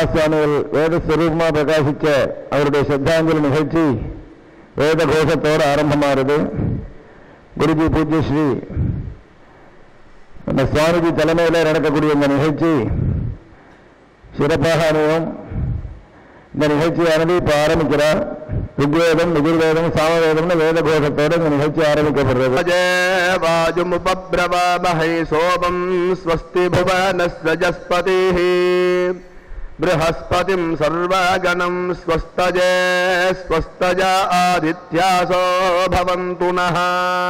சுவாமிகள் வேத ஸ்வரூபமாக பிரகாசிச்ச அவருடைய சித்தாஞ்சலி நிகழ்ச்சி வேத கோஷத்தோடு ஆரம்பமாகுது குருஜி பூஜ்ய ஸ்ரீ நம்ம சுவாமிஜி தலைமையில் நடக்கக்கூடிய இந்த நிகழ்ச்சி சிறப்பாக அமையும் இந்த நிகழ்ச்சியானது இப்போ ஆரம்பிக்கிறார் ருக்வேதம் நிகுர்வேதம் சாமவேதம்னு வேத கோஷத்தோடு இந்த நிகழ்ச்சி ஆரம்பிக்கப்படுறது वायुमुपब्रवामहै सोमम् स्वस्ति भुवनस्रजस्पतिः बृहस्पतिम् सर्वगणम् स्वस्तजे स्वस्तज आदित्यासो भवन्तु नः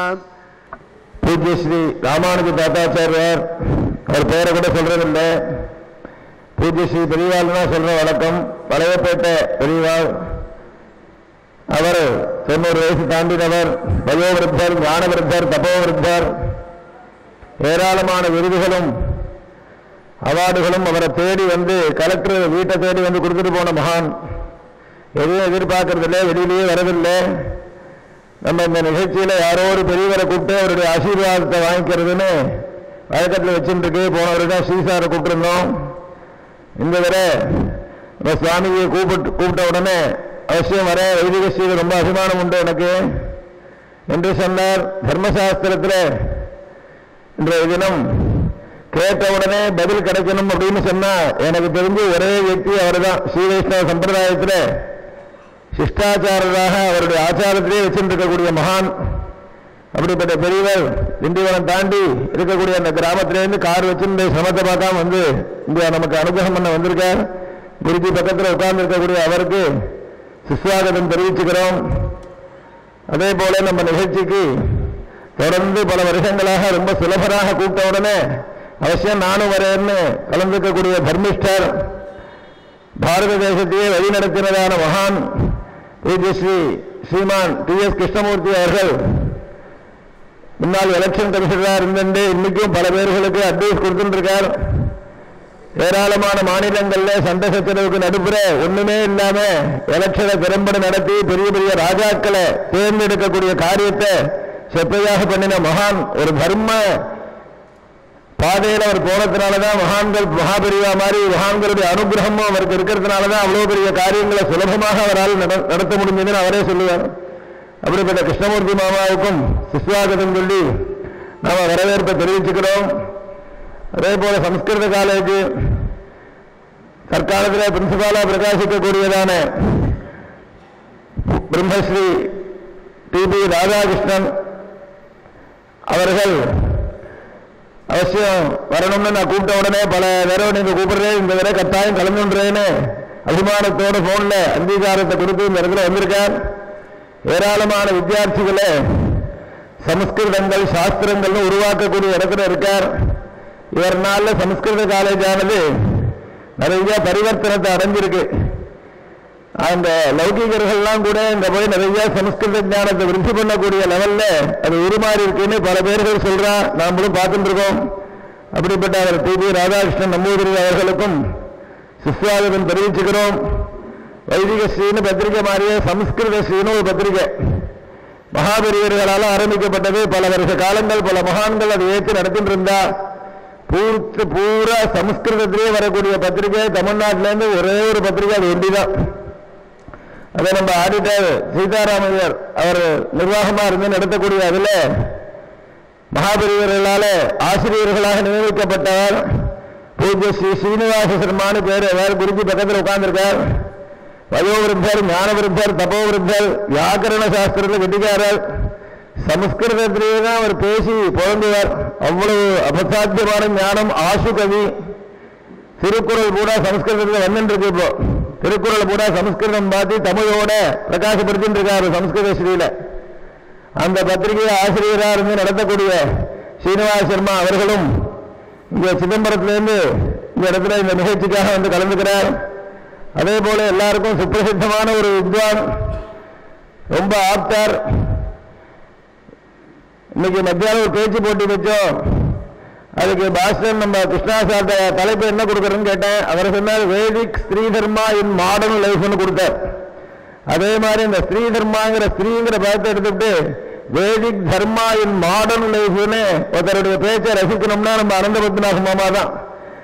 பூஜ்ய ஸ்ரீ ராமானுஜ தாத்தாச்சாரியார் அவர் பேரை கூட சொல்றதில்லை பூஜ்ய ஸ்ரீ பெரியவாள் தான் சொல்ற வழக்கம் பழையப்பேட்டை பெரியவாள் அவர் தொண்ணூறு வயசு தாண்டினவர் வயோவிருத்தர் ஞானவிருத்தர் தபோவிருத்தர் ஏராளமான விருதுகளும் அவார்டுகளும் அவரை தேடி வந்து கலெக்டர் வீட்டை தேடி வந்து கொடுத்துட்டு போன மகான் எதையும் எதிர்பார்க்கறதில்லை வெளியிலேயே வரதில்லை நம்ம இந்த நிகழ்ச்சியில யாரோ ஒரு பெரியவரை கூப்பிட்டு அவருடைய ஆசீர்வாதத்தை வாங்கிக்கிறதுன்னு வழக்கத்தில் வச்சுட்டு இருக்கு போன வருடம் ஸ்ரீசாரை கூப்பிட்டுருந்தோம் இந்த தடவை நம்ம சுவாமியை கூப்பிட்டு கூப்பிட்ட உடனே அவசியம் வர வைதிக ஸ்ரீ ரொம்ப அபிமானம் உண்டு எனக்கு என்று சொன்னார் தர்மசாஸ்திரத்தில் இன்றைய தினம் கேட்ட உடனே பதில் கிடைக்கணும் அப்படின்னு சொன்னா எனக்கு தெரிஞ்சு ஒரே వ్యక్తి அவர்தான் ஸ்ரீ வைஷ்ணவ சம்பிரதாயத்தில் சிஷ்டாச்சாரராக அவருடைய ஆச்சாரத்திலே வச்சிருக்கக்கூடிய மகான் அப்படிப்பட்ட பெரியவர் திண்டிவனம் தாண்டி இருக்கக்கூடிய அந்த கிராமத்திலேருந்து கார் வச்சிருந்து சமத்தை பார்க்காம வந்து இங்க நமக்கு அனுகிரகம் பண்ண வந்திருக்கார் குருஜி பக்கத்தில் உட்கார்ந்து இருக்கக்கூடிய அவருக்கு சுஸ்வாகதம் தெரிவிச்சுக்கிறோம் அதே போல நம்ம நிகழ்ச்சிக்கு தொடர்ந்து பல வருஷங்களாக ரொம்ப சுலபராக கூப்பிட்ட உடனே அவசியம் நானும் வரேன்னு கலந்துக்கக்கூடிய தர்மிஷ்டர் பாரத தேசத்தையே வழிநடத்தினதான மகான் பூஜ்ய ஸ்ரீ ஸ்ரீமான் டி எஸ் கிருஷ்ணமூர்த்தி அவர்கள் முன்னாள் எலெக்ஷன் கமிஷனராக இருந்துட்டு இன்னைக்கும் பல பேர்களுக்கு அட்வைஸ் கொடுத்துருக்கார் ஏராளமான மாநிலங்கள்ல சண்டை சச்சரவுக்கு நடுப்புற ஒண்ணுமே இல்லாம எலெக்ஷனை திறம்பட நடத்தி பெரிய பெரிய ராஜாக்களை தேர்ந்தெடுக்கக்கூடிய காரியத்தை செப்பையாக பண்ணின மகான் ஒரு தர்ம பாதையில் அவர் போனதுனாலதான் மகான்கள் மகாபெரிவா மாதிரி மகான்களுடைய அனுகிரகமும் அவருக்கு இருக்கிறதுனாலதான் அவ்வளவு பெரிய காரியங்களை சுலபமாக அவரால் நட- நடத்த முடிஞ்சதுன்னு அவரே சொல்லுவார் அப்படிப்பட்ட கிருஷ்ணமூர்த்தி மாமாவுக்கும் சிஸ்வாகதம் சொல்லி நாம வரவேற்பை தெரிவிச்சுக்கிறோம் அதே போல சம்ஸ்கிருத காலேஜ் தற்காலத்தில் பிரின்சிபாலா பிரகாசிக்கக்கூடியதான பிரம்மஸ்ரீ டி பி ராதாகிருஷ்ணன் அவர்கள் அவசியம் வரணும்னு நான் கூப்பிட்ட உடனே பல தடவை நீங்க கூப்பிடுறேன் இந்த தடவை கட்டாயம் கலந்துன்றேன்னு அபிமானத்தோட போன்ல அங்கீகாரத்தை கொடுத்து இந்த இடத்துல வந்திருக்கார் ஏராளமான வித்தியார்த்திகளை சமஸ்கிருதங்கள் சாஸ்திரங்கள்னு உருவாக்கக்கூடிய இடத்துல இருக்கார் இவர்னால சமஸ்கிருத காலேஜ் ஆனது நிறைய பரிவர்த்தனத்தை அடைஞ்சிருக்கு அந்த லௌகிகர்கள்லாம் கூட இங்க போய் நிறைய சமஸ்கிருத ஞானத்தை விருத்தி பண்ணக்கூடிய லெவல்ல அது உருமாறி இருக்குன்னு பல பேர்கள் சொல்றா நாமளும் பார்த்துட்டு இருக்கோம் அப்படிப்பட்ட அவர் டி பி ராதாகிருஷ்ணன் நம்பூதிரி அவர்களுக்கும் சுஸ்வாகதம் தெரிவிச்சுக்கிறோம் வைதிக ஸ்ரீன்னு பத்திரிகை மாதிரியே சமஸ்கிருத ஸ்ரீன்னு ஒரு பத்திரிகை மகாபெரியர்களால் ஆரம்பிக்கப்பட்டது பல வருஷ காலங்கள் பல மகான்கள் அதை ஏற்று நடத்திட்டு இருந்தா பூர்த்தி பூரா சமஸ்கிருதத்திலே வரக்கூடிய பத்திரிகை தமிழ்நாட்டில இருந்து ஒரே ஒரு பத்திரிகை அது ஒண்டிதான் அதை நம்ம ஆடிட்டர் சீதாராமையர் அவர் நிர்வாகமா இருந்து நடத்தக்கூடிய அதுல மகாபெரியவர்களால ஆசிரியர்களாக நியமிக்கப்பட்டவர் பூஜ்ய ஸ்ரீ ஸ்ரீனிவாச சர்மான்னு பேர் வேறு குருஜி பக்கத்தில் உட்கார்ந்திருக்கார் வயோவிருத்தர் ஞானவிருத்தர் தபோவிருத்தர் வியாக்கரண சாஸ்திரத்தில் கெட்டிக்காரர் சமஸ்கிருதத்திலேயே தான் அவர் பேசி புலம்புவார் அவ்வளவு அபசாத்தியமான ஞானம் ஆசு கவி திருக்குறள் கூட சமஸ்கிருதத்தில் வந்துட்டு இருக்கு இப்போ திருக்குறள் கூட சமஸ்கிருதம் பார்த்து தமிழோட பிரகாசப்படுத்திட்டு இருக்காரு சமஸ்கிருத ஸ்ரீல அந்த பத்திரிகை ஆசிரியராக இருந்து நடத்தக்கூடிய ஸ்ரீனிவாச சர்மா அவர்களும் இங்க சிதம்பரத்திலிருந்து இந்த இடத்துல இந்த நிகழ்ச்சிக்காக வந்து கலந்துக்கிறார் அதே போல எல்லாருக்கும் சுப்பிரசித்தமான ஒரு வித்வான் ரொம்ப ஆப்தார் இன்னைக்கு மத்தியானம் ஒரு பேச்சு போட்டி வச்சோம் அதுக்கு பாஸ்கர் நம்ம கிருஷ்ணா சார்ட்ட தலைப்பு என்ன கொடுக்குறேன்னு கேட்டேன் அவர் சொன்னார் வேதிக் ஸ்ரீ தர்மா இன் மாடர்ன் லைஃப்னு கொடுத்தார் அதே மாதிரி இந்த ஸ்ரீ தர்மாங்கிற ஸ்ரீங்கிற பதத்தை எடுத்துட்டு வேதிக் தர்மா இன் மாடர்ன் லைஃப்னு ஒருத்தருடைய பேச்சை ரசிக்கணும்னா நம்ம அனந்த பத்மநாப மாமா தான்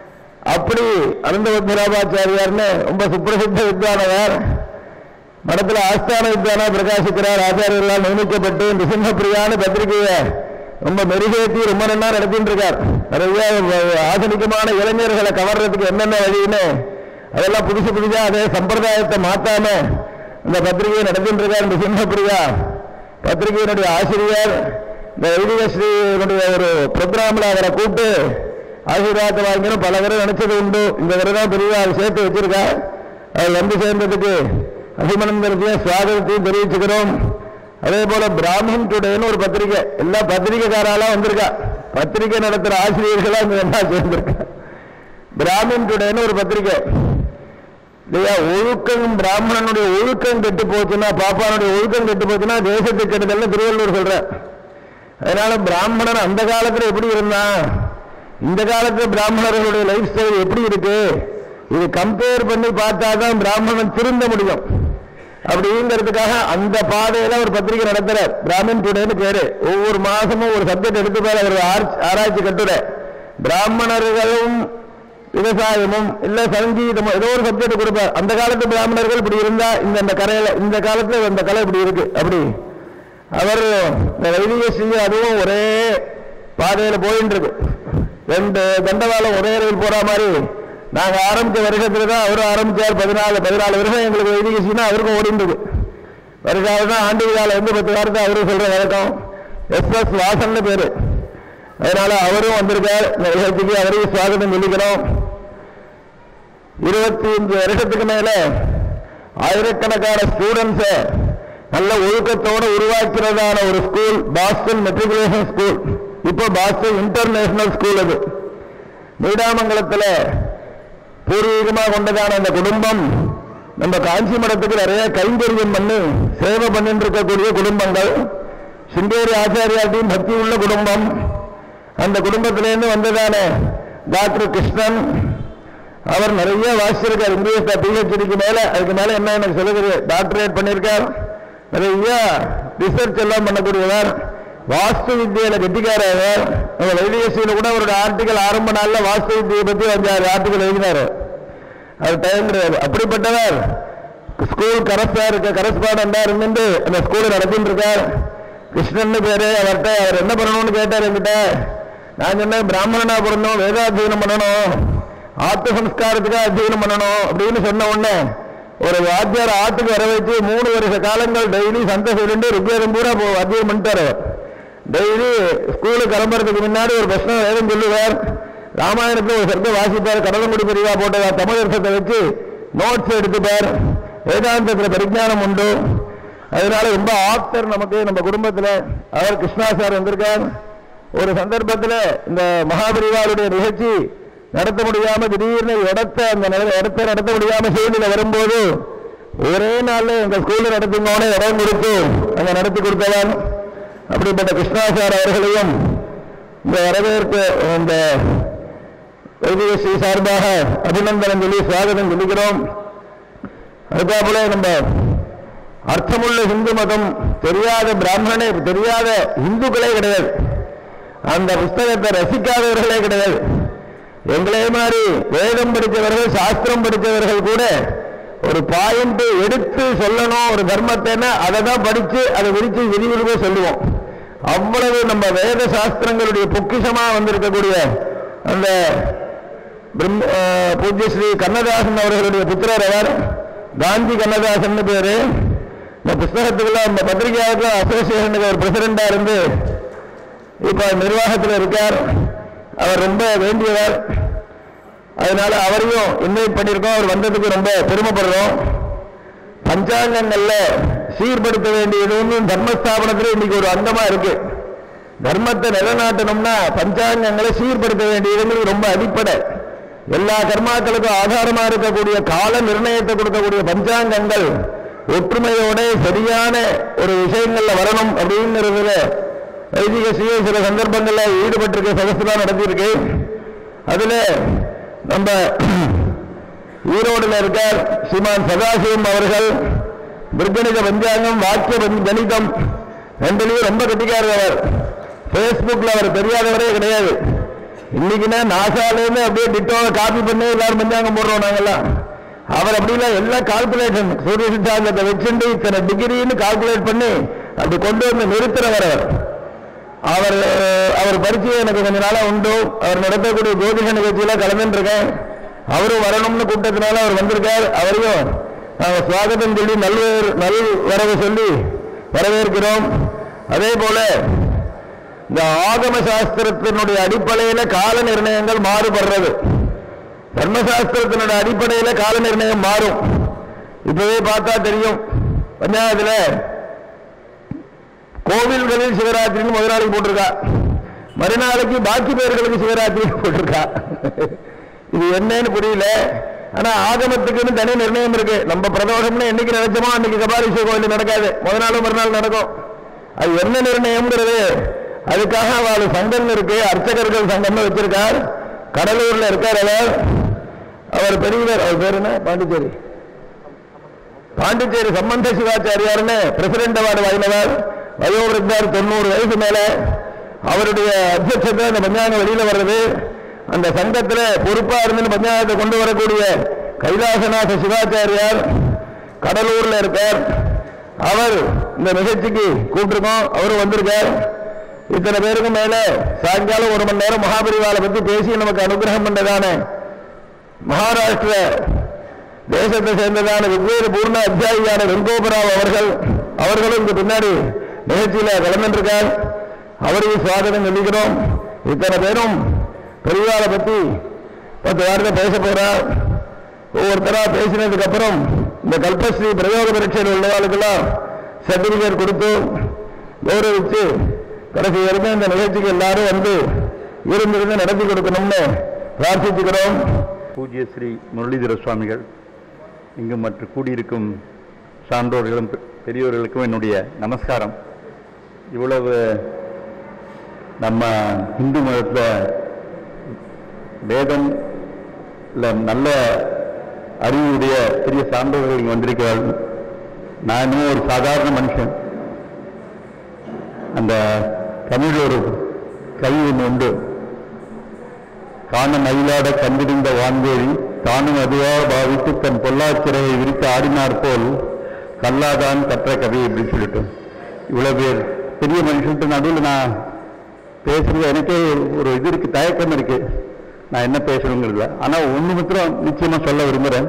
அப்படி அனந்த பத்மநாபாச்சாரியார்னு ரொம்ப சுப்பிரசித்த வித்வானவர் மடத்துல ஆஸ்தான வித்வானா பிரகாசிக்கிறார் ஆச்சாரியர்களால் நியமிக்கப்பட்டு நிசிம்மப்பிரியான பத்திரிகையை ரொம்ப மெருகேற்றி ரொம்ப நல்லா நடத்திட்டு இருக்கார் நிறைய ஆధుனிகமான இளைஞர்களை கவர்றதுக்கு என்னென்ன வழின்னு அதெல்லாம் புதுசு புதுசா அதே சம்பிரதாயத்தை மாத்தாம இந்த பத்திரிகையை நடத்திட்டு இருக்கார் நிசிம்மப்பிரியா பத்திரிகையினுடைய ஆசிரியர் இந்த வைதிகஸ்ரீனுடைய ஒரு ப்ரோக்ராம்ல அவரை கூப்பிட்டு ஆசீர்வாதத்தை வாங்கணும் பல பேரும் நினைச்சது உண்டு இந்த தடவை தான் பெரிய ஆள் சேர்த்து வச்சிருக்கா அவர் வந்து சேர்ந்ததுக்கு அபிமனந்தனத்தையும் சுவாகத்தையும் தெரிவிச்சுக்கிறோம் அதே போல பிராமின் டுடேன்னு ஒரு பத்திரிகை எல்லா பத்திரிகைக்காராலாம் வந்திருக்கா பத்திரிகை நடத்துற ஆசிரியர்களா இங்க என்ன சேர்ந்திருக்கா பிராமின் டுடேன்னு ஒரு பத்திரிகை இல்லையா ஒழுக்கம் பிராமணனுடைய ஒழுக்கம் கெட்டு போச்சுன்னா பாப்பானுடைய ஒழுக்கம் கெட்டு போச்சுன்னா தேசத்துக்கு கெடுதல்னு திருவள்ளூர் சொல்ற அதனால பிராமணன் அந்த காலத்துல எப்படி இருந்தான் இந்த காலத்துல பிராமணர்களுடைய லைஃப் ஸ்டைல் எப்படி இருக்கு இது கம்பேர் பண்ணி பார்த்தாதான் பிராமணன் திருந்த முடியும் அப்படிங்கிறதுக்காக அந்த பாதையில ஒரு பத்திரிகை நடத்துறார் பிராமின் டுடேன்னு பேரு ஒவ்வொரு மாசமும் ஒரு சப்ஜெக்ட் எடுத்துப்பார் அவர் ஆர்- ஆராய்ச்சி கட்டுரை பிராமணர்களும் விவசாயமும் இல்ல சங்கீதமும் ஏதோ ஒரு சப்ஜெக்ட் கொடுப்பார் அந்த காலத்து பிராமணர்கள் இப்படி இருந்தா இந்த இந்த கரையில இந்த காலத்துல இந்த கலை இப்படி இருக்கு அப்படி அவர் இந்த வைதிக ஸ்ரீ அதுவும் ஒரே பாதையில போயிட்டு இருக்கு ரெண்டு தண்டவாளம் ஒரே ரயில் போற மாதிரி நாங்க ஆரம்பிச்ச வருஷத்துல தான் அவரும் ஆரம்பிச்சார் பதினாலு பதினாலு வருஷம் எங்களுக்கு வைதிக ஸ்ரீனா அவருக்கும் ஓடிட்டு இருக்கு வருஷாவது தான் ஆண்டு விழால வந்து பத்து வாரத்தை அவரும் சொல்ற வழக்கம் எஸ் எஸ் வாசன் பேரு அதனால அவரும் வந்திருக்கார் இந்த நிகழ்ச்சிக்கு அவரையும் சுவாகதம் சொல்லிக்கிறோம் இருபத்தி அஞ்சு வருஷத்துக்கு மேல ஆயிரக்கணக்கான ஸ்டூடெண்ட்ஸ நல்ல ஒழுக்கத்தோட உருவாக்கிறதான ஒரு ஸ்கூல் பாஸ்டன் மெட்ரிகுலேஷன் ஸ்கூல் இப்போ பாஸ்டன் இன்டர்நேஷனல் ஸ்கூல் அது நீடாமங்கலத்துல பூர்வீகமாக கொண்டதான அந்த குடும்பம் நம்ம காஞ்சி மடத்துக்கு நிறைய கைங்கரியம் பண்ணி சேவை பண்ணிட்டு இருக்கக்கூடிய குடும்பங்கள் சிங்கேரி ஆச்சாரியாட்டியும் பக்தி உள்ள குடும்பம் அந்த குடும்பத்திலேருந்து வந்ததான டாக்டர் கிருஷ்ணன் அவர் நிறைய வாசிச்சிருக்கார் இங்கிலீஷ் பிஹெச்டிக்கு மேல அதுக்கு மேல என்ன எனக்கு சொல்லுது டாக்டரேட் பண்ணியிருக்கார் நிறைய ரிசர்ச் எல்லாம் பண்ணக்கூடியவர் வாஸ்து வித்தியில கெட்டிக்காரவர் நம்ம வைத்தியசியில கூட அவரோட ஆர்டிகல் ஆரம்ப நாள்ல வாஸ்து வித்தியை பத்தி அஞ்சாறு ஆர்டிகல் எழுதினாரு அது டைம் கிடையாது அப்படிப்பட்டவர் ஸ்கூல் கரஸ்டா இருக்க கரஸ்பாண்டா இருந்துட்டு அந்த ஸ்கூலை நடத்திட்டு இருக்கார் கிருஷ்ணன் பேரு அவர்கிட்ட அவர் என்ன பண்ணணும்னு கேட்டார் என்கிட்ட நான் சொன்னேன் பிராமணனா பிறந்தோம் வேதாத்தியனம் பண்ணணும் ஆத்ம சம்ஸ்காரத்துக்காக அத்தியனம் பண்ணணும் அப்படின்னு சொன்ன உடனே ஒரு வாத்தியார் ஆத்துக்கு வர வச்சு மூணு வருஷ காலங்கள் டெய்லி சந்தை சொல்லிட்டு ருக்கியாரம் பூரா போ- அத்தியனம் பண்ணிட்டாரு டெய்லி ஸ்கூலுக்கு கிளம்புறதுக்கு முன்னாடி ஒரு பிரச்சனை வேதம் சொல்லுவார் ராமாயணத்தை ஒரு சர்க்க வாசிப்பார் கடலங்குடி பிரிவா போட்ட தமிழ் அர்த்தத்தை வச்சு நோட்ஸ் எடுத்துப்பார் வேதாந்தத்துல பரிஜானம் உண்டு அதனால ரொம்ப ஆப்தர் நமக்கு நம்ம குடும்பத்துல அவர் கிருஷ்ணா சார் வந்திருக்கார் ஒரு சந்தர்ப்பத்துல இந்த மகாபரிவாருடைய நிகழ்ச்சி நடத்த முடியாம திடீர்னு இடத்த அந்த நில- இடத்தை நடத்த முடியாம சூழ்நிலை வரும்போது ஒரே நாள்ல எங்க ஸ்கூல்ல நடத்துங்கன்னு இடம் கொடுத்து அங்க நடத்தி கொடுத்தவர் அப்படிப்பட்ட கிருஷ்ணா சார் அவர்களையும் இந்த வரவேற்பு இந்த வைத்தியஸ்ரீ சார்பாக அபிநந்தனம் சொல்லி சுவாகதம் சொல்லிக்கிறோம் அதுக்காப்புல நம்ம அர்த்தமுள்ள இந்து மதம் தெரியாத பிராமணனே தெரியாத இந்துக்களே கிடையாது அந்த புஸ்தகத்தை ரசிக்காதவர்களே கிடையாது எங்களே மாதிரி வேதம் படித்தவர்கள் சாஸ்திரம் படித்தவர்கள் கூட ஒரு பாயிண்ட் எடுத்து சொல்லணும் ஒரு தர்மத்தைன்னா அதை தான் படிச்சு அதை விரிச்சு விரிவுருவே சொல்லுவோம் அவ்வளவு நம்ம வேத சாஸ்திரங்களுடைய பொக்கிஷமா வந்திருக்கக்கூடிய அந்த பிரம்ம- அஹ், பூஜ்ய ஸ்ரீ கண்ணதாசன் அவர்களுடைய புத்திரர் அவர் காந்தி கண்ணதாசன் பேரு இந்த புஸ்தகத்துக்குள்ள இந்த பத்திரிகையாளர்கள் அசோசியேஷனுக்கு ஒரு பிரசிடண்டா இருந்து இப்ப நிர்வாகத்தில் இருக்கார் அவர் ரொம்ப வேண்டியவர் அதனால அவரையும் இன்வைட் பண்ணியிருக்கோம் அவர் வந்ததுக்கு ரொம்ப பெருமைப்படுறோம் பஞ்சாங்கங்கள்ல சீர்படுத்த வேண்டியது வந்து தர்மஸ்தாபனத்துல இன்னைக்கு ஒரு அங்கமா இருக்கு தர்மத்தை நிலைநாட்டணும்னா பஞ்சாங்கங்களை சீர்படுத்த வேண்டியதுங்கிறது ரொம்ப அடிப்படை எல்லா கர்மாக்களுக்கும் ஆதாரமா இருக்கக்கூடிய கால நிர்ணயத்தை கொடுக்கக்கூடிய பஞ்சாங்கங்கள் ஒற்றுமையோட சரியான ஒரு விஷயங்கள்ல வரணும் அப்படிங்கிறதுல வைதிக சுய சில சந்தர்ப்பங்கள்ல ஈடுபட்டிருக்க சதசு தான் நடத்தியிருக்கு அதுல நம்ம ஈரோடுல இருக்கார் ஸ்ரீமான் சதாசிவம் அவர்கள் விற்கணித பஞ்சாங்கம் வாக்கிய பஞ்ச- கணிதம் ரெண்டுலயும் ரொம்ப கட்டிக்காரர் அவர் Facebookல அவர் தெரியாதவரே கிடையாது இன்னைக்குன்னா நாசாலேருந்து அப்படியே டிட்டோவை காப்பி பண்ணி எல்லாரும் பஞ்சாங்கம் போடுறோம் நாங்கெல்லாம் அவர் அப்படிலாம் எல்லாம் கால்குலேஷன் சூரிய சித்தாந்தத்தை வச்சுட்டு இத்தனை டிகிரின்னு கால்குலேட் பண்ணி அப்படி கொண்டு வந்து நிறுத்துறவர் அவர் அவர் அவர் பரிச்சயம் எனக்கு கொஞ்ச நாளா உண்டு அவர் நடத்தக்கூடிய ஜோதிஷ நிகழ்ச்சியில கலந்துட்டு இருக்கேன் அவரும் வரணும்னு கூட்டத்தினால அவர் வந்திருக்கார் அவரையும் நாங்க சுவாகத்தம் சொல்லி நல்வேர் நல் வரவு சொல்லி வரவேற்கிறோம் அதே போல இந்த ஆகம சாஸ்திரத்தினுடைய அடிப்படையில கால நிர்ணயங்கள் மாறுபடுறது தர்மசாஸ்திரத்தினுடைய அடிப்படையில கால நிர்ணயம் மாறும் இப்பவே பார்த்தா தெரியும் பஞ்சாயத்துல கோவில்களில் சிவராத்திரின்னு முதல் நாளைக்கு போட்டிருக்கா மறுநாளைக்கு பாக்கி பேர்களுக்கு சிவராத்திரி போட்டிருக்கா இது என்னன்னு புரியல ஆனா ஆகமத்துக்குன்னு தனி நிர்ணயம் இருக்கு நம்ம பிரதோஷம்னு என்னைக்கு நினைச்சோமோ அன்னைக்கு கபாலீஸ்வரர் கோயில் நடக்காது முதல் நாளும் மறுநாள் நடக்கும் அது என்ன நிர்ணயம்ங்கிறது அதுக்காக அவள் சங்கம் இருக்கு அர்ச்சகர்கள் சங்கம்னு வச்சிருக்கார் கடலூர்ல இருக்கார் அவர் அவர் பெரியவர் அவர் பேர் என்ன பாண்டிச்சேரி பாண்டிச்சேரி சம்பந்த சிவாச்சாரியார்னு பிரசிடென்ட் அவார்டு வாங்கினவர் வயோவிருத்தார் தொண்ணூறு வயசு மேல அவருடைய அத்தியட்சத்தை அந்த பஞ்சாங்கம் வெளியில வர்றது அந்த சங்கத்துல பொறுப்பா இருந்து பஞ்சாங்கத்தை கொண்டு வரக்கூடிய கைலாசநாத சிவாச்சாரியார் கடலூர்ல இருக்கார் அவர் இந்த நிகழ்ச்சிக்கு கூப்பிட்டுருக்கோம் அவரும் வந்திருக்கார் இத்தனை பேருக்கு மேல சாயங்காலம் ஒரு மணி நேரம் மகாபரிவாலை பத்தி பேசி நமக்கு அனுகிரகம் பண்றதான மகாராஷ்டிர தேசத்தை சேர்ந்ததான வெவ்வேறு பூர்ண அத்தியாயியான வெங்கோபராவ் அவர்கள் அவர்களும் இங்க பின்னாடி நிகழ்ச்சியில கலந்துருக்கார் அவரையும் சுவாகதம் சொல்லிக்கிறோம் இத்தனை பேரும் பெரியாரை பத்தி பத்து வார்த்தை பேச போறார் ஒவ்வொருத்தரா பேசினதுக்கு அப்புறம் இந்த கல்பஸ்ரீ பிரயோக பரீட்சையில் உள்ளவாளுக்கெல்லாம் சர்டிபிகேட் கொடுத்து கௌரவிச்சு கடைசி வரைக்கும் இந்த நிகழ்ச்சிக்கு எல்லாரும் வந்து இருந்திருந்து நடத்தி கொடுக்கணும்னு பிரார்த்திச்சுக்கிறோம் பூஜ்ய ஸ்ரீ முரளிதர சுவாமிகள் இங்கு மற்ற கூடியிருக்கும் சான்றோர்களும் பெ- பெரியோர்களுக்கும் என்னுடைய நமஸ்காரம் இவ்வளவு நம்ம இந்து மதத்தில் வேதம் நல்ல அறிவுடைய பெரிய சான்றோர்கள் இங்கே வந்திருக்கிறார்கள் நான் இன்னும் ஒரு சாதாரண மனுஷன் அந்த தமிழ் ஒரு கவி ஒன்று உண்டு காண மயிலாட கண்டிருந்த வான்வேரி தானும் அதுவா பாவித்து தன் பொல்லாச்சிறையை விரித்து ஆடினார் போல் கல்லாதான் கற்ற கவி அப்படின்னு சொல்லிட்டு இவ்வளவு பேர் பெரிய மனுஷன்ட்டு நடுவில் நான் பேசுறது எனக்கே ஒரு இது இருக்கு தயக்கம் இருக்கு நான் என்ன பேசணுங்கிறதுல ஆனா ஒண்ணு மாத்திரம் நிச்சயமா சொல்ல விரும்புறேன்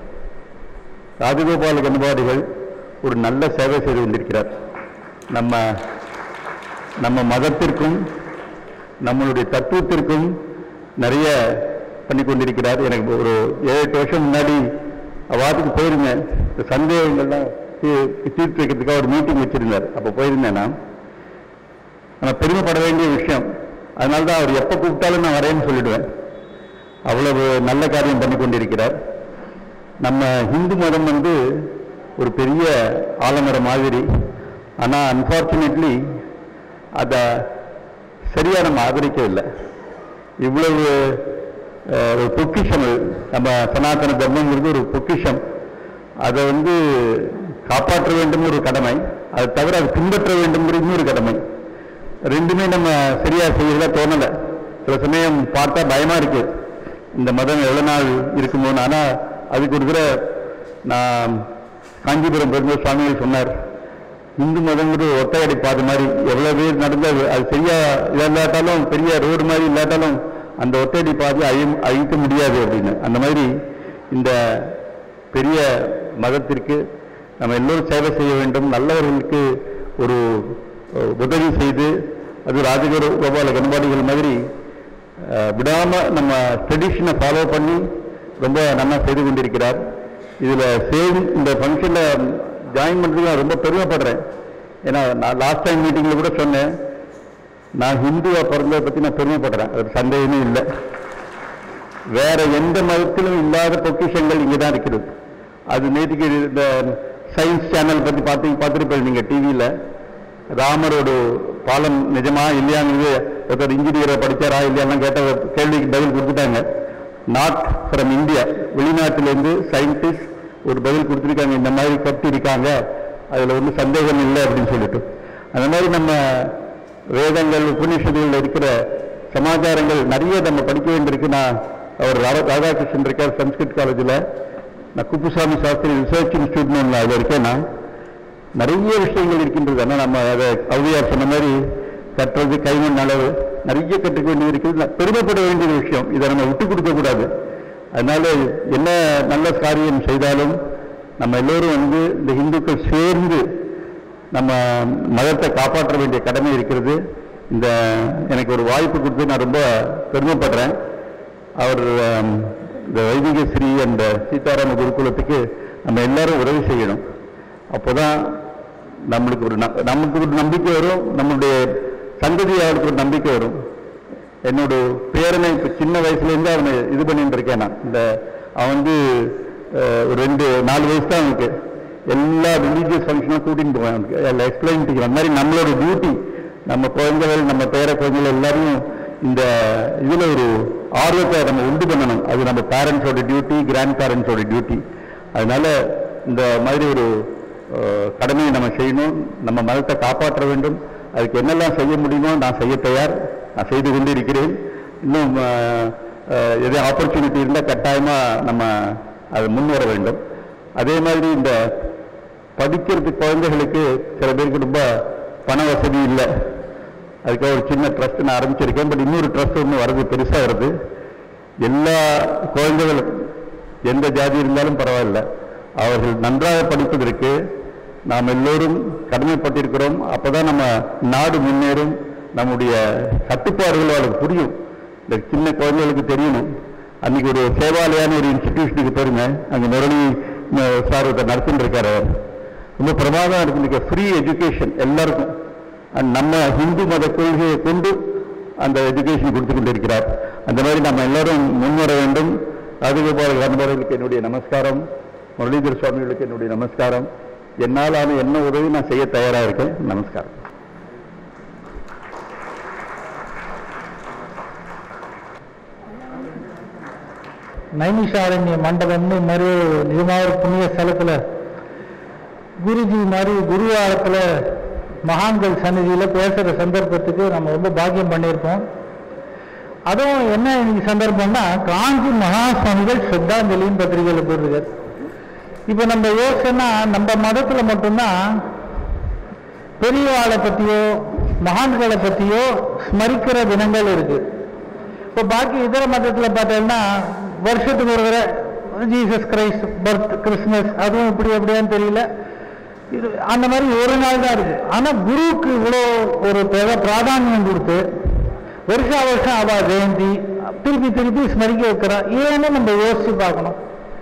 ராஜகோபால கண்பாடிகள் ஒரு நல்ல சேவை செய்து கொண்டிருக்கிறார் நம்ம நம்ம மதத்திற்கும் நம்மளுடைய தத்துவத்திற்கும் நிறைய பண்ணி கொண்டிருக்கிறார் எனக்கு ஒரு ஏழு எட்டு வருஷம் முன்னாடி அவாத்துக்கு போயிருந்தேன் இந்த சந்தேகங்கள்லாம் தீ- தீர்த்து வைக்கிறதுக்காக ஒரு மீட்டிங் வச்சிருந்தார் அப்போ போயிருந்தேன் நான் ஆனால் பெருமைப்பட வேண்டிய விஷயம் அதனால தான் அவர் எப்போ கூப்பிட்டாலும் நான் வரேன்னு சொல்லிடுவேன் அவ்வளவு நல்ல காரியம் பண்ணி கொண்டிருக்கிறார் நம்ம இந்து மதம் வந்து ஒரு பெரிய ஆலமரம் மாதிரி ஆனால் அன்பார்ச்சுனேட்லி அதை சரியா நம்ம ஆதரிக்கவில்லை இவ்வளவு அஹ், ஒரு பொக்கிஷம் அது. நம்ம சனாதன தர்மங்கிறது ஒரு பொக்கிஷம் அதை வந்து காப்பாற்ற வேண்டும் ஒரு கடமை அது தவிர அதை பின்பற்ற வேண்டும்ங்கிறது இன்னொரு கடமை ரெண்டுமே நம்ம சரியா செய்யறதா தோணலை சில சமயம் பார்த்தா பயமா இருக்கு இந்த மதம் எவ்வளவு நாள் இருக்குமோன்னு ஆனா அதுக்கு ஒரு தடவை நான் காஞ்சிபுரம் பெருந்த சுவாமிகள் சொன்னார் இந்து மதங்கிறது ஒத்தையடி பாதை மாதிரி எவ்வளவு பேர் நடந்து அது அது சரியா இல்லாட்டாலும் பெரிய ரோடு மாதிரி இல்லாட்டாலும் அந்த ஒத்தையடி பாதை அழி அழிக்க முடியாது அப்படின்னு அந்த மாதிரி இந்த பெரிய மதத்திற்கு நம்ம எல்லோரும் சேவை செய்ய வேண்டும் நல்லவர்களுக்கு ஒரு அஹ், உதவி செய்து அது ராஜகுரு கோபால கண்பாடிகள் மாதிரி அஹ், விடாம நம்ம ட்ரெடிஷனை ஃபாலோ பண்ணி ரொம்ப நல்லா செய்து கொண்டிருக்கிறார் இதுல சேம் இந்த ஃபங்க்ஷன்ல ஜாயின் பண்றதுக்கு நான் ரொம்ப பெருமைப்படுறேன் ஏன்னா நான் லாஸ்ட் டைம் மீட்டிங்ல கூட சொன்னேன் நான் ஹிந்துவா பிறந்ததை பத்தி நான் பெருமைப்படுறேன் அது சந்தேகமே இல்லை வேற எந்த மதத்திலும் இல்லாத பொக்கிஷங்கள் இங்கே தான் இருக்கிறது அது நேற்றுக்கு இந்த சயின்ஸ் சேனல் பத்தி பார்த்து பார்த்துருப்பேன் நீங்க டிவியில ராமரோட பாலம் நிஜமா இல்லையாங்கிறது ஒருத்தர் இன்ஜினியரை படிச்சாரா இல்லையான்னு கேட்ட ஒரு கேள்விக்கு பதில் கொடுத்துட்டாங்க நாட் ஃப்ரம் இந்தியா வெளிநாட்டிலேருந்து சயின்டிஸ்ட் ஒரு பதில் கொடுத்துருக்காங்க இந்த மாதிரி கட்டி இருக்காங்க அதுல ஒன்றும் சந்தேகம் இல்லை அப்படின்னு சொல்லிட்டு அந்த மாதிரி நம்ம வேதங்கள் உபநிஷதுகளில் இருக்கிற சமாச்சாரங்கள் நிறைய நம்ம படிக்க வேண்டியிருக்கு நான் அவர் ராதா- ராதாகிருஷ்ணன் இருக்கார் சன்ஸ்கிருத் காலேஜில் நான் குப்புசாமி சாஸ்திரி ரிசர்ச் இன்ஸ்டியூட்னு ஒன்று அதில் இருக்கேன் நான் நிறைய விஷயங்கள் இருக்கின்றது ஆனால் நம்ம அதை ஔவையார் சொன்ன மாதிரி கட்டுறது கைமண் அளவு நிறைய கற்றுக்க வேண்டியது இருக்குது நான் பெருமைப்பட வேண்டிய விஷயம் இதை நம்ம விட்டு கொடுக்க கூடாது அதனால என்ன நல்ல காரியம் செய்தாலும் நம்ம எல்லோரும் வந்து இந்த இந்துக்கள் சேர்ந்து நம்ம மதத்தை காப்பாற்ற வேண்டிய கடமை இருக்கிறது இந்த எனக்கு ஒரு வாய்ப்பு கொடுத்து நான் ரொம்ப பெருமைப்படுறேன் அவர் ஆம், இந்த வைதிக ஸ்ரீ அந்த சீதாராம குருகுலத்துக்கு நம்ம எல்லாரும் உதவி செய்யணும் அப்போதான் நம்மளுக்கு ஒரு ந- நமக்கு ஒரு நம்பிக்கை வரும் நம்மளுடைய சந்ததியாருக்கு ஒரு நம்பிக்கை வரும் என்னோட பேரனை இப்போ சின்ன வயசுலேருந்து அவனை இது பண்ணிட்டு இருக்கேன் நான் இந்த அவன் வந்து அஹ், ஒரு ரெண்டு நாலு வயசு தான் அவனுக்கு எல்லா ரிலீஜியஸ் ஃபங்க்ஷனும் கூட்டின்னு போவேன் அவனுக்கு எல்லாம் எக்ஸ்பிளைன் பண்ணிக்கிறேன் அந்த மாதிரி நம்மளோட டியூட்டி நம்ம குழந்தைகள் நம்ம பேர குழந்தைகள் எல்லாரும் இந்த இதில் ஒரு ஆர்வத்தை நம்ம உண்டு பண்ணணும் அது நம்ம பேரண்ட்ஸோட டியூட்டி கிராண்ட் பேரண்ட்ஸோட டியூட்டி அதனால இந்த மாதிரி ஒரு அஹ், கடமையை நம்ம செய்யணும் நம்ம மதத்தை காப்பாற்ற வேண்டும் அதுக்கு என்னெல்லாம் செய்ய முடியுமோ நான் செய்ய தயார் நான் செய்து கொண்டு இருக்கிறேன் இன்னும் அஹ், அஹ், எது ஆப்பர்ச்சுனிட்டி இருந்தால் கட்டாயமாக நம்ம அது முன் வர வேண்டும் அதே மாதிரி இந்த படிக்கிறதுக்கு குழந்தைகளுக்கு சில பேருக்கு ரொம்ப பண வசதி இல்லை அதுக்காக ஒரு சின்ன ட்ரஸ்ட் நான் ஆரம்பிச்சிருக்கேன் பட் இன்னொரு ட்ரஸ்ட் ஒன்று வருது பெருசாக வருது எல்லா குழந்தைகளும் எந்த ஜாதி இருந்தாலும் பரவாயில்ல அவர்கள் நன்றாக படிப்பதற்கு நாம் எல்லோரும் கடமைப்பட்டிருக்கிறோம் அப்பதான் நம்ம நாடு முன்னேறும் நம்முடைய கட்டுப்பாடுகள் அவளுக்கு புரியும் இந்த சின்ன குழந்தைகளுக்கு தெரியணும் அன்னைக்கு ஒரு சேவாலயான ஒரு இன்ஸ்டிடியூஷனுக்கு போயிருங்க அங்க முரளி அஹ், சார் ஒருத்தர் நடத்திட்டு இருக்காரு அவர். ரொம்ப பிரமாதம் இருக்கு ஃப்ரீ எஜுகேஷன் எல்லாருக்கும் And நம்ம ஹிந்து மத கொள்கையை கொண்டு அந்த எஜுகேஷன் கொடுத்து கொண்டிருக்கிறார் அந்த மாதிரி நம்ம எல்லாரும் முன்வர வேண்டும் ராஜகோபால் நண்பர்களுக்கு என்னுடைய நமஸ்காரம் முரளிதர் சுவாமிகளுக்கு என்னுடைய நமஸ்காரம் என்னாலான என்ன உதவி நான் செய்ய தயாரா இருக்கேன் நமஸ்காரம் நைமிஷாரண்ய மண்டபம்னு இது மாதிரி ஒரு நிஜமாக ஒரு புண்ணிய ஸ்தலத்தில் குருஜி மாதிரி குருவாரத்தில் மகான்கள் சந்நிதியில் பேசுகிற சந்தர்ப்பத்துக்கு நம்ம ரொம்ப பாக்கியம் பண்ணியிருப்போம் அதுவும் என்ன இன்னைக்கு சந்தர்ப்பம்னா காஞ்சி மகா சுவாமிகள் சித்தாஞ்சலின்னு பத்திரிகையில் போட்டிருக்காரு இப்போ நம்ம யோசனை நம்ம மதத்தில் மட்டும்தான் பெரியவாளை பற்றியோ மகான்களை பற்றியோ ஸ்மரிக்கிற தினங்கள் இருக்கு இப்போ பாக்கி இதர மதத்தில் பார்த்தீங்கன்னா வருஷத்துக்கு ஒரு தடவை ஜீசஸ் கிரைஸ்ட் பர்த் கிறிஸ்மஸ் அதுவும் இப்படி எப்படியான்னு தெரியல இது அந்த மாதிரி ஒரு நாள் தான் இருக்கு ஆனால் குருவுக்கு இவ்வளோ ஒரு பிர- பிராதானியம் கொடுத்து வருஷா வருஷம் அவா ஜெயந்தி திருப்பி திருப்பி ஸ்மரிக்க வைக்கிறா ஏன்னு நம்ம யோசிச்சு பார்க்கணும்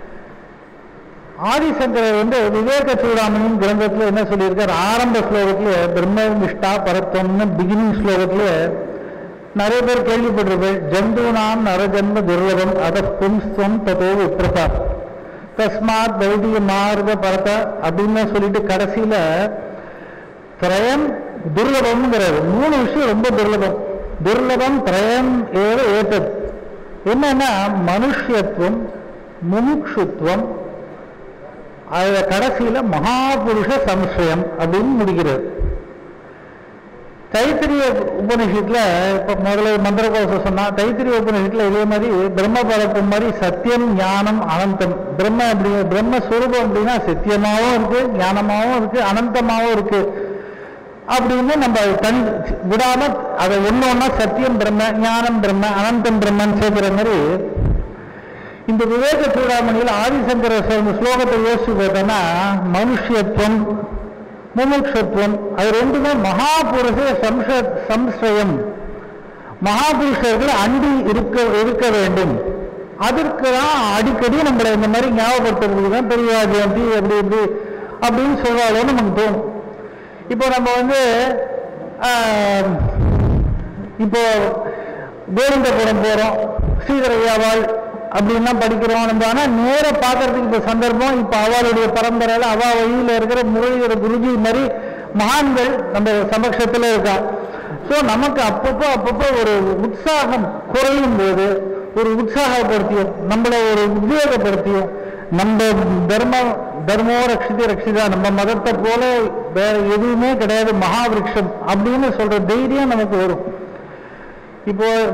ஆதிசங்கரர் வந்து விவேக சூடாமணியின் கிரந்தத்தில் என்ன சொல்லியிருக்கார் ஆரம்ப ஸ்லோகத்துல பிரம்ம நிஷ்டா பரத்வம்னு பிகினிங் ஸ்லோகத்துல நிறைய பேர் கேள்விப்பட்டிருப்பேன் ஜந்தூனாம் நரஜன்ம துர்லபம் அத பும்ஸ்வம் ததோ விப்ரதா தஸ்மாத் பௌதிக மார்க பரத அப்படின்னு சொல்லிட்டு கடைசியில திரயம் துர்லபம்ங்கிறாரு மூணு விஷயம் ரொம்ப துர்லபம் துர்லபம் திரயம் ஏவ ஏத்தது என்னன்னா மனுஷ்யத்துவம் முமுட்சுத்துவம் அதுல கடைசியில மகாபுருஷ சம்சயம் அப்படின்னு முடிக்கிறது தைத்திரிய உபனிஷத்துல இப்ப முதல்ல மந்திரகோசம் சொன்னா தைத்திரிய உபனிஷத்துல இதே மாதிரி பிரம்ம பதக்கம் மாதிரி சத்தியம் ஞானம் அனந்தம் பிரம்ம அப்படி பிரம்மஸ்வரூபம் அப்படின்னா சத்தியமாவும் இருக்கு ஞானமாவும் இருக்கு அனந்தமாவும் இருக்கு அப்படின்னு நம்ம அதை தனி விடாம அதை ஒண்ணு ஒண்ணா சத்தியம் பிரம்ம ஞானம் பிரம்ம அனந்தம் பிரம்மன்னு சேர்க்கிற மாதிரி இந்த விவேக சூடாமணியில் ஆதிசங்கர சுவாமி ஸ்லோகத்தை யோசிச்சு பார்த்தோம்னா மனுஷத்துவம் முமுட்சத்துவம் அது ரெண்டுமே மகாபுருஷ சம்ச சம்சயம் மகாபுருஷர்கள் அண்டி இருக்க இருக்க வேண்டும் அதற்கு தான் அடிக்கடி நம்மளை இந்த மாதிரி ஞாபகப்படுத்துறதுக்கு தான் பெரிய ஜெயந்தி அப்படி இப்படி அப்படின்னு சொல்றாலும் நமக்கு தோணும் இப்போ நம்ம வந்து ஆஹ், இப்போ கோவிந்தபுரம் போறோம் ஸ்ரீதரையாவாள் அப்படின்லாம் படிக்கிறோம் நம்ம ஆனால் நேரா பார்க்கறதுக்கு இப்போ சந்தர்ப்பம் இப்போ அவளுடைய பரம்பரையில் அவ வழியில் இருக்கிற முரளியோட குருஜி மாதிரி மகான்கள் நம்ம சமக்ஷத்தில் இருக்கா ஸோ நமக்கு அப்பப்போ அப்பப்போ ஒரு உற்சாகம் குறையும் போது ஒரு உற்சாகப்படுத்தியும் நம்மளை ஒரு உத்வேகப்படுத்தியும் நம்ம தர்மம் தர்மோ ரட்சிதி ரட்சிதா நம்ம மதத்தை போல வேற எதுவுமே கிடையாது மகாவிருஷம் அப்படின்னு சொல்ற தைரியம் நமக்கு வரும் இப்போ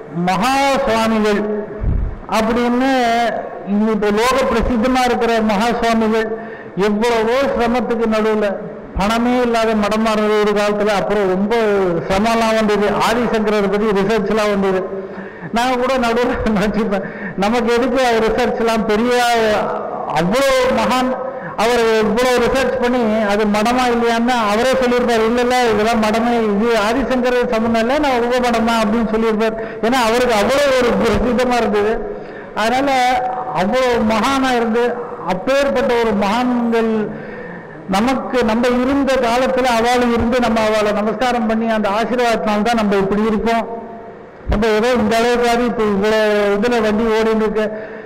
மகா சுவாமிகள் அப்படின்னு இப்போ லோக பிரசித்தமா இருக்கிற மகா சுவாமிகள் எவ்வளவோ சிரமத்துக்கு நடுவில் பணமே இல்லாத மடமா இருந்தது ஒரு காலத்துல அப்புறம் ரொம்ப சிரமம்லாம் வந்தது ஆதிசங்கரரை பத்தி ரிசர்ச்லாம் வந்தது நான் கூட நடுவில் நினச்சிப்பேன் நமக்கு எதுக்கு ரிசர்ச்லாம் பெரிய அவ்வளோ மகான் அவர் இவ்வளோ ரிசர்ச் பண்ணி அது மடமா இல்லையான்னு அவரே சொல்லியிருப்பார் இல்ல இல்ல இதெல்லாம் மடமே இது ஆதிசங்கர் சம்பந்தம் இல்லை நான் உப மடம் தான் அப்படின்னு சொல்லியிருப்பார் ஏன்னா அவருக்கு அவ்வளோ ஒரு பிரசித்தமா இருந்தது அதனால அவ்வளோ மகானா இருந்து அப்பேற்பட்ட ஒரு மகான்கள் நமக்கு நம்ம இருந்த காலத்துல அவளும் இருந்து நம்ம அவளை நமஸ்காரம் பண்ணி அந்த ஆசீர்வாதத்தினால தான் நம்ம இப்படி இருக்கோம் நம்ம ஏதோ இந்த அளவுக்காவது இப்போ இவ்வளோ இதுல வண்டி ஓடிட்டு இருக்கு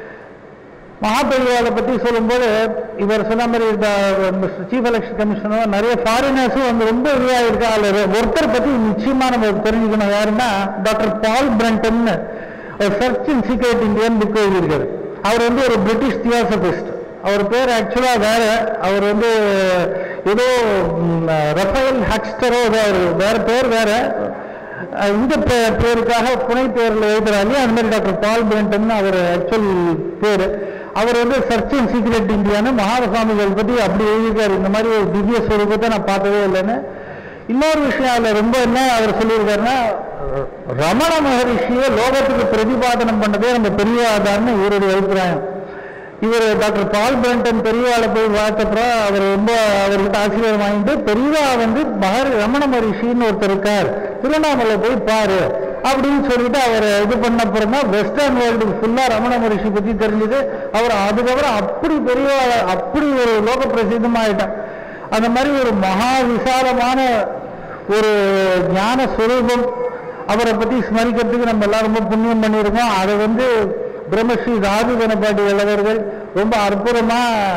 மகாபெரிவாளை பத்தி சொல்லும்போது இவர் சொன்ன மாதிரி சீஃப் எலெக்ஷன் கமிஷனர் நிறைய ஃபாரினர்ஸும் வந்து ரொம்ப இதுவாக இருக்கா அதுல ஒருத்தர் பத்தி நிச்சயமா நம்ம தெரிஞ்சுக்கணும் யாருன்னா டாக்டர் பால் பிரண்டன்னு ஒரு search in secret Indian book எழுதியிருக்காரு அவர் வந்து ஒரு பிரிட்டிஷ் தியோசபிஸ்ட் அவர் பேர் ஆக்சுவலா வேற அவர் வந்து ஏதோ ம், ரஃபேல் ஹக்ஸ்டரோ ஏதோ அவரு வேற பேர் வேற அஹ் இந்த பே- பேருக்காக புனை பேர்ல எழுதுறாங்க அந்த மாதிரி டாக்டர் பால் பிரண்டன் அவர் ஆக்சுவல் பேரு அவர் வந்து சர்ச் அண்ட் சீக்ரெட் இந்தியான்னு மகாசுவாமிகள் பத்தி அப்படி எழுதியிருக்காரு இந்த மாதிரி ஒரு திவ்ய ஸ்வரூபத்தை நான் பார்த்ததே இல்லைன்னு இன்னொரு விஷயம் அதுல ரொம்ப என்ன அவர் சொல்லியிருக்காருன்னா ரமண மகரிஷியை லோகத்துக்கு பிரதிபாதனம் பண்ணதே நம்ம பெரிய ஆதாரம்னு இவருடைய அபிப்பிராயம் இவர் டாக்டர் பால் பிரண்டன் பெரியவாளை போய் பார்த்தப்பறம் அவர் ரொம்ப அவர்கிட்ட ஆசீர்வாதம் வாங்கிட்டு பெரியவா வந்து மகர் ரமண மகரிஷின்னு ஒருத்தர் இருக்கார் திருவண்ணாமலை போய் பாரு அப்படின்னு சொல்லிட்டு அவர் இது பண்ண அப்புறம் தான் வெஸ்டர்ன் வேர்ல்டு ஃபுல்லா ரமண மகரிஷி பத்தி தெரிஞ்சது அவர் அதுக்கப்புறம் அப்படி பெரிய அப்படி ஒரு லோக பிரசித்தமாயிட்டான் அந்த மாதிரி ஒரு மகா விசாலமான ஒரு ஞான சுரூபம் அவரை பத்தி ஸ்மரிக்கிறதுக்கு நம்ம எல்லாம் ரொம்ப புண்ணியம் பண்ணியிருக்கோம் அதை வந்து பிரம்மஸ்ரீ ராஜு கணபாட்டி அவர்கள் ரொம்ப அற்புதமா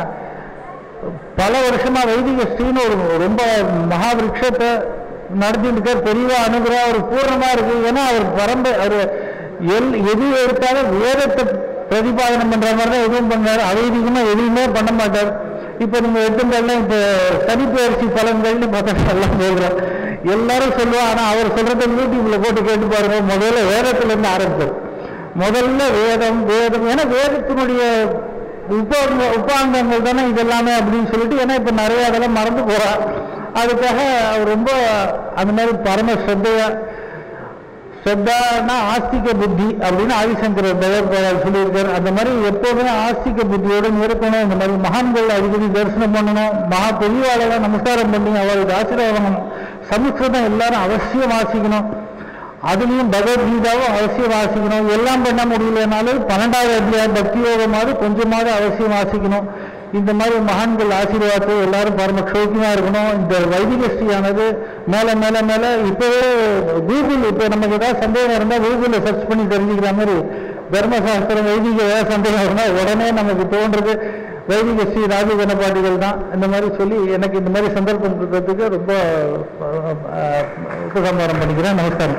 பல வருஷமா வைதிக ஸ்ரீன்னு ஒரு ரொம்ப மகா விருட்சத்தை நடத்திட்டு இருக்கார் பெரியவா அனுகிரகம் அவர் பூர்ணமா இருக்கு ஏன்னா அவர் பரம்பரை அவர் எல் எது எடுத்தாலும் வேதத்தை பிரதிபாதனம் பண்ற மாதிரி தான் எதுவும் பண்ணாரு அவைதிகமா எதுவுமே பண்ண மாட்டார் இப்ப நீங்க எடுத்துட்டா இப்ப சனிப்பெயர்ச்சி பலன்கள்னு பார்த்தா எல்லாம் சொல்றோம் எல்லாரும் சொல்லுவோம் ஆனா அவர் சொல்றதை யூடியூப்ல போட்டு கேட்டு பாருங்க முதல்ல வேதத்துல இருந்து ஆரம்பிப்பார் முதல்ல வேதம் வேதம் ஏன்னா வேதத்தினுடைய உபாங்க உபாங்கங்கள் தானே இதெல்லாமே அப்படின்னு சொல்லிட்டு ஏன்னா இப்ப நிறைய அதெல்லாம் மறந்து போறா அதுக்காக அவர் ரொம்ப அந்த மாதிரி பரம ஸ்ரத்தையா ஸ்ரத்தானா ஆஸ்திக புத்தி அப்படின்னு ஆதிசங்கர் தயாரிப்பாளர் சொல்லியிருக்காரு அந்த மாதிரி எப்போதுமே ஆஸ்திக புத்தியோட இருக்கணும் இந்த மாதிரி மகான்கள் அடிக்கடி தரிசனம் பண்ணணும் மகா பெரியவாளெல்லாம் நமஸ்காரம் பண்ணி அவருக்கு ஆசீர்வாதம் சமஸ்கிருதம் எல்லாரும் அவசியம் வாசிக்கணும் அதுலயும் பகவத்கீதாவும் அவசியம் வாசிக்கணும் எல்லாம் பண்ண முடியலனாலும் பன்னெண்டாவது அத்தியாயம் பக்தி யோகமாவது கொஞ்சமாவது அவசியம் வாசிக்கணும் இந்த மாதிரி மகான்கள் ஆசீர்வாதத்தை எல்லாரும் பரம க்ஷோக்கியமா இருக்கணும் இந்த வைதிக ஸ்ரீயானது மேல மேல மேல இப்பவே கூகுள் இப்ப நமக்கு ஏதாவது சந்தேகம் இருந்தா கூகுள்ல சர்ச் பண்ணி தெரிஞ்சுக்கிற மாதிரி தர்மசாஸ்திரம் வைதிக ஏதாவது சந்தேகம் இருந்தா உடனே நமக்கு தோன்றது வைதிக ஸ்ரீ ராஜகணபாட்டிகள் தான் இந்த மாதிரி சொல்லி எனக்கு இந்த மாதிரி சந்தர்ப்பம் கொடுக்கறதுக்கு ரொம்ப அஹ், அஹ், உபசம்பாரம் பண்ணிக்கிறேன் நமஸ்காரம்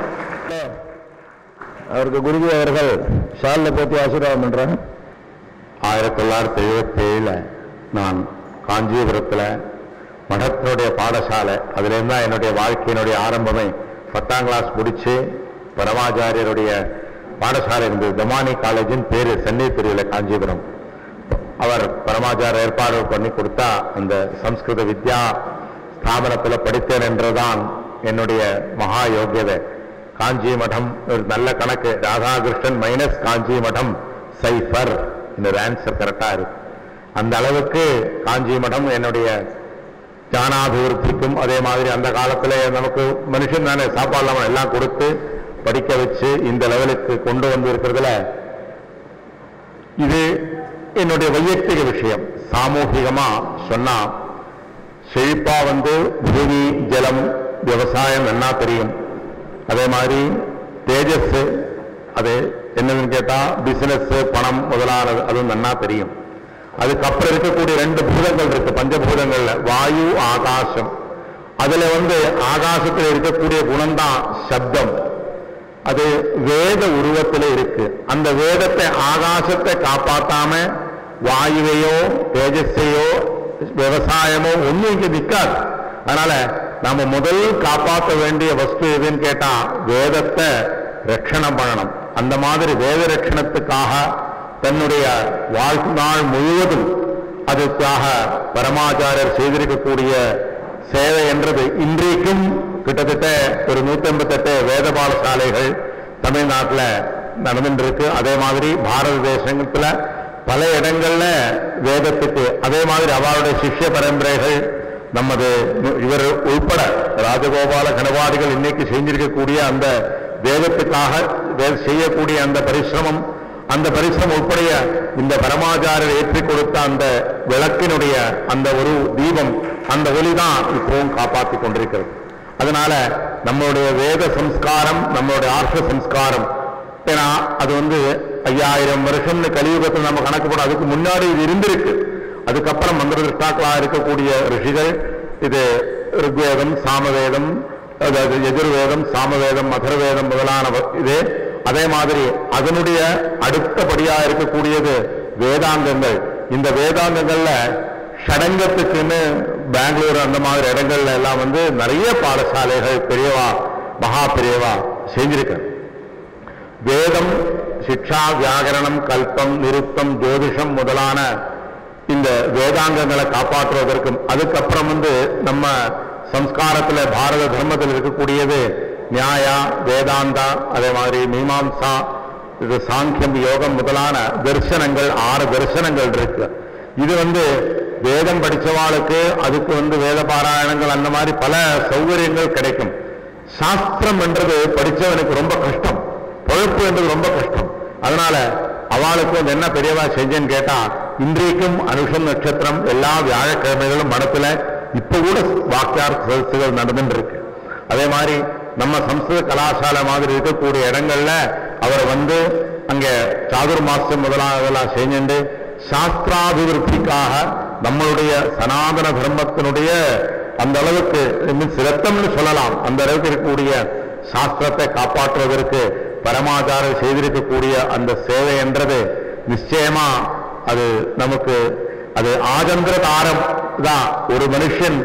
அவருக்கு குருஜி அவர்கள் ஷாலில் போத்தி ஆசீர்வாதம் பண்றாங்க ஆயிரத்தி தொள்ளாயிரத்தி எழுபத்தி ஏழுல நான் காஞ்சிபுரத்தில் மடத்தினுடைய பாடசாலை அதுலேருந்து தான் என்னுடைய வாழ்க்கையினுடைய ஆரம்பமே பத்தாம் கிளாஸ் முடிச்சு பரமாச்சாரியருடைய பாடசாலை இருந்தது தமானி காலேஜின் பேரு சென்னை பிரிவில் காஞ்சிபுரம் அவர் பரமாச்சார ஏற்பாடு பண்ணி கொடுத்தா அந்த சம்ஸ்கிருத வித்யா ஸ்தாபனத்தில் படித்தேன் என்றுதான் என்னுடைய மகா யோகியதை காஞ்சி மடம் ஒரு நல்ல கணக்கு ராதாகிருஷ்ணன் மைனஸ் காஞ்சி மடம் சைஃபர் என்னோட ஆன்சர் கரெக்டா இருக்கு அந்த அளவுக்கு காஞ்சி மடம் என்னுடைய ஞானாபிவிருத்திக்கும் அதே மாதிரி அந்த காலத்துல நமக்கு மனுஷன் தானே சாப்பாடு இல்லாம எல்லாம் கொடுத்து படிக்க வச்சு இந்த லெவலுக்கு கொண்டு வந்து இருக்கிறதுல இது என்னுடைய வையக்திக விஷயம் சாமூகிகமா சொன்னா செழிப்பா வந்து பூமி ஜலம் விவசாயம் என்ன தெரியும் அதே மாதிரி தேஜஸ் அது என்னன்னு கேட்டா பிசினஸ் பணம் முதலானது அதுவும் நன்னா தெரியும் அதுக்கப்புறம் இருக்கக்கூடிய ரெண்டு பூதங்கள் இருக்கு பஞ்சபூதங்கள்ல வாயு ஆகாசம் அதுல வந்து ஆகாசத்தில் இருக்கக்கூடிய குணம்தான் சப்தம் அது வேத உருவத்தில் இருக்கு அந்த வேதத்தை ஆகாசத்தை காப்பாத்தாம வாயுவையோ தேஜஸையோ விவசாயமோ ஒண்ணும் இங்க நிக்காது அதனால நாம முதல் காப்பாற்ற வேண்டிய வஸ்து எதுன்னு கேட்டா வேதத்தை ரட்சணம் பண்ணணும் அந்த மாதிரி வேத ரட்சணத்துக்காக தன்னுடைய வாழ்நாள் முழுவதும் அதுக்காக பரமாச்சாரியர் செய்திருக்கக்கூடிய சேவை என்றது இன்றைக்கும் கிட்டத்தட்ட ஒரு நூத்தி ஐம்பத்தெட்டு வேத பாடசாலைகள் தமிழ்நாட்டில் நடந்துட்டு இருக்கு அதே மாதிரி பாரத தேசத்துல பல இடங்கள்ல வேதத்துக்கு அதே மாதிரி அவருடைய சிஷ்ய பரம்பரைகள் நமது இவர் உள்பட ராஜகோபால கணவாதிகள் இன்னைக்கு செஞ்சிருக்கக்கூடிய அந்த வேதத்துக்காக வே- செய்யக்கூடிய அந்த பரிசிரமம் அந்த பரிசிரமம் உட்படைய இந்த பரமாச்சாரியர் ஏற்றி கொடுத்த அந்த விளக்கினுடைய அந்த ஒரு தீபம் அந்த ஒளி தான் இப்பவும் காப்பாற்றிக் கொண்டிருக்கிறது அதனால நம்மளுடைய வேத சம்ஸ்காரம் நம்மளுடைய ஆர்ஷ சம்ஸ்காரம் ஏன்னா அது வந்து ஐயாயிரம் வருஷம்னு கலியுகத்தில் நம்ம கணக்கு போட அதுக்கு முன்னாடி இது இருந்திருக்கு அதுக்கப்புறம் மந்திர திருஷ்டாக்களாக இருக்கக்கூடிய ரிஷிகள் இது ருக்வேதம் சாமவேதம் அதாவது எதிர்வேதம் சாமவேதம் மகரவேதம் முதலான வ- இது அதே மாதிரி அதனுடைய அடுத்தபடியாக இருக்கக்கூடியது வேதாந்தங்கள் இந்த வேதாந்தங்கள்ல ஷடங்கத்துக்குன்னு பெங்களூர் அந்த மாதிரி இடங்கள்ல எல்லாம் வந்து நிறைய பாடசாலைகள் பெரியவா மகா பெரியவா செஞ்சிருக்க வேதம் சிக்ஷா வியாகரணம் கல்பம் நிருத்தம் ஜோதிஷம் முதலான இந்த வேதாங்கங்களை காப்பாற்றுவதற்கும் அதுக்கப்புறம் வந்து நம்ம சம்ஸ்காரத்துல பாரத தர்மத்தில் இருக்கக்கூடியது நியாயா வேதாந்தா அதே மாதிரி மீமாம்சா இது சாங்கியம் யோகம் முதலான தரிசனங்கள் ஆறு தரிசனங்கள் இருக்கு இது வந்து வேதம் படிச்சவாளுக்கு அதுக்கு வந்து வேத பாராயணங்கள் அந்த மாதிரி பல சௌகரியங்கள் கிடைக்கும் சாஸ்திரம் என்றது படிச்சவனுக்கு ரொம்ப கஷ்டம் பொழப்பு என்றது ரொம்ப கஷ்டம் அதனால அவளுக்கு வந்து என்ன பெரியவா செஞ்சேன்னு கேட்டா இன்றைக்கும் அனுஷம் நட்சத்திரம் எல்லா வியாழக்கிழமைகளும் மடத்துல இப்ப கூட வாக்கியார் சதஸ்சுகள் நடந்துட்டு இருக்கு அதே மாதிரி நம்ம சம்ஸ்கிருத கலாசாலை மாதிரி இருக்கக்கூடிய இடங்கள்ல அவர் வந்து அங்க சாதுர் மாசம் முதலாவதெல்லாம் செஞ்சுண்டு சாஸ்திராபிவிருத்திக்காக நம்மளுடைய சனாதன தர்மத்தினுடைய அந்த அளவுக்கு மீன்ஸ் ரத்தம்னு சொல்லலாம் அந்த அளவுக்கு இருக்கக்கூடிய சாஸ்திரத்தை காப்பாற்றுவதற்கு பரமாச்சாரர் செய்திருக்கக்கூடிய அந்த சேவை என்றது நிச்சயமா அது நமக்கு அது ஆஜந்திர தாரம் தான் ஒரு மனுஷன்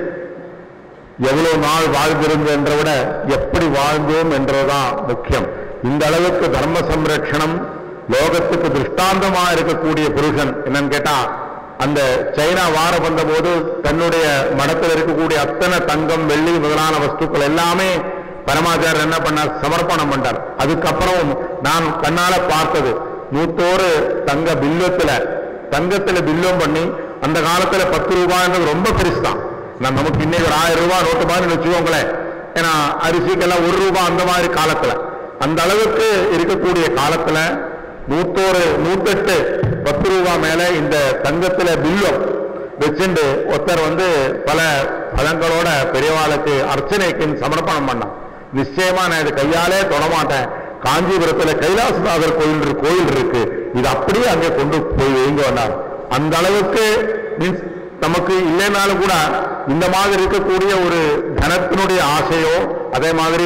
எவ்வளவு நாள் வாழ்ந்திருந்து என்ற விட எப்படி வாழ்ந்தோம் என்றதுதான் முக்கியம் இந்த அளவுக்கு தர்ம சம்ரட்சணம் லோகத்துக்கு திருஷ்டாந்தமா இருக்கக்கூடிய புருஷன் என்னன்னு கேட்டா அந்த சைனா வார வந்த போது தன்னுடைய மடத்தில் இருக்கக்கூடிய அத்தனை தங்கம் வெள்ளி முதலான வஸ்துக்கள் எல்லாமே பரமாச்சாரர் என்ன பண்ணார் சமர்ப்பணம் பண்ணார் அதுக்கப்புறம் நான் கண்ணால பார்த்தது நூத்தோரு தங்க பில்லத்துல தங்கத்துல பில்லும் பண்ணி அந்த காலத்துல பத்து ரூபாய்ன்றது ரொம்ப பெருசு தான் நான் நமக்கு இன்னைக்கு ஒரு ஆயிரம் ரூபாய் நோட்டு மாதிரி வச்சுக்கோங்களேன் ஏன்னா அரிசிக்கெல்லாம் ஒரு ரூபாய் அந்த மாதிரி காலத்துல அந்த அளவுக்கு இருக்கக்கூடிய காலத்துல நூத்தோரு நூத்தெட்டு பத்து ரூபாய் மேல இந்த தங்கத்துல பில்லும் வச்சுண்டு ஒருத்தர் வந்து பல பழங்களோட பெரியவாளுக்கு அர்ச்சனைக்கு சமர்ப்பணம் பண்ணான் நிச்சயமா நான் இது கையாலே தொடமாட்டேன் காஞ்சிபுரத்துல கைலாசநாதர் கோயில் இருக்கு- கோயில் இருக்கு இது அப்படியே அங்கே கொண்டு போய் வைங்க வந்தார் அந்த அளவுக்கு மீன்ஸ் நமக்கு இல்லைனாலும் கூட இந்த மாதிரி இருக்கக்கூடிய ஒரு தனத்தினுடைய ஆசையோ அதே மாதிரி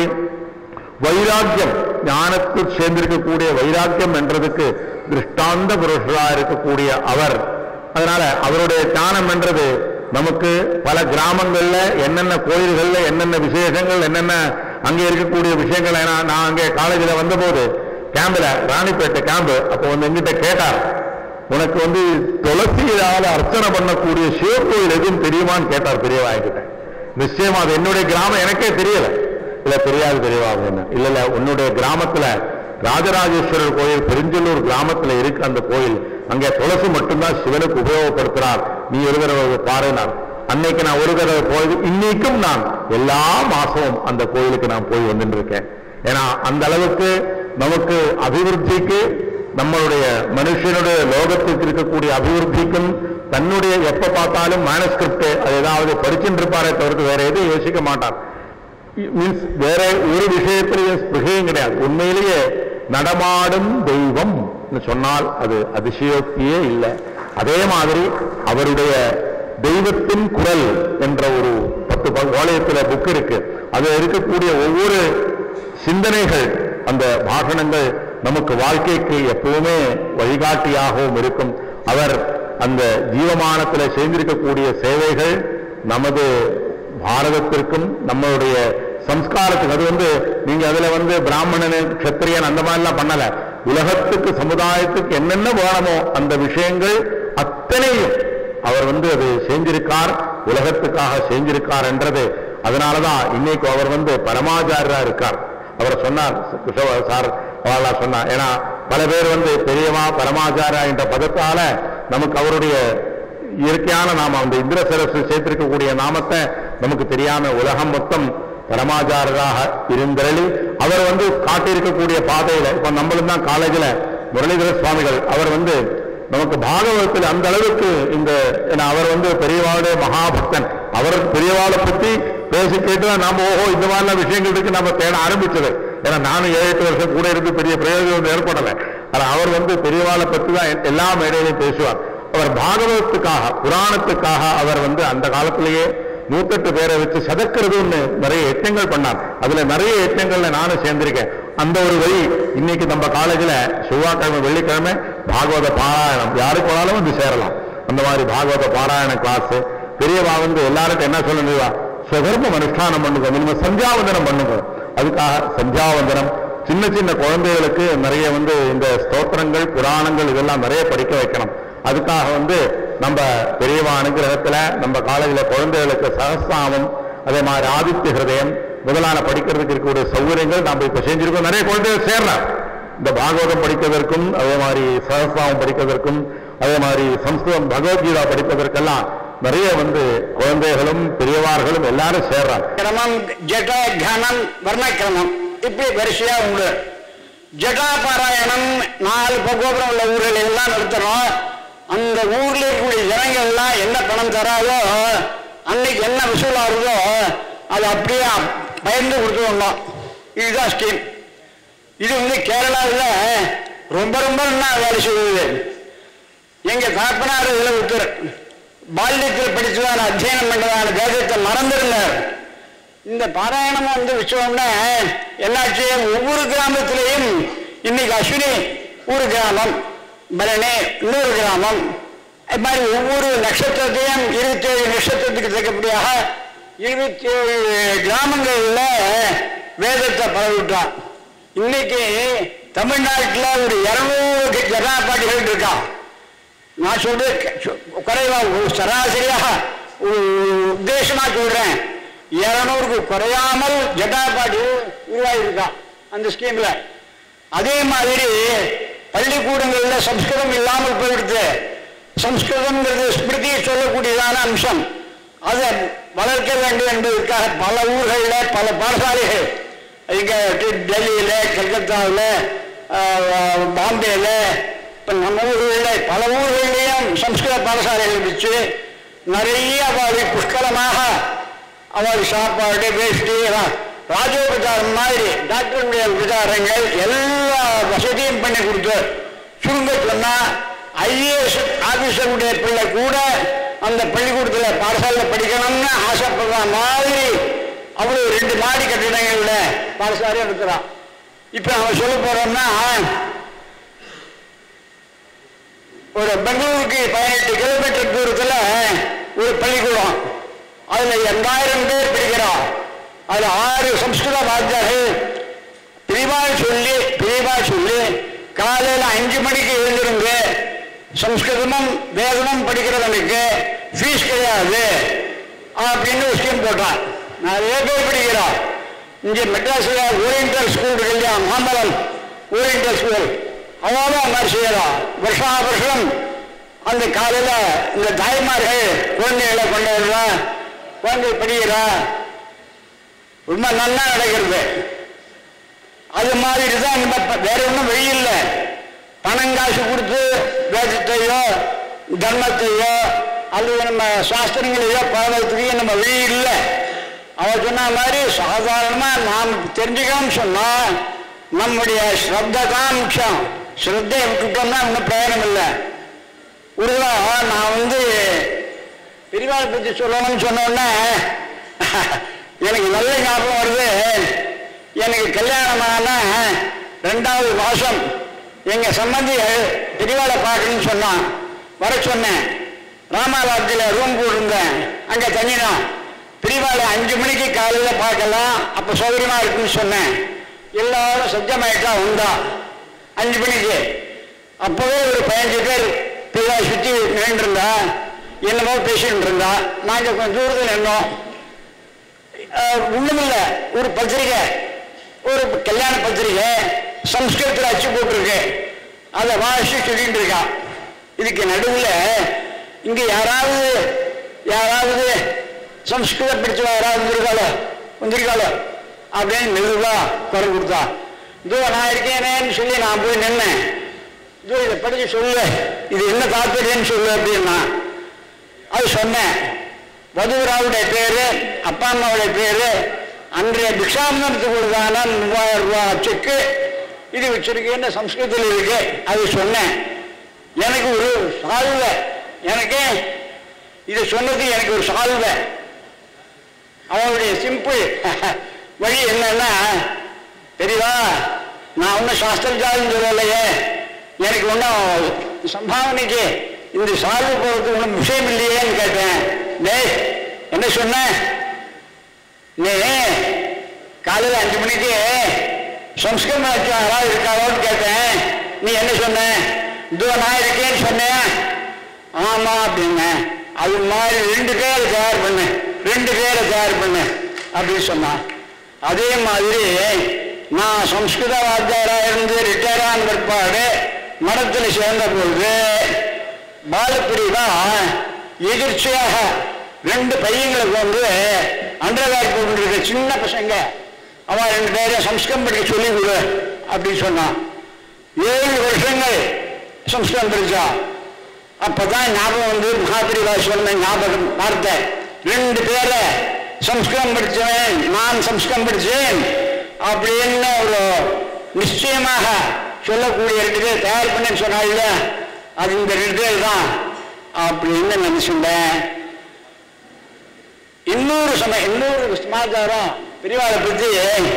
வைராக்கியம் ஞானத்தில் சேர்ந்திருக்கக்கூடிய வைராக்கியம் என்றதுக்கு திருஷ்டாந்த புருஷராக இருக்கக்கூடிய அவர் அதனால அவருடைய ஞானம் என்றது நமக்கு பல கிராமங்கள்ல என்னென்ன கோயில்கள்ல என்னென்ன விசேஷங்கள் என்னென்ன அங்கே இருக்கக்கூடிய விஷயங்கள் ஏன்னா நான் அங்கே காலேஜில் வந்தபோது கேம்பில் ராணிப்பேட்டை கேம்பு அப்போ வந்து எங்கிட்ட கேட்டார் உனக்கு வந்து துளசியால அர்ச்சனை பண்ணக்கூடிய சிவக்கோயில் எதுவும் தெரியுமான்னு கேட்டார் பெரியவா என்கிட்ட நிச்சயமா அது என்னுடைய கிராமம் எனக்கே தெரியல இல்ல தெரியாது பெரியவா அப்படின்னு இல்ல இல்ல உன்னுடைய கிராமத்துல ராஜராஜேஸ்வரர் கோயில் பெருஞ்சலூர் கிராமத்துல இருக்கு அந்த கோயில் அங்கே துளசி மட்டும்தான் சிவனுக்கு உபயோகப்படுத்துறார் நீ ஒரு தடவை பாருனார் அன்னைக்கு நான் ஒரு தடவை போய் இன்னைக்கும் நான் எல்லா மாசமும் அந்த கோயிலுக்கு நான் போய் வந்துட்டு இருக்கேன் ஏன்னா அந்த அளவுக்கு நமக்கு அபிவிருத்திக்கு நம்மளுடைய மனுஷனுடைய லோகத்துக்கு இருக்கக்கூடிய அபிவிருத்திக்கும் தன்னுடைய எப்ப பார்த்தாலும் மேனஸ்கிரிப்ட் அது ஏதாவது படிச்சுட்டு இருப்பாரே தவிர்த்து வேற எதுவும் யோசிக்க மாட்டார் மீன்ஸ் வேற ஒரு விஷயத்திலேயே ஸ்பிருகையும் கிடையாது உண்மையிலேயே நடமாடும் தெய்வம் சொன்னால் அது அதிசயோக்தியே இல்லை அதே மாதிரி அவருடைய தெய்வத்தின் குரல் என்ற ஒரு பத்து வாளையத்துல புக் இருக்கு அது இருக்கக்கூடிய ஒவ்வொரு சிந்தனைகள் அந்த பாஷணங்கள் நமக்கு வாழ்க்கைக்கு எப்பவுமே வழிகாட்டியாகவும் இருக்கும் அவர் அந்த ஜீவமானத்தில் செய்திருக்கக்கூடிய சேவைகள் நமது பாரதத்திற்கும் நம்மளுடைய சம்ஸ்காரத்துக்கு அது வந்து நீங்க அதுல வந்து பிராமணன் கத்திரியன் அந்த மாதிரிலாம் பண்ணல உலகத்துக்கு சமுதாயத்துக்கு என்னென்ன வேணுமோ அந்த விஷயங்கள் அத்தனையும் அவர் வந்து அது செஞ்சிருக்கார் உலகத்துக்காக செஞ்சிருக்கார் என்றது அதனாலதான் இன்னைக்கு அவர் வந்து பரமாச்சாரியரா இருக்கார் அவர் சொன்னார் கிருஷ்ண சார் அவரெல்லாம் சொன்னார் ஏன்னா பல பேர் வந்து பெரியவா பரமாச்சாரா என்ற பதத்தால நமக்கு அவருடைய இயற்கையான நாமம் அந்த இந்திர சரசு சேர்த்திருக்கக்கூடிய நாமத்தை நமக்கு தெரியாம உலகம் மொத்தம் பரமாச்சாரராக இருந்தரளி அவர் வந்து காட்டியிருக்கக்கூடிய பாதையில இப்ப நம்மளும் தான் காலேஜில் முரளிதர சுவாமிகள் அவர் வந்து நமக்கு பாகவதத்தில் அந்த அளவுக்கு இந்த ஏன்னா அவர் வந்து பெரியவாளுடைய மகாபக்தன் அவர் பெரியவாளை பத்தி பேசி கேட்டு தான் நாம ஓஹோ இந்த மாதிரிலாம் விஷயங்கள் இருக்கு நம்ம தேட ஆரம்பிச்சது ஏன்னா நானும் ஏழு எட்டு வருஷம் கூட இருந்து பெரிய பிரயோஜனம் ஏற்படலை ஆனா அவர் வந்து பெரியவாளை பத்தி தான் எல்லா மேடையிலையும் பேசுவார் அவர் பாகவதத்துக்காக புராணத்துக்காக அவர் வந்து அந்த காலத்திலேயே நூத்தெட்டு பேரை வச்சு சதக்கிறதுன்னு நிறைய யஜ்ஞங்கள் பண்ணார் அதுல நிறைய யஜ்ஞங்கள்ல நானும் சேர்ந்திருக்கேன் அந்த ஒரு வழி இன்னைக்கு நம்ம காலேஜ்ல செவ்வாய்க்கிழமை வெள்ளிக்கிழமை பாகவத பாராயணம் யாருக்கு வேணாலும் வந்து சேரலாம் அந்த மாதிரி பாகவத பாராயண கிளாஸ் பெரியவா வந்து எல்லாருக்கும் என்ன சொல்லணுவா சுகர்மம் அனுஷ்டானம் பண்ணுங்க மினிமம் சந்தியாவந்தனம் பண்ணுங்க அதுக்காக சந்தியாவந்தனம் சின்ன சின்ன குழந்தைகளுக்கு நிறைய வந்து இந்த ஸ்தோத்திரங்கள் புராணங்கள் இதெல்லாம் நிறைய படிக்க வைக்கணும் அதுக்காக வந்து நம்ம பெரியவா அனுகிரகத்துல நம்ம காலேஜில் குழந்தைகளுக்கு சகஸ்தாமம் அதே மாதிரி ஆதித்ய ஹிருதயம் முதலான படிக்கிறதுக்கு இருக்கக்கூடிய சௌகரியங்கள் நம்ம இப்ப செஞ்சிருக்கோம் நிறைய குழந்தைகள் சேர்றார் இந்த பாகவதம் படிப்பதற்கும் அதே மாதிரி சகஸ்தாமம் படிப்பதற்கும் அதே மாதிரி சம்ஸ்கிருதம் பகவத்கீதா படிப்பதற்கெல்லாம் நிறைய வந்து குழந்தைகளும் பெரியவார்களும் எல்லாரும் சேர்றாங்க கிரமம் ஜட தியானம் வர்ணக்கிரமம் இப்படி வரிசையா உண்டு ஜடா பாராயணம் நாலு கோபுரம் உள்ள ஊர்கள் எல்லாம் நடத்துறோம் அந்த ஊர்ல இருக்கக்கூடிய ஜனங்கள் எல்லாம் என்ன பணம் தராதோ அன்னைக்கு என்ன வசூல் ஆகுதோ அது அப்படியே பயந்து கொடுத்துடணும் இதுதான் ஸ்கீம் இது வந்து கேரளாவில் ரொம்ப ரொம்ப நல்லா வேலை செய்யுது எங்க தாப்பனார் இதுல ஒருத்தர் பால்யத்தில் படிச்சதான அத்தியனம் பண்ணதான வேதத்தை மறந்திருந்தார் இந்த பாராயணம் வந்து வச்சோம்னா என்னாச்சு ஒவ்வொரு கிராமத்திலையும் இன்னைக்கு அஸ்வினி ஒரு கிராமம் பரணி இன்னொரு கிராமம் இது மாதிரி ஒவ்வொரு நட்சத்திரத்தையும் இருபத்தி ஏழு நட்சத்திரத்துக்கு தக்கபடியாக இருபத்தி ஏழு கிராமங்களில் வேதத்தை பரவிட்டான் இன்னைக்கு தமிழ்நாட்டில் ஒரு இருநூறு ஜனாபாட்டிகள் இருக்கான் நான் சொல்றது க- குறைவா ஒரு சராசரியாக ஒரு உத்தேசமா சொல்றேன் இருநூறுக்கு குறையாமல் ஜட்டாபாடி உருவாயிருக்கான் அந்த ஸ்கீம்ல அதே மாதிரி பள்ளிக்கூடங்கள்ல சம்ஸ்கிருதம் இல்லாமல் போயிடுது சம்ஸ்கிருதம்ங்கிறது ஸ்மிருதியை சொல்லக்கூடியதான அம்சம் அதை வளர்க்க வேண்டும் என்பதற்காக பல ஊர்களில் பல பாடசாலைகள் இங்க டி- டெல்லியில கல்கத்தாவில் பாம்பேல இப்ப நம்ம ஊர்களில் பல ஊர்களிலையும் சம்ஸ்கிருத பாடசாலைகள் வச்சு நிறைய அவள் புஷ்கலமாக அவள் சாப்பாடு வேஷ்டி எல்லாம் ராஜோபச்சாரம் மாதிரி டாக்டருடைய உபச்சாரங்கள் எல்லா வசதியும் பண்ணி கொடுத்து சுருங்க சொன்னா ஐஏஎஸ் ஆபீசருடைய பிள்ளை கூட அந்த பள்ளிக்கூடத்தில் பாடசாலையில் படிக்கணும்னு ஆசைப்படுற மாதிரி அவ்வளவு ரெண்டு மாடி கட்டிடங்கள்ல பாடசாலை இருக்கிறான் இப்ப அவன் சொல்ல போறோம்னா ஒரு பெங்களூருக்கு பதினெட்டு கிலோமீட்டர் தூரத்துல ஒரு பள்ளிக்கூடம் அதுல எண்ணாயிரம் பேர் படிக்கிறான் அதுல ஆறு சம்ஸ்கிருத வாத்தியார்கள் பிரிவா சொல்லி பிரிவா சொல்லி காலையில அஞ்சு மணிக்கு எழுந்திருங்க சம்ஸ்கிருதமும் வேதமும் படிக்கிறவனுக்கு ஃபீஸ் கிடையாது அப்படின்னு ஒரு ஸ்கீம் போட்டான் நிறைய பேர் படிக்கிறான் இங்க மெட்ராஸ்ல ஓரியன்டல் ஸ்கூல் இருக்கு இல்லையா மாம்பலம் ஓரியன்டல் ஸ்கூல் அவளும் அந்த மாதிரி செய்யறான் வருஷா வருஷம் அந்த காலையில இந்த தாய்மார்கள் குழந்தைகளை கொண்டு வருவா குழந்தை படிக்கிறா ரொம்ப நல்லா நடக்கிறது அது மாதிரி தான் நம்ம ப- வேற ஒன்றும் வழி இல்லை பணம் காசு கொடுத்து வேதத்தையோ தர்மத்தையோ அல்லது நம்ம சாஸ்திரங்களையோ பழகிறதுக்கு நம்ம வழி இல்லை அவ சொன்ன மாதிரி சாதாரணமா நாம் தெரிஞ்சுக்கணும்னு சொன்னா நம்முடைய ஸ்ரத்த தான் முக்கியம் ஸ்ரத்தையை விட்டுட்டோம்னா ஒன்றும் பிரயோஜனம் இல்லை உருவா நான் வந்து பெரியவாளை பற்றி சொல்லணும்னு சொன்னோடனே எனக்கு நல்ல ஞாபகம் வருது எனக்கு கல்யாணமான ரெண்டாவது மாதம் எங்கள் சம்பந்திகள் பெரியவாளை பார்க்கணும்னு சொன்னான் வர சொன்னேன் ராமாலாட்சியில் ரூம் போட்டிருந்தேன் அங்கே தங்கினான் பெரியவாளை அஞ்சு மணிக்கு காலையில் பார்க்கலாம் அப்போ சௌகரியமாக இருக்குன்னு சொன்னேன் எல்லாரும் சஜ்ஜமாயிட்டா வந்தா அஞ்சு மணிக்கு அப்பவே ஒரு பதினஞ்சு பேர் பெரியா சுற்றி நின்றுருந்தா என்னமோ பேசிட்டு இருந்தா நாங்க கொஞ்சம் தூரத்தில் நின்னோம் அஹ், ஒண்ணுமில்ல ஒரு பத்திரிகை ஒரு கல்யாண பத்திரிகை சம்ஸ்கிருதத்தில் அச்சு போட்டிருக்கு அதை வாசிச்சு சொல்லிட்டு இருக்கான் இதுக்கு நடுவில் இங்க யாராவது யாராவது சம்ஸ்கிருதம் படிச்சவா யாராவது வந்திருக்காளோ வந்திருக்காளோ அப்படின்னு மெதுவா குரல் கொடுத்தா இதோ நான் இருக்கேனேன்னு சொல்லி நான் போய் நின்னேன் இதோ இதை படிச்சு சொல்லு இது என்ன தாற்பயம்னு சொல்லு அப்படின்னா அது சொன்னேன் வதுவராவுடைய பேரு அப்பா அம்மாவுடைய பேரு அன்றைய பிக்ஷாமனத்துக்கு கொடுத்தான மூவாயிரம் ரூபாய் செக்கு இது வச்சிருக்கேன்னு சம்ஸ்கிருதத்தில் இருக்கு அது சொன்னேன் எனக்கு ஒரு சால்வை எனக்கு இது சொன்னது எனக்கு ஒரு சால்வை அவனுடைய சிம்பிள் வழி என்னன்னா தெரியவா நான் ஒன்றும் சாஸ்திரஜாலும் சொல்லலையே எனக்கு ஒன்றும் சம்பாவனைக்கு இந்த சால்வு போகிறதுக்கு ஒன்றும் விஷயம் இல்லையேன்னு கேட்டேன் டேய் என்ன சொன்ன நீ காலையில் அஞ்சு மணிக்கு சம்ஸ்கிருதம் வச்சு யாராவது இருக்காளோன்னு கேட்டேன் நீ என்ன சொன்ன இதோ நான் இருக்கேன்னு சொன்னேன் ஆமா அப்படின்னு அது மாதிரி ரெண்டு பேரை தயார் பண்ணு ரெண்டு பேரை தயார் பண்ணு அப்படின்னு சொன்னான் அதே மாதிரி நான் சம்ஸ்கிருத வாத்தியாரா இருந்து ரிட்டையர் ஆன பிற்பாடு மடத்தில் சேர்ந்த பொழுது பாலப்பிரிவா எதிர்ச்சியாக ரெண்டு பையங்களுக்கு வந்து அண்டர்வேர் போட்டுருக்க சின்ன பசங்க அவன் ரெண்டு பேரையும் சம்ஸ்கிருதம் படிக்க சொல்லி கொடு அப்படின்னு சொன்னான் ஏழு வருஷங்கள் சம்ஸ்கிருதம் படிச்சா அப்பதான் ஞாபகம் வந்து மகாபிரிவா சொன்ன ஞாபகம் பார்த்தேன் ரெண்டு பேரை சம்ஸ்கிருதம் படிச்சவன் நான் சம்ஸ்கிருதம் படிச்சேன் அப்படின்னு ஒரு நிச்சயமாக சொல்லக்கூடிய ரெண்டு பேர் தயார் பண்ணேன்னு சொன்னாங்க அது இந்த ரெண்டு பேர் தான் அப்படின்னு நினைச்சுட்டேன் இன்னொரு சமயம் இன்னொரு சமாச்சாரம் பெரியவாளை பத்தி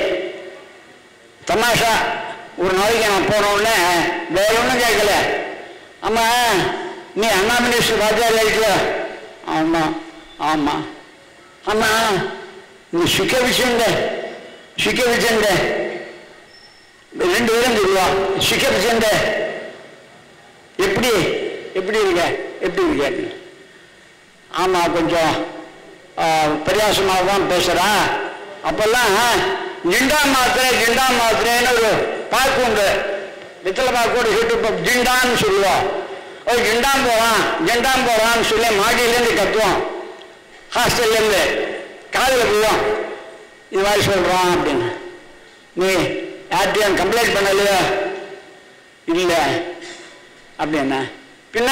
தமாஷா ஒரு நாளைக்கு நான் போன உடனே வேற ஒன்றும் கேட்கல அம்மா நீ அண்ணா மினிஸ்டர் வாத்தியார் இருக்கியா ஆமா ஆமா அம்மா நீ சுக்க விஷயங்க சுக்க விஷயங்க ரெண்டு பேரும் சொல்லுவா சுக்க விஷயங்க எப்படி எப்படி இருக்க எப்படி இருக்க ஆமா கொஞ்சம் பரியாசமாக தான் பேசுறான் அப்பெல்லாம் ஜிண்டா மாத்திரை ஜிண்டா மாத்திரைன்னு ஒரு பாக்கு உண்டு வெத்தலை பாக்கோட ஹிட்டு இப்போ ஜிண்டான்னு சொல்லுவோம் ஓ ஜிண்டாம் போறான் ஜிண்டாம் போறான்னு சொல்லி மாடியிலேருந்து கத்துவோம் ஹாஸ்டல்லேருந்து காதில் போவோம் இது மாதிரி சொல்கிறான் அப்படின்னு நீ யார்ட்டையும் கம்ப்ளைண்ட் பண்ணலையா இல்லை அப்படின்னா பின்ன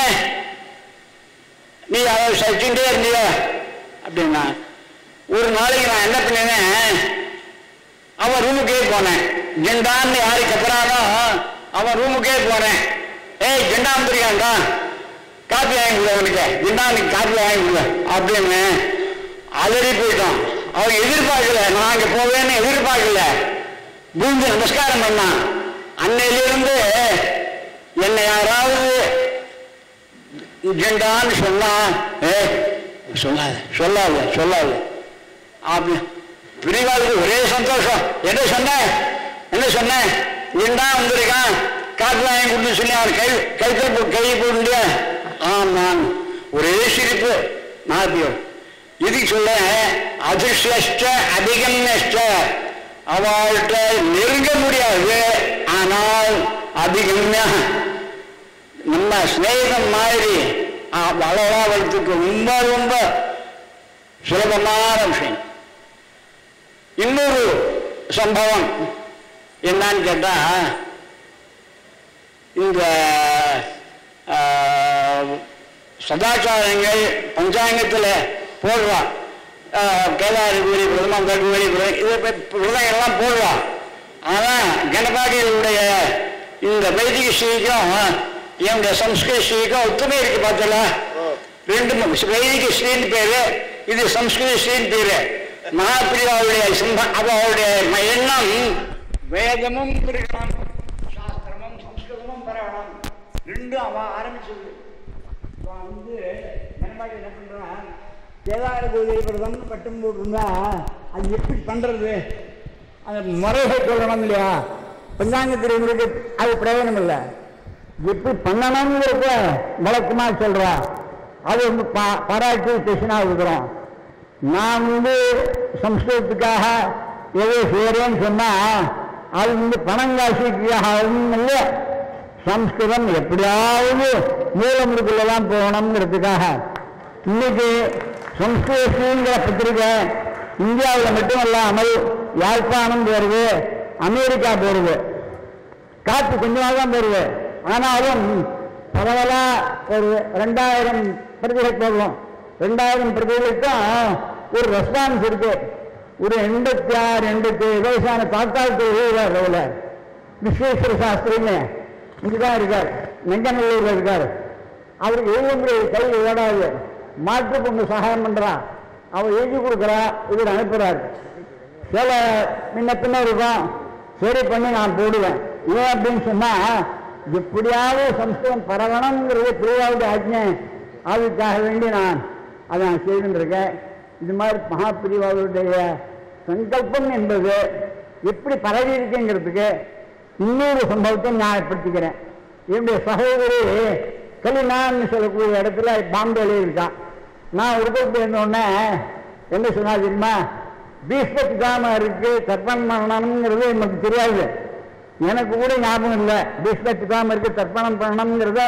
நீ அதை சச்சின்டே இருந்தியா அப்படின்னா ஒரு நாளைக்கு நான் என்ன பண்ணினேன் அவன் ரூமுக்கே போனேன் ஜெண்டான்னு யாரு கத்துறானோ அவன் ரூமுக்கே போனேன் ஏய் ஜெண்டா வந்துருக்காண்டா காப்பி வாங்கி கொடு அவனுக்கு ஜெண்டானுக்கு காப்பி வாங்கி கொடு அப்படின்னு அலறி போயிட்டான் அவன் எதிர்பார்க்கல நான் அங்க போவேன்னு எதிர்பார்க்கல பூந்து நமஸ்காரம் பண்ணான் அன்னையிலிருந்து என்னை யாராவது ஜெண்டான்னு சொன்னா ஏ சொல்லாத சொல்லாத சொல்லாத அப்படி பிரிவாளுக்கு ஒரே சந்தோஷம் என்ன சொன்ன என்ன சொன்ன ஜெண்டா வந்திருக்கான் காட்டு வாங்கி கொடுத்து சொல்லி அவன் கை கைத்தில் போ கை போட்டு ஆமாம் ஒரே சிரிப்பு நாப்பியம் இதுக்கு சொல்ல அதிர்ஷ்ட அதிகம்னஷ்ட அவள்கிட்ட நெருங்க முடியாது ஆனால் அதிகம்னா நம்ம ஸ்நேகம் மாதிரி வளராவதுக்கு ரொம்ப ரொம்ப சுலபமான விஷயம் இன்னொரு சம்பவம் என்னன்னு கேட்டா இந்த ஆஹ், சதாச்சாரங்கள் பஞ்சாங்கத்தில் போடுறா ஆஹ், கேதாரி கூலி பிரதமம் கட்டுவலி இது விரதம் எல்லாம் போடுறா ஆனா கணபாடியுடைய இந்த வைதிக ஸ்ரீக்கும் என்னுடைய சம்ஸ்கிருத ஸ்ரீக்கும் ஒத்துமை இருக்கு பார்த்தல ரெண்டு ம- வைதிக ஸ்ரீன்னு பேரு இது சம்ஸ்கிருத ஸ்ரீன்னு பேரு மகாபிரியாவுடைய சம்ப அவளுடைய ம- எண்ணம் வேதமும் இருக்கணும் சாஸ்திரமும் சம்ஸ்கிருதமும் பரவணும் ரெண்டும் அவ ஆரம்பிச்சது இப்ப வந்து மனமாடி என்ன பண்றான் கேதார கோயில் விரதம்னு பட்டம் போட்டிருந்தா அது எப்படி பண்றது அந்த முறைகள் சொல்லணும் இல்லையா பஞ்சாங்கத்தில் இருந்துட்டு அது பிரயோஜனம் இல்லை எப்படி பண்ணணுங்கிறத விளக்கமா சொல்றா அது வந்து பா- பாராட்டி பேசினா இருக்கிறோம் நான் வந்து சம்ஸ்கிருதத்துக்காக ஏதோ செய்கிறேன்னு சொன்னா அது வந்து பணம் காசுக்காகவும் இல்லை சம்ஸ்கிருதம் எப்படியாவது மூலமுடுக்குள்ளதான் போகணுங்கிறதுக்காக இன்னைக்கு சம்ஸ்கிருதங்கிற பத்திரிகை இந்தியாவில் மட்டும் இல்லாமல் யாழ்ப்பாணம் போறது அமெரிக்கா போறது காற்று கொஞ்சமாக தான் போடுது ஆனாலும் பரவலா ஒரு ரெண்டாயிரம் பிரதிகள் போடுவோம் ரெண்டாயிரம் பிரதிகளுக்கும் ஒரு ரெஸ்பான்ஸ் இருக்கு ஒரு எண்பத்தி ஆறு எண்பத்தி ஏழு வயசான தாத்தாவுக்கு எழுதுவார் அதுல விஸ்வேஸ்வர சாஸ்திரின்னு இங்கதான் இருக்கார் நெங்கநல்லூர்ல இருக்கார் அவருக்கு எழுத முடியாது கை ஓடாது மாற்று பொண்ணு சகாயம் பண்றா அவர் எழுதி கொடுக்குறா இவர் அனுப்புறாரு சில முன்ன பின்ன இருக்கும் சரி பண்ணி நான் போடுவேன் ஏன் அப்படின்னு சொன்னா எப்படியாவது சம்ஸ்கிருதம் பரவணுங்கிறது திருவாவுடைய ஆஜ்ஞை அதுக்காக வேண்டி நான் அதை நான் செய்துட்டு இருக்கேன் இது மாதிரி மகாபிரிவாவுடைய சங்கல்பம் என்பது எப்படி பரவி இருக்குங்கிறதுக்கு இன்னொரு சம்பவத்தை ஞாபகப்படுத்திக்கிறேன் என்னுடைய சகோதரி கலினான்னு சொல்லக்கூடிய இடத்துல பாம்பேல இருக்கான் நான் உருப்பட்டு இருந்தோடனே என்ன சொன்னா தெரியுமா பீஷ்மபிதாம இருக்கு தர்ப்பணம் பண்ணணுங்கிறது எனக்கு தெரியாது எனக்கு கூட ஞாபகம் இல்லை பீஷ்மபிதாம இருக்கு தர்ப்பணம் பண்ணணுங்கிறத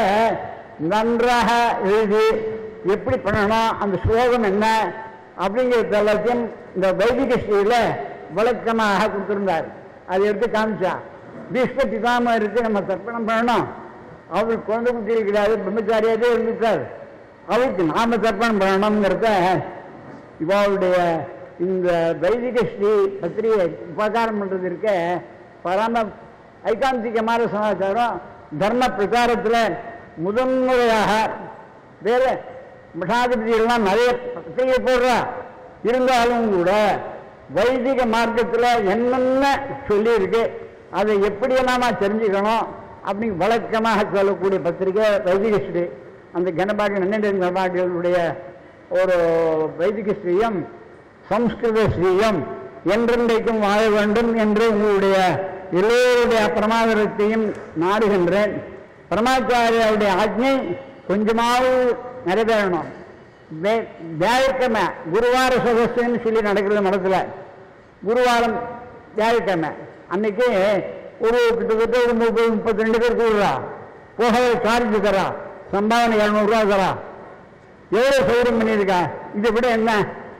நன்றாக எழுதி எப்படி பண்ணணும் அந்த ஸ்லோகம் என்ன அப்படிங்கிறது எல்லாத்தையும் இந்த வைதிக ஸ்ரீல விளக்கமாக கொடுத்திருந்தார் அதை எடுத்து காமிச்சா பீஷ்ம பிதாம இருக்கு நம்ம தர்ப்பணம் பண்ணணும் அவருக்கு குழந்தை குட்டி இருக்கிறாரு பிரம்மச்சாரியாவே இருந்துட்டார் அவருக்கு நாம தர்ப்பணம் பண்ணணுங்கிறத இவாளுடைய இந்த வைதிக ஸ்ரீ பத்திரிகை உபகாரம் பண்றது இருக்க பரம ஐகாந்திகமான சமாச்சாரம் தர்ம பிரச்சாரத்தில் முதன்முறையாக வேற மடாதிபதிகள்லாம் நிறைய பத்திரிகை போடுறா இருந்தாலும் கூட வைதிக மார்க்கத்தில் என்னென்ன சொல்லியிருக்கு அதை எப்படி நாம தெரிஞ்சுக்கணும் அப்படின்னு வழக்கமாக சொல்லக்கூடிய பத்திரிகை வைதிக ஸ்ரீ அந்த கணபாக நன்னடன் கணபாகளுடைய ஒரு வைதிக ஸ்ரீயம் சம்ஸ்கிருத ஸ்ரீயம் என்றென்றைக்கும் வாழ வேண்டும் என்று உங்களுடைய எல்லோருடைய பிரமாதத்தையும் நாடுகின்றேன் பரமாச்சாரியாருடைய ஆజ్ఞை கொஞ்சமாவது நிறைவேறணும் வே- வியாழக்கிழமை குருவார சதஸ்யன்னு சொல்லி நடக்கிறது மடத்துல குருவாரம் வியாழக்கிழமை அன்னைக்கு ஒரு கிட்டத்தட்ட ஒரு முப்பது முப்பத்தி ரெண்டு பேர் கூடுறா போக சார்ஜ் தரா சம்பாவனை இரநூறுவா தரா எவ்வளவு சௌகரியம் பண்ணியிருக்கா இதை விட என்ன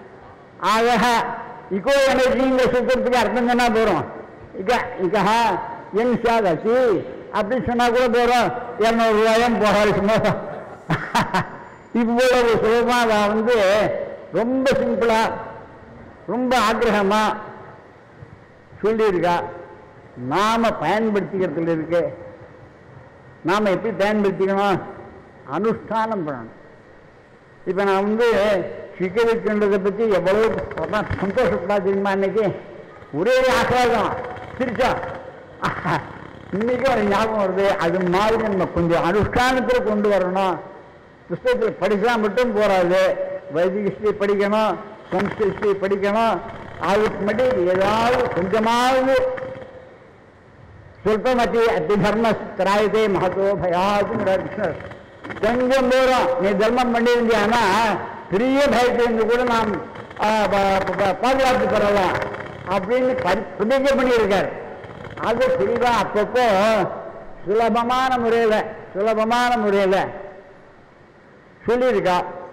ஆக இக்கோ எனர்ஜிங்கிற சுத்தத்துக்கு அர்த்தம் சொன்னா போறோம் இக்க இக்கா என் சாதாச்சு அப்படின்னு சொன்னா கூட போறோம் இருநூறு ரூபாயும் போகாது சும்மா இவ்வளவு சுலபமா அவ வந்து ரொம்ப சிம்பிளா ரொம்ப ஆக்கிரகமா சொல்லியிருக்கா நாம பயன்படுத்திக்கிறதுல இருக்கு நாம எப்படி பயன்படுத்திக்கணும் அனுஷ்டானம் பண்ணணும் இப்ப நான் வந்து சிக்கரிக்கின்றதை பத்தி எவ்வளவு சொன்னா சந்தோஷப்படா தெரியுமா இன்னைக்கு ஒரே ஒரு ஆசிராதம் சிரிச்சா இன்னைக்கு ஒரு ஞாபகம் வருது அது மாதிரி நம்ம கொஞ்சம் அனுஷ்டானத்தில் கொண்டு வரணும் புஸ்தகத்தில் படிச்சா மட்டும் போறாது வைதிக ஹிஸ்டரி படிக்கணும் சம்ஸ்கிருத ஹிஸ்டரி படிக்கணும் அதுக்கு மட்டும் ஏதாவது கொஞ்சமாவது சொல்பமதி அத்தி தர்ம திராயதே மகத்தோ பயாதுங்கிறார் கிருஷ்ணர் கொஞ்சம் தூரம் நீ தர்மம் பண்ணியிருந்தியானா பெரிய பயத்திலிருந்து கூட நாம் ஆ, ப- ப- பாதுகாத்து பெறலாம் அப்படின்னு பரி- பிரதிஜை பண்ணியிருக்கார் அது தெளிவா அப்பப்போ சுலபமான முறையில சுலபமான முறையில சொல்லியிருக்கா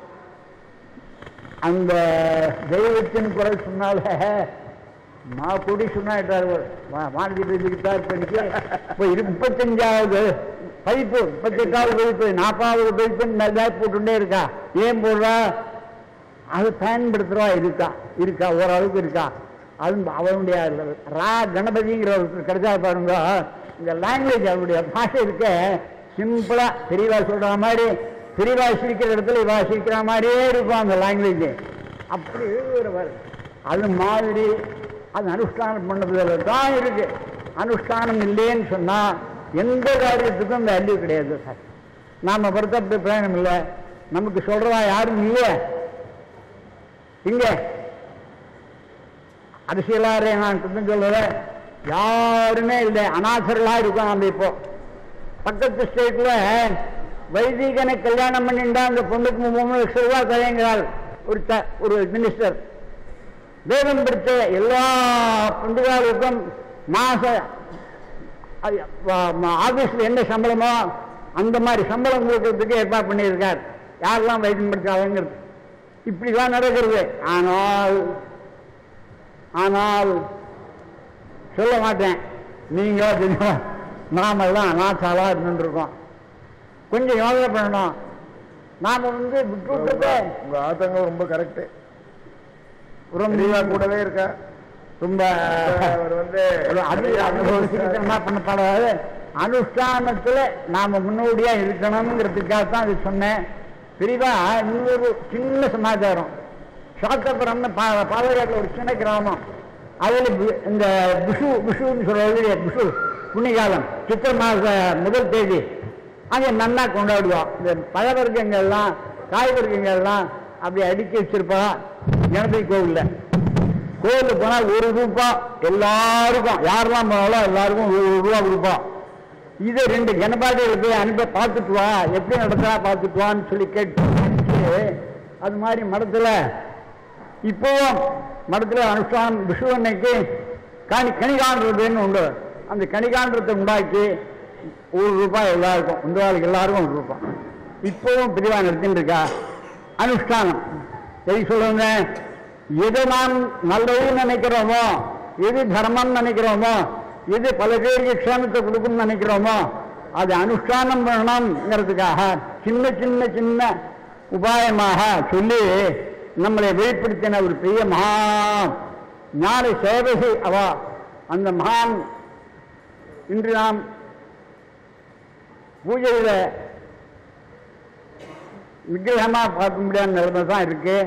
அந்த தெய்வத்தின் குரல் சொன்னால நான் கூடி சொன்னாட்டார் வானதி பேசிக்கிட்டார் படிக்க இப்போ இரு முப்பத்தஞ்சாவது பதிப்பு முப்பத்தெட்டாவது பதிப்பு நாற்பதாவது பதிப்புன்னு மேலே போட்டுட்டே இருக்கா ஏன் போடுறா அது பயன்படுத்துறவா இருக்கா இருக்கா ஓரளவுக்கு இருக்கா அது அவனுடைய ரா கணபதிங்கிற ஒருத்தர் கிடைச்சா பாருங்க இந்த லாங்குவேஜ் அவருடைய பாஷை இருக்க சிம்பிளா பெரியவா சொல்ற மாதிரி பெரியவா சிரிக்கிற இடத்துல இவா சிரிக்கிற மாதிரியே இருக்கும் அந்த லாங்குவேஜ் அப்படி எழுதுகிறவர் அது மாதிரி அது அனுஷ்டானம் பண்ணதுல தான் இருக்கு அனுஷ்டானம் இல்லைன்னு சொன்னா எந்த காரியத்துக்கும் வேல்யூ கிடையாது சார் நாம பொறுத்த பிரயாணம் இல்லை நமக்கு சொல்றதா யாரும் இல்லையே இங்க அரசியலாரே நான் குற்றம் சொல்லல யாருமே இல்லை அனாசர்களாக இருக்கோம் நம்ம இப்போ பக்கத்து ஸ்டேட்ல வைதிகனை கல்யாணம் பண்ணிட்டா அந்த பொண்ணுக்கு மூணு லட்சம் ரூபாய் தரேங்கிறாள் ஒரு த ஒரு மினிஸ்டர் வேதம் படித்த எல்லா பண்டுகாருக்கும் மாச ஆபீஸ்ல என்ன சம்பளமோ அந்த மாதிரி சம்பளம் கொடுக்கறதுக்கு ஏற்பாடு பண்ணியிருக்கார் யாரெல்லாம் வைத்தியம் படிச்சாங்கிறது இப்படிதான் நடக்கிறது ஆனால் ஆனால் சொல்ல மாட்டேன் நீங்க தெரியும் நாமெல்லாம் அநாச்சாலா இருந்துருக்கோம் கொஞ்சம் யோசனை பண்ணணும் நாம வந்து விட்டுட்டு உங்க ஆத்தங்கம் ரொம்ப கரெக்ட் ரொம்ப கூடவே இருக்கா ரொம்ப அவர் வந்து ஒரு அது அனுபவிச்சுக்கிட்டமா பண்ணப்படாது அனுஷ்டானத்துல நாம முன்னோடியா இருக்கணுங்கிறதுக்காக தான் அது சொன்னேன் பிரிவா இன்னொரு சின்ன சமாச்சாரம் சாத்தபுரம்னு பா பாலக்காட்டில் ஒரு சின்ன கிராமம் அதில் வி- இந்த விஷு விஷுன்னு சொல்றது விஷு புண்ணிகாலம் சித்திர மாச முதல் தேதி அங்கே நன்னா கொண்டாடுவோம் இந்த பழ வர்க்கங்கள்லாம் காய் வர்க்கங்கள்லாம் அப்படி அடுக்கி வச்சிருப்பா கணபதி கோவிலில் கோயிலுக்கு போனால் ஒரு ரூபா எல்லாருக்கும் யாரெல்லாம் போனாலும் எல்லாருக்கும் ஒரு ரூபா கொடுப்போம் இதை ரெண்டு கணபாட்டிகளை போய் அனுப்ப பார்த்துட்டு வா எப்படி நடத்தா பார்த்துட்டு வான்னு சொல்லி கேட்டு அது மாதிரி மடத்துல இப்போவும் மடத்துல அனுஷ்டானம் விஷு அன்னைக்கு கனி கணிகான்றதுன்னு உண்டு அந்த கணிகான்றத்தை உண்டாக்கி ஒரு ரூபாய் எல்லாருக்கும் இந்த வாழ்க்கை எல்லாருக்கும் ஒரு ரூபாய் இப்போவும் பிரிவா நடத்தின்னு இருக்கா அனுஷ்டானம் எது சொல்லுங்க எது நாம் நல்லதுன்னு நினைக்கிறோமோ எது தர்மம் நினைக்கிறோமோ எது பல பேருக்கு க்ஷேமத்தை கொடுக்கும்னு நினைக்கிறோமோ அது அனுஷ்டானம் பண்ணணுங்கிறதுக்காக சின்ன சின்ன சின்ன உபாயமாக சொல்லி நம்மளை வெளிப்படுத்தின ஒரு பெரிய மகா ஞான சேவகி அவ அந்த மகான் இன்று நாம் பூஜையில் விக்கிரகமாக பார்க்க முடியாத நிலைமை தான் இருக்கு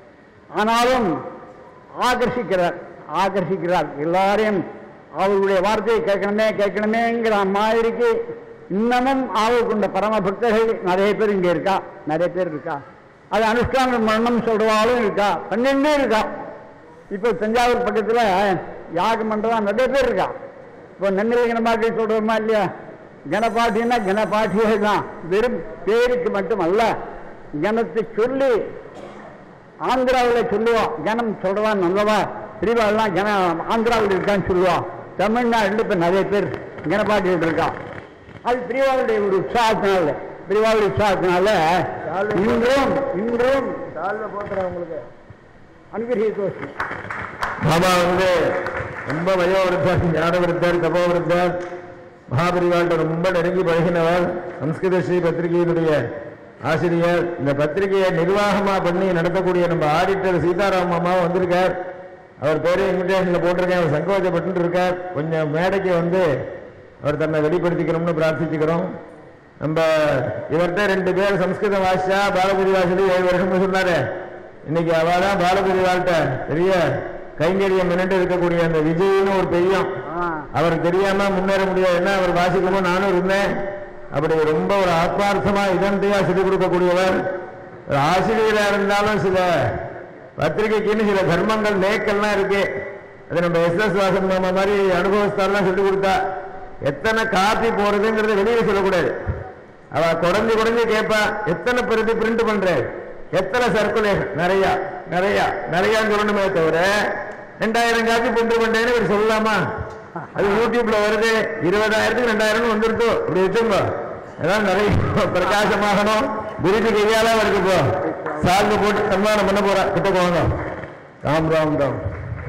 ஆனாலும் ஆகர்ஷிக்கிறார் ஆகர்ஷிக்கிறார் எல்லாரையும் அவருடைய வார்த்தையை கேட்கணுமே கேட்கணுமேங்கிற மாதிரிக்கு இன்னமும் ஆவல் கொண்ட பரம பக்தர்கள் நிறைய பேர் இங்கே இருக்கா நிறைய பேர் இருக்கா அது அனுஷ்டானம் பண்ணணும் சொல்றவாலும் இருக்கா பன்னெண்டே இருக்கா இப்போ தஞ்சாவூர் பக்கத்தில் யாக மண்டபம் நிறைய பேர் இருக்கா இப்போ நெல்லை கணபாட்டி சொல்றோமா இல்லையா கணபாட்டின்னா கணபாட்டியே தான் வெறும் பேருக்கு மட்டும் அல்ல கணத்தை சொல்லி ஆந்திராவில் சொல்லுவோம் கணம் சொல்றவா நல்லவா பிரிவாள்லாம் கன ஆந்திராவில் இருக்கான்னு சொல்லுவோம் தமிழ்நாட்டில் இப்போ நிறைய பேர் கணபாட்டிட்டு இருக்கா அது பிரிவாளுடைய ஒரு உற்சாகத்தினால பிரிவாளுடைய உற்சாகத்தினால இன்றும் இன்றும் காலில் போட்டுறேன் உங்களுக்கு அனுகிரகித்தோஷம் மாமா வந்து ரொம்ப வயோவிருத்தர் ஞானவிருத்தர் தபோவிருத்தர் மகாபரிவாள்கிட்ட ரொம்ப நெருங்கி பழகினவர் சம்ஸ்கிருத ஸ்ரீ பத்திரிகையினுடைய ஆசிரியர் இந்த பத்திரிகையை நிர்வாகமா பண்ணி நடத்தக்கூடிய நம்ம ஆடிட்டர் சீதாராம் மாமாவும் வந்திருக்கார் அவர் பேரு இன்விடேஷன்ல போட்டிருக்கேன் அவர் சங்கோச்சப்பட்டு இருக்கார் கொஞ்சம் மேடைக்கு வந்து அவர் தன்னை வெளிப்படுத்திக்கணும்னு பிரார்த்திச்சுக்கிறோம் நம்ம இவர்கிட்ட ரெண்டு பேர் சம்ஸ்கிருதம் வாசிச்சா பாலபுரி வாசலி ஏழு வருஷம்னு சொன்னாரு இன்னைக்கு அவ தான் பாலபுரி வாழ்ட்ட பெரிய கைங்கரியம் மின்னட்டு இருக்கக்கூடிய அந்த விஜய்னு ஒரு பெரியம் அவருக்கு தெரியாம முன்னேற முடியாதுன்னா அவர் வாசிக்கணும் நானும் இருந்தேன் அப்படி ரொம்ப ஒரு ஆத்மார்த்தமா இதந்தையா சொல்லிக் கொடுக்கக்கூடியவர் ஒரு ஆசிரியரா இருந்தாலும் சில பத்திரிகைக்குன்னு சில தர்மங்கள் நேக்கெல்லாம் இருக்கு அது நம்ம எஸ் எஸ் வாசன் மாமா மாதிரி அனுபவஸ்தாலாம் சொல்லிக் கொடுத்தா எத்தனை காப்பி போறதுங்கிறத வெளியே சொல்லக்கூடாது அவ குறைஞ்சு குறைஞ்சு கேட்பா எத்தனை பிரதி பிரிண்ட் பண்ற எத்தனை சர்க்குலேஷன் நிறைய நிறைய நிறையான்னு சொல்லணுமே தவிர ரெண்டாயிரம் காப்பி பிரிண்ட் பண்றேன்னு இவர் சொல்லலாமா அது யூடியூப்ல வருது இருபதாயிரத்துக்கு ரெண்டாயிரம் வந்துருக்கோ இப்படி வச்சுங்க அதான் நிறைய பிரகாசமாகணும் குருதி கையால வருது இப்போ சால்வு போட்டு சன்மானம் பண்ண போறா கிட்ட போங்க ராம் ராம் ராம்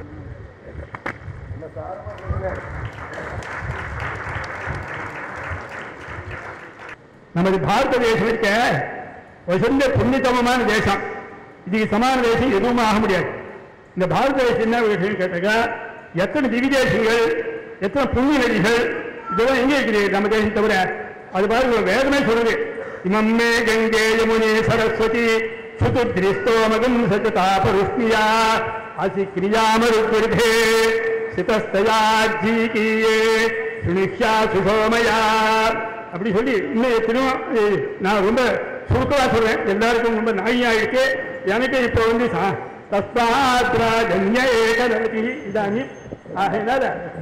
நமது பாரத தேசம் இருக்க வசந்த புண்ணியத்தமமான தேசம் இதுக்கு சமான தேசம் எதுவும் ஆக முடியாது இந்த பாரத தேசம் என்ன விஷயம் கேட்டாக்கா எத்தனை திவ்ய தேசங்கள் எத்தனை புண்ணிய நதிகள் இதெல்லாம் எங்க இருக்குது நம்ம தேசம் தவிர அது பாருங்க வேதமே சொல்லுது இமம்மே கங்கே யமுனே சரஸ்வதி சுதுத்ரிஸ்தோமகம் சச்சதாபருஷ்ணியா அசி கிரியாமருத்தே சிதஸ்தயா ஜீகியே சுனிஷ்யா சுசோமயா அப்படி சொல்லி இன்னும் எத்தனையோ அஹ், நான் ரொம்ப சுருக்கமா சொல்றேன் எல்லாருக்கும் ரொம்ப நாயியா இருக்கு எனக்கு இப்போ வந்து சா- தஸ்மாத்ரா கண்ய ஏகததி இதானி ஆகையினால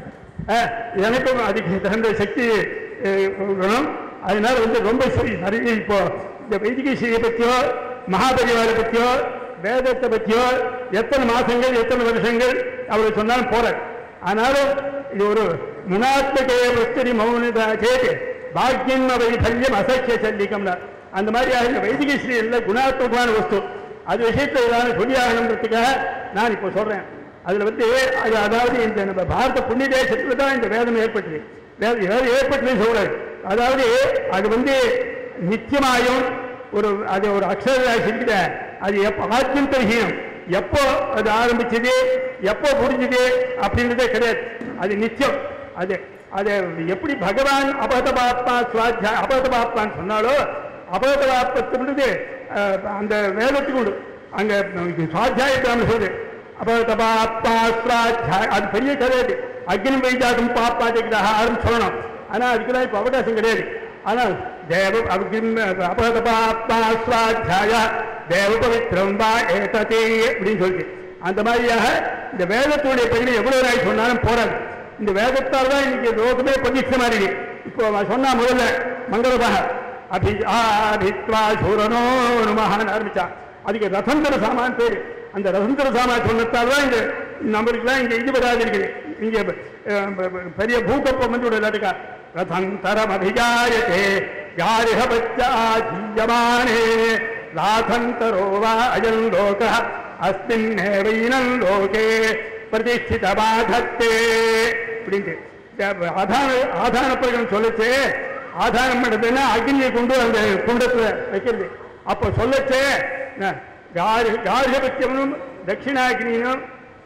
அஹ், எனக்கும் அதுக்கு தகுந்த சக்தி அஹ், வேணும் அதனால வந்து ரொம்ப சரி நிறைய இப்போ இந்த வைதிக ஸ்ரீயை பற்றியோ மகாபரிவாரை பற்றியோ வேதத்தை பற்றியோ எத்தனை மாசங்கள் எத்தனை வருஷங்கள் அவர் சொன்னாலும் போறார் ஆனாலும் இது ஒரு முனாத்மகே வஸ்துரி மௌனதா சேது பாக்கியம் வைஃபல்யம் அசக்கிய சல்லிக்கம்னா அந்த மாதிரி இந்த வைதிக ஸ்ரீ இல்லை குணாத்மகமான வஸ்து அது விஷயத்தை ஏதாவது சொல்லியாகணுன்றதுக்காக நான் இப்போ சொல்றேன் அதுல வந்து அது அதாவது இந்த நம்ம பாரத புண்ணிய தேசத்துல தான் இந்த வேதம் ஏற்பட்டது வேதம் வேதம் ஏற்பட்டதுன்னு சொல்றாரு அதாவது அது வந்து நித்தியமாயும் ஒரு அது ஒரு அக்ஷராசி இருக்குத அது எப்போ ஆத்மந்தரீனம் எப்போ அது ஆரம்பிச்சது எப்போ முடிஞ்சது அப்படின்றதே கிடையாது அது நித்தியம் அது அது எப்படி பகவான் அபதபாத்மா சுவாத்தியா அபதபாத்மான்னு சொன்னாலோ அபதபாத்மத்தினுடைய அந்த வேதத்துக்கு உண்டு அங்க சுவாத்தியாயத்தில் சொல்லுது அபதபாத்மா சுவாத்தியாய அது பெரிய கதை அது அக்னி வைஜாகம் பாப்பாட்டிக்கிட்ட ஆரம்பி சொல்லணும் ஆனா அதுக்கெல்லாம் இப்ப அவகாசம் கிடையாது ஆனால் தேவ அக்னிம் அபதபாத்மா சுவாத்தியாய தேவ பவித்ரம் வா ஏததே அப்படின்னு சொல்லிட்டு அந்த மாதிரியாக இந்த வேதத்துடைய பெருமை எவ்வளவு நாள் சொன்னாலும் போறாது இந்த வேதத்தால் தான் இன்னைக்கு லோகமே பிரதிஷ்ட மாதிரி இப்போ நான் சொன்னா முதல்ல மங்களமாக அபி ஆபித்வா சூரனோ நமஹான்னு ஆரம்பிச்சான் அதுக்கு ரசந்தர சாமான் பேரு அந்த ரசந்தர சாமான் சொன்னத்தால் தான் இந்த நம்மளுக்குலாம் இங்க இது வராது இருக்குது இங்க அஹ், பெரிய பூகப்பம் வந்து விடலாட்டுக்கா ரசந்தரம் அபிஜாயத்தே யாரிஹ பச்சா ஜீயமானே ராசந்தரோ வா அயல் லோக அஸ்மின்னேவைனம் லோகே பிரதிஷ்டிதபாதத்தே அப்படின்ட்டு இந்த ஆதார ஆதார பிரகடனம் சொல்லுச்சு ஆதாரம் பண்ணுறதுன்னா அக்னியை கொண்டு அந்த குண்டத்துல வைக்கிறது அப்போ சொல்லச்சே கார்கபத்தியமும் தட்சிணாகினியும்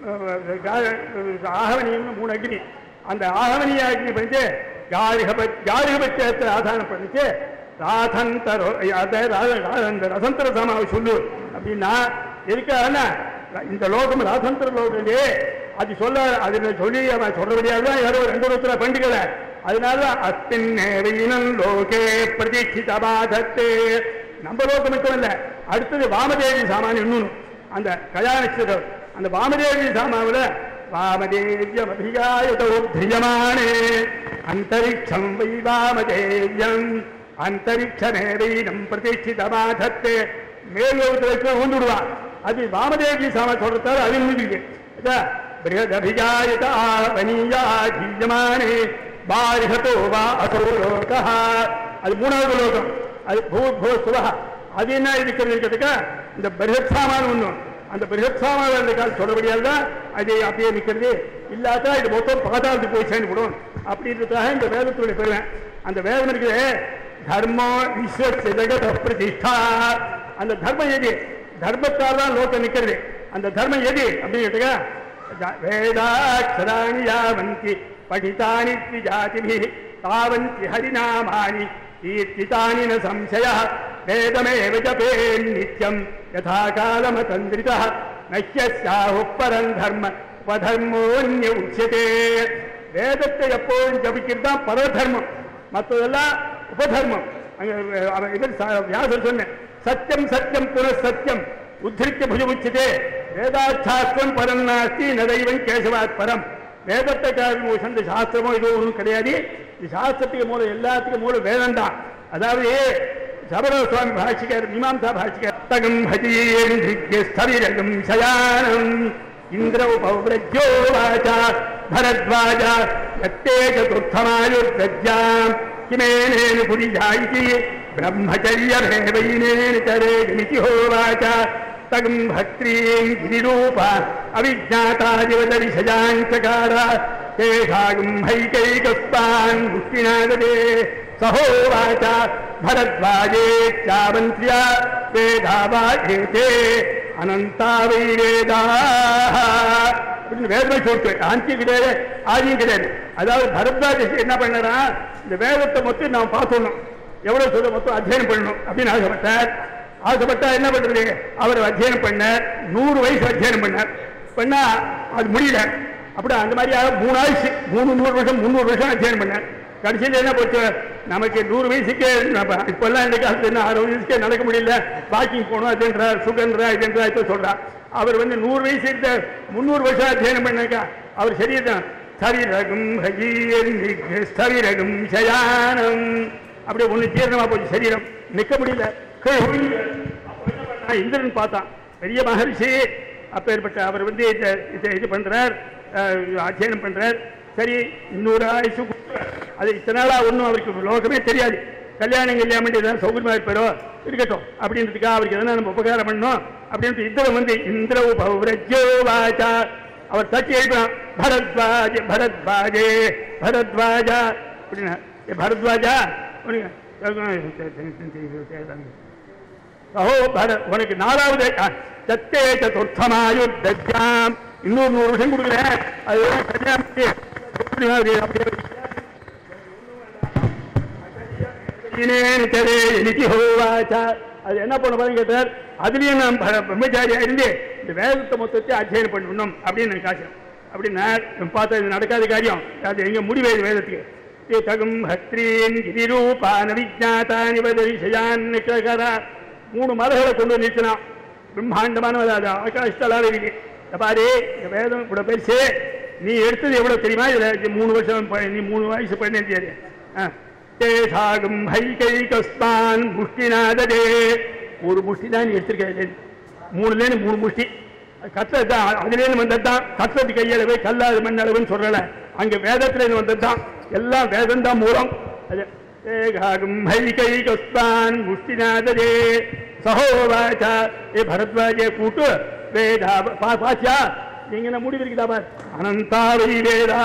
ஆகவனியும் மூணு அக்னி அந்த ஆகவனிய அக்னி பண்ணிட்டு காரிகபத் காரிகபத்தியத்தை ஆதாரம் பண்ணிச்சு ராதந்தரோ அதை ரா- ரா- அந்த ரசந்தர சமாவை சொல்லு அப்படின்னா இருக்காருன்னா இந்த லோகம் ராசந்தர லோகமே அது சொல்ல அதுல சொல்லி அவன் சொல்றபடியாக தான் யாரோ ரெண்டு ஒருத்தர பண்டிகை அதனால அஸ்மின் நேரீனம் லோகே பிரதீட்சிதபாதத்தே நம்ம லோகம் மட்டும் இல்ல அடுத்தது வாமதேவி சாமான் இன்னொன்னு அந்த கல்யாணம் அந்த வாமதேவி சாமாவுல வாமதேவியம் அபிகாயுதோத்ரியமானே அந்தரிக்ஷம் வை வாமதேவியம் அந்தரிக்ஷமேவீனம் பிரதிஷ்டிதமாதத்தே மேலோகத்தில் ஊந்துடுவான் அது வாமதேவி சாம சொல்றதால அது முடிஞ்சிருக்கு பிருகதபிஜாயத ஆவனீயா ஜீயமானே பாரிஹதோ வா அசோ லோகா அது மூணாவது லோகம் அது பூ பூ சுவா அது என்ன இருக்கிறதுக்கிறதுக்கா இந்த பிருகத் சாமான் ஒண்ணும் அந்த பிருகத் சாமான் அந்த கால சொல்லபடியால் தான் அது அப்படியே நிற்கிறது இல்லாட்டா இது மொத்தம் பாதாளத்துக்கு போய் சேர்ந்து விடும் அப்படின்றதுக்காக இந்த வேதத்துடைய பெருவேன் அந்த வேதம் இருக்குது தர்மோ விஸ்வஸ்ய ஜெகத பிரதிஷ்டா அந்த தர்மம் எது தர்மத்தால் தான் லோகம் நிற்கிறது அந்த தர்மம் எது அப்படின்னு கேட்டுக்கா வேதாட்சராணி யாவந்தி படிதானி த்விஜாதிபி தாவந்தி ஹரிநாமானி கீர்த்திதானி ந சம்சய வேதமேவ ஜபே நித்யம் யதா காலமதந்திரித நஹ்யஸ்யாஹு பரம் தர்ம உபதர்மோன்ய உச்சியதே வேதத்தை எப்போதும் ஜபிக்கிறது தான் பரதர்மம் மற்றதெல்லாம் உபதர்மம் அங்க அவன் இவர் ச- வியாசர் சொன்னேன் சத்தியம் சத்தியம் புனഃ சத்தியம் உத்திரிக்க புஜமுச்சிதே வேதாச்சாஸ்திரம் பரம் நாஸ்தி நதைவன் கேசவாத் பரம் வேதத்தை காரணம் சந்த சாஸ்திரமோ இது ஒன்றும் கிடையாது இது சாஸ்திரத்துக்கு மூலம் எல்லாத்துக்கும் மூலம் வேதம் தான் அதாவது சபர சுவாமி பாஷிகர் மீமாம்சா பாஷிகர் தகம் ஹஜீந்திரகம் சயானம் இந்திர உபவ்ரஜோ வாச்சா பரத்வாஜ யத்தே சதுர்த்தமாயுர்தஜ்யாம் கிமேனேன புரிஜாயிதி பிரம்மச்சரியமேவைனேன தரேமிதி ஹோவாச்ச தகம் भक्त्रीं गिरिरूप अविज्ञातादिवदविषजाञ्चकार तेषागं हैकैकस्तान् मुष्टिनागदे सहोवाच भरद्वाजेत्यामन्त्र्या वेदावाजेते अनन्ता वै वेदाः அப்படின்னு வேதமே சொல்லிட்டு ஆஞ்சி கிடையாது ஆதியும் கிடையாது அதாவது பரத்வாஜ என்ன பண்ணறா இந்த வேதத்தை மொத்தம் நாம் பார்த்தோம் எவ்வளவு சொல்ல மொத்தம் அத்தியனம் பண்ணணும் அப்படின்னு ஆசைப்பட்டார் ஆசைப்பட்டா என்ன பண்றது அவர் அத்தியனம் பண்ணார் நூறு வயசு அத்தியனம் பண்ணார் பண்ணா அது முடியல அப்படி அந்த மாதிரி மூணு ஆயுசு மூணு நூறு வருஷம் முந்நூறு வருஷம் அத்தியனம் பண்ணார் கடைசியில் என்ன போச்சு நமக்கு நூறு வயசுக்கே நம்ம இப்பெல்லாம் இந்த காலத்துல என்ன அறுபது வயசுக்கே நடக்க முடியல வாக்கிங் போகணும் அதுன்றார் சுகன்றா இதுன்றா இப்போ சொல்றா அவர் வந்து நூறு வயசு இருந்த முந்நூறு வருஷம் அத்தியனம் பண்ணாக்கா அவர் சரியதான் ஸ்தவிரகும் ஹஜீர்நிக் ஸ்தவிரகும் சயானம் அப்படியே ஒண்ணு ஜீரணமா போச்சு சரீரம் நிக்க முடியல கீழே விழுந்து. அப்ப என்ன பண்ணா? இந்திரன் பார்த்தான் பெரிய மகர்ஷி அப்பேற்பட்ட அவர் வந்து இத இத- இது பண்றார் அஹ், அத்தியனம் பண்றார் சரி இன்னொரு ஆயுசு கொடுத்தார். அது இத்தனை நாளா ஒன்றும் அவருக்கு லோகமே தெரியாது கல்யாணம் கல்யாணம் பண்ணி ஏதாவது சௌகரியமா இருப்பாரோ இருக்கட்டும் அப்படின்றதுக்காக அவருக்கு எதனா நம்ம உபகாரம் பண்ணணும் அப்படின்ட்டு இந்திரன் வந்து இந்திர உபவ்ரஜோ வாச்சா அவர் தட்டி எழுப்பினான் பரத்வாஜ பரத்வாஜே பரத்வாஜா அப்படின்னா ஏ பரத்வாஜா உனக்கு- அஹோ பர உனக்கு நாலாவது அஹ், சத்தே சதுர்த்தமாயுத்தாம் இன்னொரு நூறு வருஷம் கொடுக்குறேன் அது கல்யாணம் பண்ணி அப்படியே அப்படியே இனேனித்ததே இனிதி ஹோவாச்சா. அது என்ன பண்ண பாருங்க கேட்டார் அதுலயும் நான் ப- பிரம்மச்சாரியா இருந்து இந்த வேதத்தை மொத்தத்தை அத்தியனம் பண்ணணும் அப்படின்னு நான் காசுறேன் அப்படின்னா நான் பார்த்தா இது நடக்காத காரியம் அது எங்க முடிவு இது வேதத்துக்கு தகும் ஹத்ரீன் கிரிரூபான விஜாத்தானி விஷயான் நிகரா மூணு மலைகளை கொண்டு வந்து நிறுத்தினான் பிரம்மாண்டமான அது ஆகாஷ்டலாக இருக்கு இந்த பாரு இந்த வேதம் இவ்வளவு பெருசு நீ எடுத்தது எவ்வளவு தெரியுமா இதுல இது மூணு வருஷம் ப- நீ மூணு வயசு பண்ணேன் தேசாகும் ஹைகைகஸ்தான் முஷ்டிநாததே ஒரு முஷ்டி தான் நீ எடுத்திருக்க மூணுலேருந்து மூணு முஷ்டி கத்தது தான் அதுலேருந்து வந்தது தான் கத்தது கையளவு கல்லாது மண்ணளவுன்னு சொல்லல அங்க வேதத்துல இருந்து வந்தது தான் எல்லாம் வேதம் தான் மூலம் அது தேகாகும் ஹைகைகஸ்தான் முஷ்டிநாததே சகோவாச்சா ஏ பரத்வாஜே கூட்டு வேதா பா பாச்சா நீங்க என்ன முடிவு இருக்குதா பார் அனந்தாவை வேதா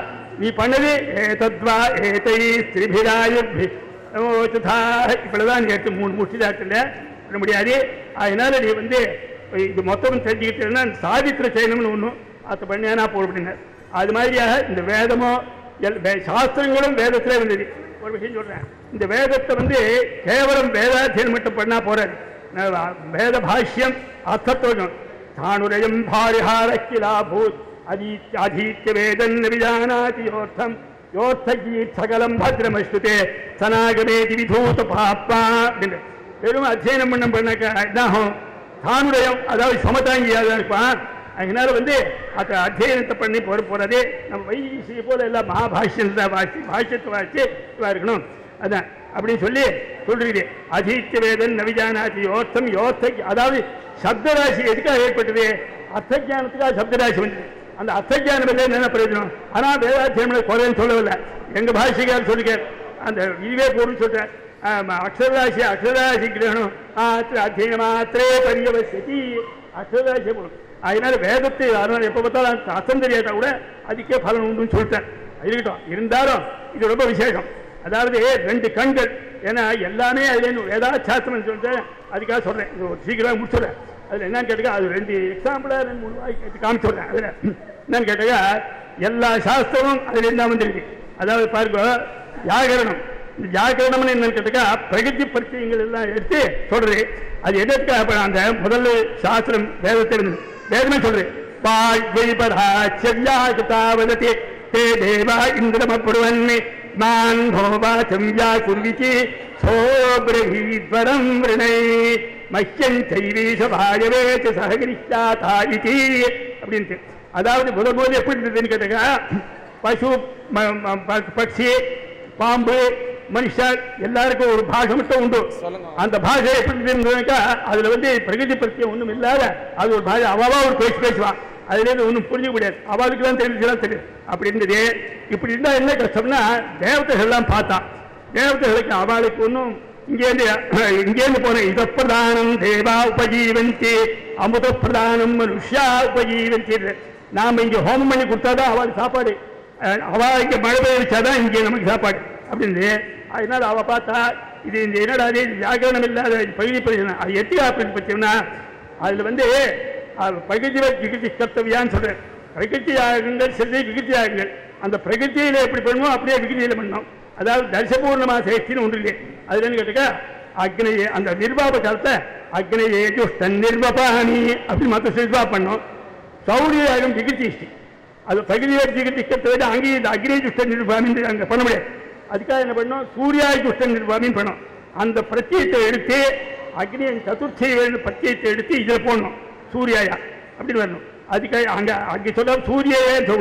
நீ பண்ணது ஏதத்வா ஏதை ஸ்திரிபிராயுர்பி நமோச்சுதா இப்படிதான் நீ எடுத்து மூணு முஷ்டி தாக்கல பண்ண முடியாது அதனால நீ வந்து இது மொத்தம் தெரிஞ்சுக்கிட்டேன்னா சாதித்திர செய்யணும்னு ஒன்றும் அதை பண்ணியானா போட அப்படின்னார் அது மாதிரியாக இந்த வேதமோ எல் வே- சாஸ்திரங்களும் வேதத்திலே வந்தது ஒரு விஷயம் சொல்றேன் இந்த வேதத்தை வந்து கேவலம் வேதாத்தியனம் மட்டும் பண்ணா போறாது நான் வேத பாஷ்யம் அர்த்தத்தோடும் தானுரயம் பாரிஹார கிலாபூத் அதீத்ய அதீத்ய வேதன் விஜானாதி யோர்த்தம் யோர்த்தகீத் சகலம் பத்ரமஸ்துதே சனாகமேதி விதூத பாப்பா அப்படின்னு வெறும் அத்தியனம் பண்ண பண்ணாக்க என்னாகும் தானுடையம் அதாவது சமதாங்கியாக இருப்பான் அதனால வந்து அந்த அத்தியனத்தை பண்ணி போற போறதே நம்ம வைசி போல எல்லாம் மகாபாஷ்யம் தான் வாசி பாஷ்யத்தை வாசி இதுவா இருக்கணும் அதான் அப்படின்னு சொல்லி சொல்றீங்க அதீத்திய வேதன் நவிஜானாதி யோர்த்தம் யோர்த்த அதாவது சப்தராசி எதுக்காக ஏற்பட்டது அர்த்தஜானத்துக்காக சப்தராசி வந்தது அந்த அர்த்தஜானம் இல்லை என்ன பிரயோஜனம் ஆனா வேதாத்தியனம் குறைன்னு சொல்லவில்லை எங்க பாஷிகார் சொல்லிக்க அந்த இதுவே போடும் சொல்றேன் ஆமா, அக்ஷரராசி அக்ஷரராசி கிரகணம் அத்தியன மாத்திரே பரியவசதி அக்ஷரராசி போடும் அதனால வேதத்தை அதனால எப்ப பார்த்தாலும் அர்த்தம் தெரியாட்டா கூட அதுக்கே பலன் உண்டுன்னு சொல்லிட்டேன் இருக்கட்டும் இருந்தாலும் இது ரொம்ப விசேஷம் அதாவது ரெண்டு கண்கள் ஏன்னா எல்லாமே அதுல வேதாச்சாஸ்திரம் சொல்லிட்டு அதுக்காக சொல்றேன் இது ஒரு சீக்கிரம் முடிச்சுடுறேன் அதுல என்னன்னு கேட்டுக்க அது ரெண்டு எக்ஸாம்பிளா ரெண்டு மூணு வாய்க்கு காமிச்சுடுறேன் அதுல என்னன்னு கேட்டாக்க எல்லா சாஸ்திரமும் அதுல இருந்தா வந்திருக்கு அதாவது பாருங்க வியாகரணம் இந்த வியாகரணம்னு என்னன்னு கேட்டாக்கா பிரகதி பரிச்சயங்கள் எல்லாம் எடுத்து சொல்றது அது எதற்கு அப்ப அந்த முதல்ல சாஸ்திரம் வேதத்தை இருந்தது வேதமே சொல்றது வாழ்வைபராச்சவ்யாகிருதாவதே தே தேவா இந்திரமப்புடுவன் மான் भोवाचं व्याकुर्विचे सोब्रहीद्वरं वृणै மஹ்யன் சைவீஷ பாயவேச்ச சககிரிஷ்டாதா இதி அப்படின்ட்டு அதாவது முதல் போது எப்படி இருந்ததுன்னு கேட்டாக்கா பசு ம- ம- ப- பட்சி பாம்பு மனுஷர் எல்லாருக்கும் ஒரு பாஷை மட்டும் உண்டு அந்த பாஷை எப்படி இருந்ததுனாக்கா அதுல வந்து பிரகதி பத்தியம் ஒண்ணும் இல்லாத அது ஒரு பாஷை அவாவா ஒரு பேச்சு பேசுவான் அதுல இருந்து ஒண்ணும் புரிஞ்சுக்க முடியாது அவளுக்கு தான் தெரிஞ்சுதான் தெரியும் அப்படி இருந்தது இப்படி இருந்தா என்ன கஷ்டம்னா தேவதைகள் எல்லாம் பார்த்தான் தேவதைகளுக்கு அவளுக்கு ஒன்றும் இங்கேருந்து இங்கேருந்து போன இத பிரதானம் தேவா உபஜீவந்தி அமுத பிரதானம் மனுஷா உபஜீவந்தி நாம இங்க ஹோமம் பண்ணி கொடுத்தாதான் அவளுக்கு சாப்பாடு அஹ் அவ இங்க மழை பெய்ச்சாதான் இங்க நமக்கு சாப்பாடு அப்படின்னு அதனால அவ பார்த்தா இது இந்த என்னடா இது வியாகரணம் இல்லாத பகுதி பிரச்சனை அது எட்டி அப்படின்னு பார்த்தீங்கன்னா அதுல வந்து அது பிரகதிவ ஜிகிருதி கர்த்தவியான்னு சொல்றேன் பிரகதி யாகங்கள் சிறுதை விகிருதி யாகங்கள் அந்த பிரகதியில எப்படி பண்ணுமோ அப்படியே விகிருதியில பண்ணணும் அதாவது தர்சபூர்ணமா சேஷ்டின்னு ஒன்று இல்லை அதுல என்ன கேட்டுக்க அக்னியே அந்த நிர்வாப காலத்தை அக்னியே ஜுஷ்டன் நிர்வபாணி அப்படின்னு மற்ற நிர்வா பண்ணோம் சௌரிய யாகம் ஜிகிருதி அது பிரகதிவ ஜிகிருதி கர்த்தவை அங்கேயே இந்த அக்னி ஜுஷ்டன் நிர்வாமின்னு அங்க பண்ண முடியாது அதுக்காக என்ன பண்ணோம் சூர்யாய் ஜுஷ்டன் நிர்வாமின்னு பண்ணோம் அந்த பிரத்யத்தை எடுத்து அக்னியின் சதுர்த்தி பிரத்யத்தை எடுத்து இதுல போடணும் சூர்யாயா அப்படின்னு வரணும் அதுக்காக அங்க அங்கே சொல்ல சூரியவே சொல்றது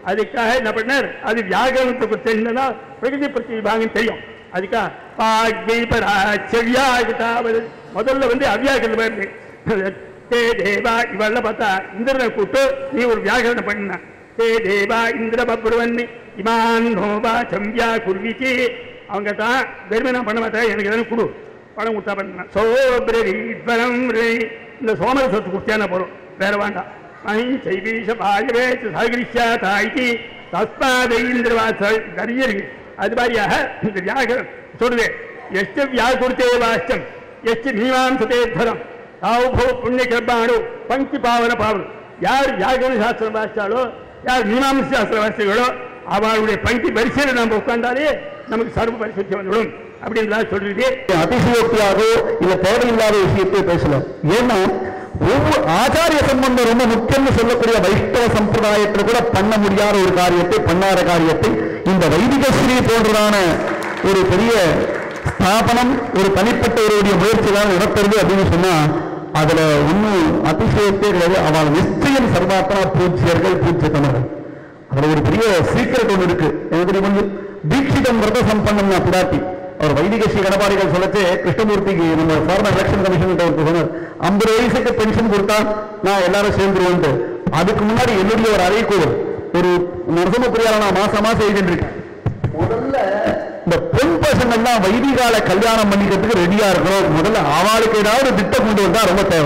அதுக்காக என்ன பண்ணார் அது வியாகரணத்துக்கு தெரிஞ்சதா பிரகதி பிரதிபாகம் தெரியும் அதுக்காக பாக்யை பரா செவ்யாகிட்டாவது முதல்ல வந்து அவ்யாகரணம் வருது தே தேவா இவள பார்த்தா இந்திரனை கூட்டு நீ ஒரு வியாகரணம் பண்ண தே தேவா இந்திர பப்ருவன் இமான் நோபா சம்பியா குருவிச்சி அவங்க தான் தர்மனா பண்ண மாட்டா எனக்கு எதனா கொடு பணம் கொடுத்தா பண்ண சோபிரம் இந்த சோமர சொத்து கொடுத்தியான போறோம் வேற வேண்டாம் அஹி சைவீஷ பாகவே சகரிஷா தாய்க்கு தஸ்மாத இந்திரவாசல் நிறைய இருக்கு அது மாதிரியாக இந்த வியாகரம் சொல்லுது எஷ்ட வியாகுருத்தே வாஷ்டம் எஷ்ட மீமாம்சதே தரம் தாவு போ புண்ணிய கர்ப்பாணு பங்கி பாவன பாவம் யார் வியாகரண சாஸ்திரம் வாசிச்சாலோ யார் மீமாம்ச சாஸ்திரம் வாசிச்சாலோ அவளுடைய பங்கி வரிசையில் நம்ம உட்கார்ந்தாலே நமக்கு சர்வ பரிசுத்தி வந்துவிடும் அப்படின்றதா சொல்றது அதிசயோக்தியாகவோ இல்ல தேவையில்லாத விஷயத்தை பேசல ஏன்னா ஒவ்வொரு ஆச்சாரிய சம்பந்தம் ரொம்ப முக்கியம்னு சொல்லக்கூடிய வைஷ்ணவ சம்பிரதாயத்தில் கூட பண்ண முடியாத ஒரு காரியத்தை பண்ணாத காரியத்தை இந்த வைதிக ஸ்ரீ போன்றதான ஒரு பெரிய ஸ்தாபனம் ஒரு தனிப்பட்ட ஒருவருடைய முயற்சி தான் நடத்துறது அப்படின்னு சொன்னா அதுல ஒன்றும் அதிசயத்தே கிடையாது அவள் நிச்சயம் சர்வாத்மா பூஜ்யர்கள் பூஜ்யத்தனர்கள் அதுல ஒரு பெரிய சீக்கிரட் ஒன்று இருக்கு எனக்கு தெரியும் வந்து தீட்சிதம் விரத சம்பந்தம்னா பிடாட்டி அவர் வைதிக ஸ்ரீ கடப்பாடிகள் சொல்லச்சு கிருஷ்ணமூர்த்திக்கு நம்ம ஃபார்மர் எலெக்ஷன் கமிஷன் ஒருத்தர் சொன்னார் ஐம்பது வயசுக்கு பென்ஷன் கொடுத்தா நான் எல்லாரும் சேர்ந்துருவோன்ட்டு அதுக்கு முன்னாடி என்னுடைய ஒரு அறைக்கூடல் ஒரு நரசிம்மப்பிரியால நான் மாசம் மாசம் எழுதிட்டு இருக்கேன் முதல்ல இந்த பெண் பசங்கள்லாம் வைதிகால கல்யாணம் பண்ணிக்கிறதுக்கு ரெடியா இருக்கணும் முதல்ல அவளுக்கு ஏதாவது திட்டம் கொண்டு வந்தா ரொம்ப தேவை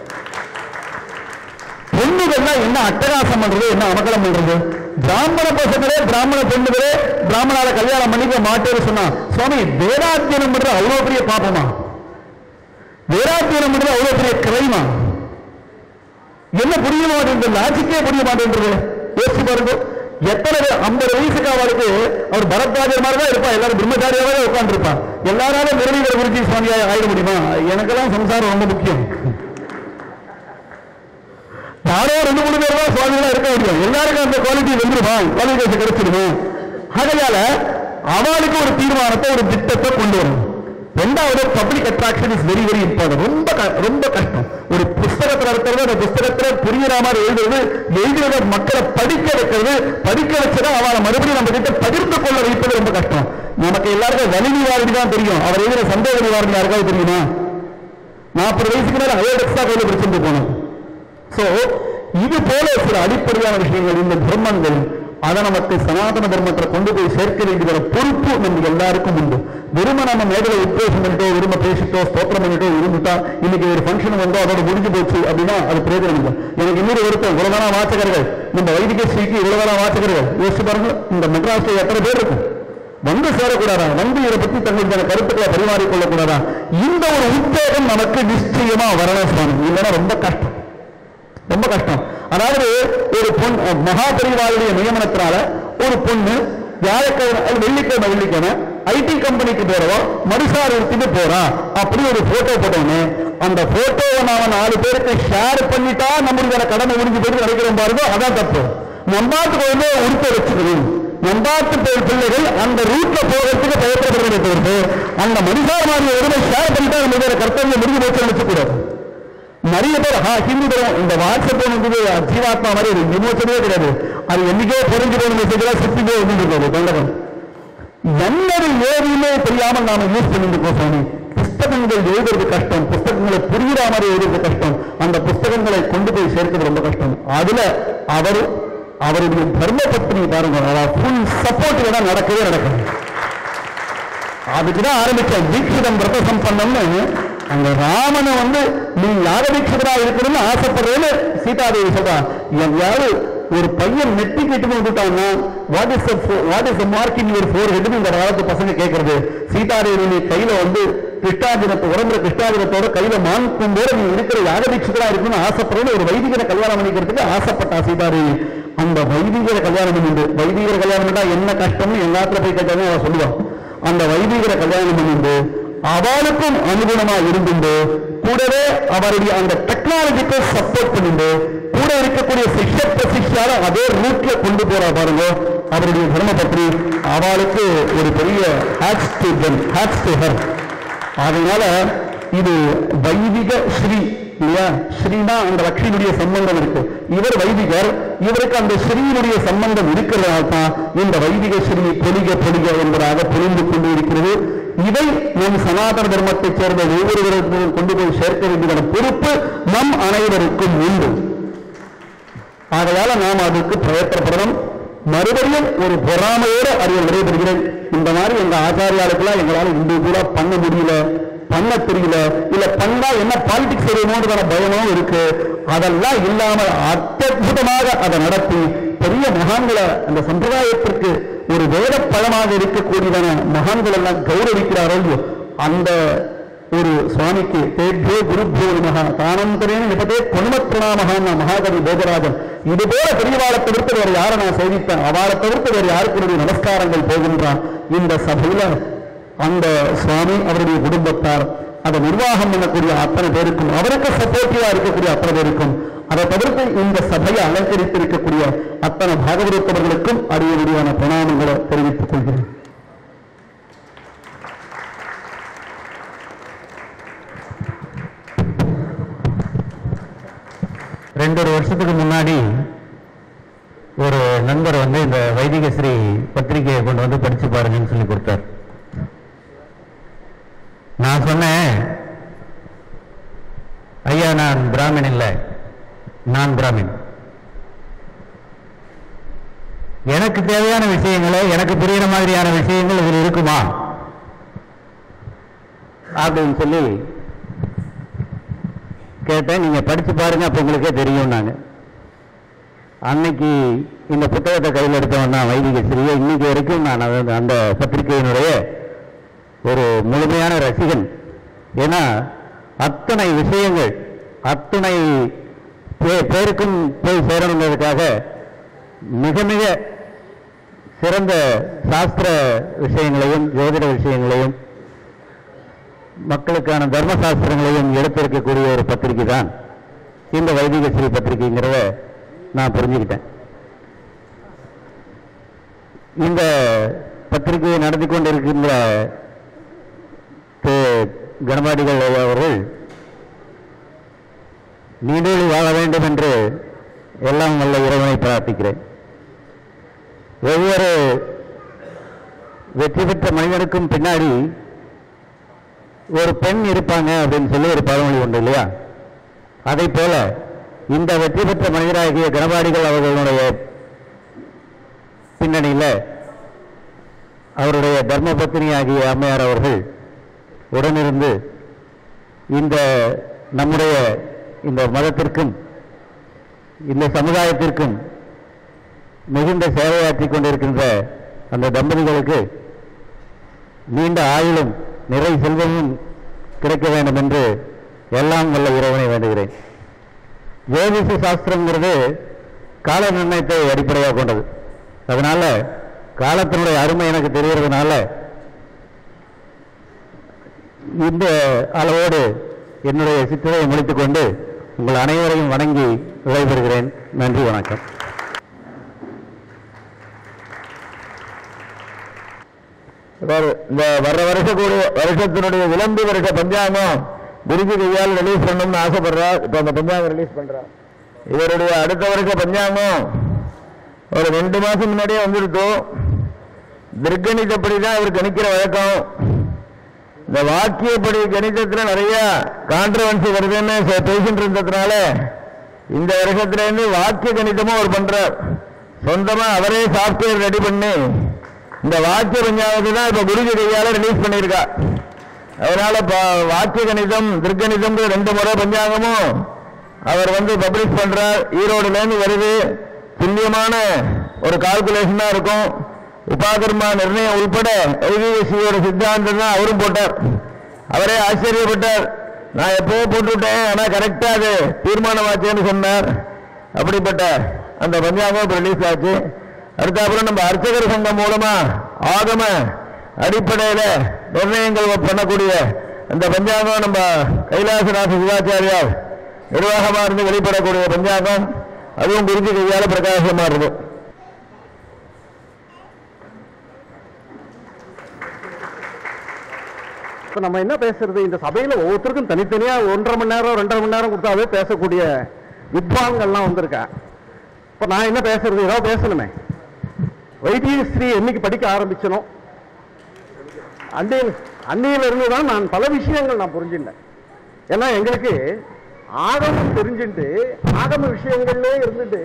பொண்ணுகள்லாம் என்ன அட்டகாசம் பண்றது என்ன அமகலம் பண்றது பிராமண பசங்களே பிராமண பெண்ணுகளே பிராமணால கல்யாணம் பண்ணிக்க மாட்டேன்னு சொன்னா சுவாமி வேதாத்தியனம் பண்றது அவ்வளவு பெரிய பாப்பமா வேதாத்தியனம் பண்றது அவ்வளவு பெரிய கிரைமா என்ன புரிய மாட்டேங்குது லாஜிக்கே புரிய மாட்டேன்றது யோசிச்சு பாருங்க எத்தனை பேர் ஐம்பது வயசுக்கு அவளுக்கு அவர் பரத்வாஜர் மாதிரி தான் இருப்பா எல்லாரும் பிரம்மச்சாரியாவே உட்காந்துருப்பா எல்லாராலும் முரளிதர குருஜி சுவாமியா ஆயிட முடியுமா எனக்கெல்லாம் சம்சாரம் ரொம்ப முக்கியம் யாரோ ரெண்டு மூணு பேர் தான் சுவாமிகளா இருக்க முடியும் எல்லாருக்கும் அந்த குவாலிட்டி வந்துருமா குவாலிஃபிகேஷன் கிடைச்சிடுமா ஆகையால அவளுக்கு ஒரு தீர்மானத்தை ஒரு திட்டத்தை கொண்டு வரணும் ரெண்டாவது public attraction is very very important ரொம்ப க- ரொம்ப கஷ்டம் ஒரு புஸ்தகத்தில் இருக்கிறது அந்த புஸ்தகத்துல புரியுற மாதிரி எழுதுறது எழுதுறத மக்களை படிக்க வைக்கிறது படிக்க வச்சதை அவளை மறுபடியும் நம்ம கிட்ட பகிர்ந்து கொள்ள வைப்பது ரொம்ப கஷ்டம் நமக்கு எல்லாருக்கும் வலி நிவாரணி தான் தெரியும் அவர் எழுதுற சந்தேக நிவாரணி யாருக்காவது தெரியுமா நாற்பது வயசுக்கு மேல அயோடெக்ஸ் தான் கையில் பிடிச்சிட்டு போனோம் சோ இது போல சில அடிப்படையான விஷயங்கள் இந்த தர்மங்கள் அதை நமக்கு சனாதன தர்மத்தை கொண்டு போய் சேர்க்க வேண்டிய பொறுப்பு நம்ம எல்லாருக்கும் உண்டு வெறும நம்ம மேடலை உத்வேசம் பண்ணிட்டோ வெறும பேசிட்டோ ஸ்தோத்திரம் பண்ணிட்டோ இருந்துட்டா இன்னைக்கு ஒரு ஃபங்க்ஷன் வந்தோ அதோட முடிஞ்சு போச்சு அப்படின்னா அது பிரயோஜனம் இல்லை எனக்கு இன்னொரு வருத்தம் இவ்வளவுதான வாசகர்கள் நம்ம வைதிக ஸ்ரீக்கு இவ்வளவுதான வாசகர்கள் யோசிச்சு பாருங்க இந்த மெட்ராஸ்ல எத்தனை பேர் இருக்கும் வந்து சேரக்கூடாதா வந்து இதை பத்தி தங்களுக்கான கருத்துக்களை பரிமாறிக் கொள்ளக்கூடாதா இந்த ஒரு உத்வேகம் நமக்கு நிச்சயமா வரணும் சுவாமி இல்லைன்னா ரொம்ப கஷ்டம் ரொம்ப கஷ்டம் அதாவது ஒரு பொன் மகாபரிவாளுடைய நியமனத்தினால ஒரு பொண்ணு வியாழக்கிழமை அது வெள்ளிக்கிழமை வெள்ளிக்கிழமை ஐடி கம்பெனிக்கு போறவோ மறுசார் எடுத்துட்டு போறா அப்படி ஒரு போட்டோ போட்டோன்னு அந்த போட்டோவை நாம நாலு பேருக்கு ஷேர் பண்ணிட்டா நம்மளுடைய கடமை முடிஞ்சு போயிட்டு நினைக்கிறோம் பாருங்க அதான் தப்பு நம்பாத்துக்கு வந்து உடுப்பை வச்சுக்கணும் நம்பாத்து பி- பிள்ளைகள் அந்த ரூட்ல போகிறதுக்கு பயப்படுறதை தவிர்த்து அந்த மனுஷார் மாதிரி ஒரு ஷேர் பண்ணிட்டா நம்மளுடைய கர்த்தவியம் முடிஞ்சு போச்சு நினைச்சக்கூடாது நிறைய பேர் ஹா ஹிந்து தரும் இந்த வாட்ஸ்அப் வந்து ஜீவாத்மா மாதிரி ஒரு விமோசனமே கிடையாது அது என்னைக்கோ புரிஞ்சு போன மெசேஜ் சுத்தி போய் வந்துட்டு தொண்டகம் என்னது ஏதுமே தெரியாமல் நாம யூஸ் பண்ணிட்டு இருக்கோம் சுவாமி புஸ்தகங்கள் எழுதுறது கஷ்டம் புஸ்தகங்களை புரியுற மாதிரி எழுதுறது கஷ்டம் அந்த புஸ்தகங்களை கொண்டு போய் சேர்க்கிறது ரொம்ப கஷ்டம் அதுல அவர் அவருடைய தர்ம பத்னி பாருங்க ஃபுல் சப்போர்ட் தான் நடக்கவே நடக்கும் அதுக்குதான் ஆரம்பிச்சேன் தீட்சிதம் விரத சம்பந்தம்னு அந்த ராமனை வந்து நீ யாக தீட்சிதரா இருக்கணும்னு ஆசைப்படுறேன்னு சீதாதேவி சொல்றா எங்கேயாவது ஒரு பையன் நெட்டி கெட்டு விட்டான்னா what is what is mark in your ஃபோர் ஹெட்னு இந்த காலத்து பசங்க கேட்கறது சீதாதேவி நீ கையில வந்து கிருஷ்ணாஜினத்தை உடம்புல கிருஷ்ணாஜினத்தோட கையில மான்கும் போது நீ இருக்கிற யாக தீட்சிதரா இருக்கணும்னு ஆசைப்படுறேன்னு ஒரு வைதிகரை கல்யாணம் பண்ணிக்கிறதுக்கு ஆசைப்பட்டா சீதாதேவி அந்த வைதிகரை கல்யாணம் பண்ணிட்டு வைதிகரை கல்யாணம் பண்ணா என்ன கஷ்டம்னு எல்லாத்துல போய் கேட்டாலும் அவ சொல்லுவான் அந்த வைதிகரை கல்யாணம் பண்ணிட்டு அவளுக்கும் அனுகுணமா இருந்துண்டு கூடவே அவருடைய அந்த டெக்னாலஜிக்கு சப்போர்ட் பண்ணிட்டு கூட இருக்கக்கூடிய சிஷ்ய பிரசிஷ்யால அதே ரூட்ல கொண்டு போறா பாருங்க அவருடைய தர்ம பத்னி அவளுக்கு ஒரு பெரிய hats to hats to her அதனால இது வைதிக ஸ்ரீ இல்லையா ஸ்ரீனா அந்த லட்சுமியுடைய சம்பந்தம் இருக்கு இவர் வைதிகர் இவருக்கு அந்த ஸ்ரீனுடைய சம்பந்தம் இருக்கிறதால் தான் இந்த வைதிக ஸ்ரீ பொலிக பொலிக என்பதாக புரிந்து கொண்டு இருக்கிறது இதை நம் சனாதன தர்மத்தைச் சேர்ந்த ஒவ்வொருவருக்கும் கொண்டு போய் சேர்க்க வேண்டிய பொறுப்பு நம் அனைவருக்கும் உண்டு ஆகையால நாம் அதுக்கு பிரயத்தனப்படணும் மறுபடியும் ஒரு பொறாமையோடு அறிய விடைபெறுகிறேன் இந்த மாதிரி எங்க ஆச்சாரியாளுக்கெல்லாம் எங்களால இந்து கூட பண்ண முடியல பண்ண தெரியல இல்ல பண்ணா என்ன பாலிடிக்ஸ் செய்யணும்ன்றதான பயமும் இருக்கு அதெல்லாம் இல்லாமல் அத்யுதமாக அதை நடத்தி பெரிய மகான்களை அந்த சம்பிரதாயத்திற்கு ஒரு வேத பழமாக இருக்கக்கூடியதான மகான்கள் எல்லாம் கௌரவிக்கிறாரோ அந்த ஒரு சுவாமிக்கு தேஜோ குருப்போ நமக தானந்தரேன நிபதே பொன்மத்ரணாமகான் மகாகவி போகராஜன் இது போல பெரியவாளை தவிர்த்து வேறு யாரை நான் சேவிப்பேன் அவளை தவிர்த்து வேறு யாருக்கு என்னுடைய நமஸ்காரங்கள் போகின்றான் இந்த சபையில அந்த சுவாமி அவருடைய குடும்பத்தார் அதை நிர்வாகம் பண்ணக்கூடிய அத்தனை பேருக்கும் அவருக்கு சப்போர்ட்டிவா இருக்கக்கூடிய அத்தனை பேருக்கும் அதை தவிர்த்து இந்த சபையை அலங்கரித்திருக்கக்கூடிய அத்தனை பாகவதத்தவர்களுக்கும் அடியடியான பிரணாமங்களை தெரிவித்துக் கொள்கிறேன் ரெண்டொரு வருஷத்துக்கு முன்னாடி ஒரு நண்பர் வந்து இந்த வைதிகஸ்ரீ பத்திரிகையை கொண்டு வந்து படிச்சு பாருங்கன்னு சொல்லி கொடுத்தார் நான் சொன்னேன் ஐயா நான் பிராமின் இல்லை நான் பிராமின் எனக்கு தேவையான விஷயங்களை எனக்கு புரியுற மாதிரியான விஷயங்கள் இதில் இருக்குமா அப்படின்னு சொல்லி கேட்டேன் நீங்க படிச்சு பாருங்க அப்ப உங்களுக்கே தெரியும் நாங்க அன்னைக்கு இந்த புத்தகத்தை கையில் எடுத்தவன் தான் வைதிக ஸ்ரீயை இன்னைக்கு வரைக்கும் நான் அது- அந்த பத்திரிகையினுடைய ஒரு முழுமையான ரசிகன் ஏன்னா அத்தனை விஷயங்கள் அத்தனை பே- பேருக்கும் போய் சேரணுங்கிறதுக்காக மிக மிக சிறந்த சாஸ்திர விஷயங்களையும் ஜோதிட விஷயங்களையும் மக்களுக்கான தர்ம சாஸ்திரங்களையும் எடுத்திருக்கக்கூடிய ஒரு பத்திரிகை தான் இந்த வைதிக ஸ்ரீ பத்திரிகைங்கிறத நான் புரிஞ்சுக்கிட்டேன் இந்த பத்திரிகையை நடத்தி கொண்டிருக்கின்ற திரு கணபாடிகள் ஐயா அவர்கள் நீடூழி வாழ வேண்டும் என்று எல்லாம் வல்ல இறைவனை பிரார்த்திக்கிறேன் ஒவ்வொரு வெற்றி பெற்ற மனிதனுக்கும் பின்னாடி ஒரு பெண் இருப்பாங்க அப்படின்னு சொல்லி ஒரு பழமொழி உண்டு இல்லையா அதை போல இந்த வெற்றி பெற்ற மனிதராகிய கணபாடிகள் அவர்களுடைய பின்னணியில் அவருடைய தர்மபத்தினி ஆகிய அம்மையார் அவர்கள் உடனிருந்து இந்த நம்முடைய இந்த மதத்திற்கும் இந்த சமுதாயத்திற்கும் மிகுந்த சேவையாற்றிக் கொண்டிருக்கின்ற அந்த தம்பதிகளுக்கு நீண்ட ஆயுளும் நிறை செல்வமும் கிடைக்க வேண்டும் என்று எல்லாம் வல்ல இறைவனை வேண்டுகிறேன் ஜோதிஷ சாஸ்திரங்கிறது கால நிர்ணயத்தை அடிப்படையாக கொண்டது அதனால காலத்தினுடைய அருமை எனக்கு தெரியறதுனால இந்த அளவோடு என்னுடைய சிற்றரை முடித்துக் கொண்டு உங்கள் அனைவரையும் வணங்கி விடைபெறுகிறேன் நன்றி வணக்கம் இவர் இந்த வர்ற வருஷ கூடிய வருஷத்தினுடைய விளம்பி வருஷ பஞ்சாங்கம் குருஜி கையால் ரிலீஸ் பண்ணணும்னு ஆசைப்படுறார் இப்ப அந்த பஞ்சாங்கம் ரிலீஸ் பண்றார் இவருடைய அடுத்த வருஷ பஞ்சாங்கம் ஒரு ரெண்டு மாசம் முன்னாடியே வந்துருக்கும் திருக்கணிதப்படி தான் இவர் கணிக்கிற வழக்கம் இந்த வாக்கியப்படி கணிதத்துல நிறைய கான்ட்ரவன்சி வருதுன்னு ச- பேசிட்டு இருந்ததுனால இந்த வருஷத்துல இருந்து வாக்கிய கணிதமும் அவர் பண்றார் சொந்தமா அவரே சாஃப்ட்வேர் ரெடி பண்ணி இந்த வாக்கிய பஞ்சாங்கத்தை தான் இப்ப குருஜி கையால ரிலீஸ் பண்ணியிருக்கா அதனால ப- வாக்கிய கணிதம் திருக்கணிதம் ரெண்டு முறை பஞ்சாங்கமும் அவர் வந்து பப்ளிஷ் பண்றார் ஈரோடுல இருந்து வருது துல்லியமான ஒரு கால்குலேஷனா இருக்கும் உபாகர்மா நிர்ணயம் உள்பட ஐவிஎஸ்சியோட சித்தாந்தம் தான் அவரும் போட்டார் அவரே ஆச்சரியப்பட்டார் நான் எப்பவோ போட்டுவிட்டேன் ஆனா கரெக்டா அது தீர்மானமாச்சேன்னு சொன்னார் அப்படிப்பட்ட அந்த பஞ்சாங்கம் இப்ப ரிலீஸ் ஆச்சு அடுத்தாப்புறம் நம்ம அர்ச்சகர் சங்கம் மூலமா ஆகம அடிப்படையில நிர்ணயங்கள் பண்ணக்கூடிய அந்த பஞ்சாங்கம் நம்ம கைலாசநாத சிவாச்சாரியார் நிர்வாகமா இருந்து வெளிப்படக்கூடிய பஞ்சாங்கம் அதுவும் குருஜி கையால பிரகாசமா இருக்கு இப்ப நம்ம என்ன பேசுறது இந்த சபையில ஒவ்வொருத்தருக்கும் தனித்தனியா ஒன்றரை மணி நேரம் ரெண்டரை மணி நேரம் கொடுத்தாவே பேசக்கூடிய வித்வான்கள்லாம் வந்திருக்கேன் இப்ப நான் என்ன பேசுறது ஏதாவது பேசணுமே வைத்தியஸ்ரீ என்னைக்கு படிக்க ஆரம்பிச்சனோ அன்னையில் அன்னையில இருந்து தான் நான் பல விஷயங்கள் நான் புரிஞ்சுட்டேன் ஏன்னா எங்களுக்கு ஆகமம் தெரிஞ்சுட்டு ஆகம விஷயங்கள்லே இருந்துட்டு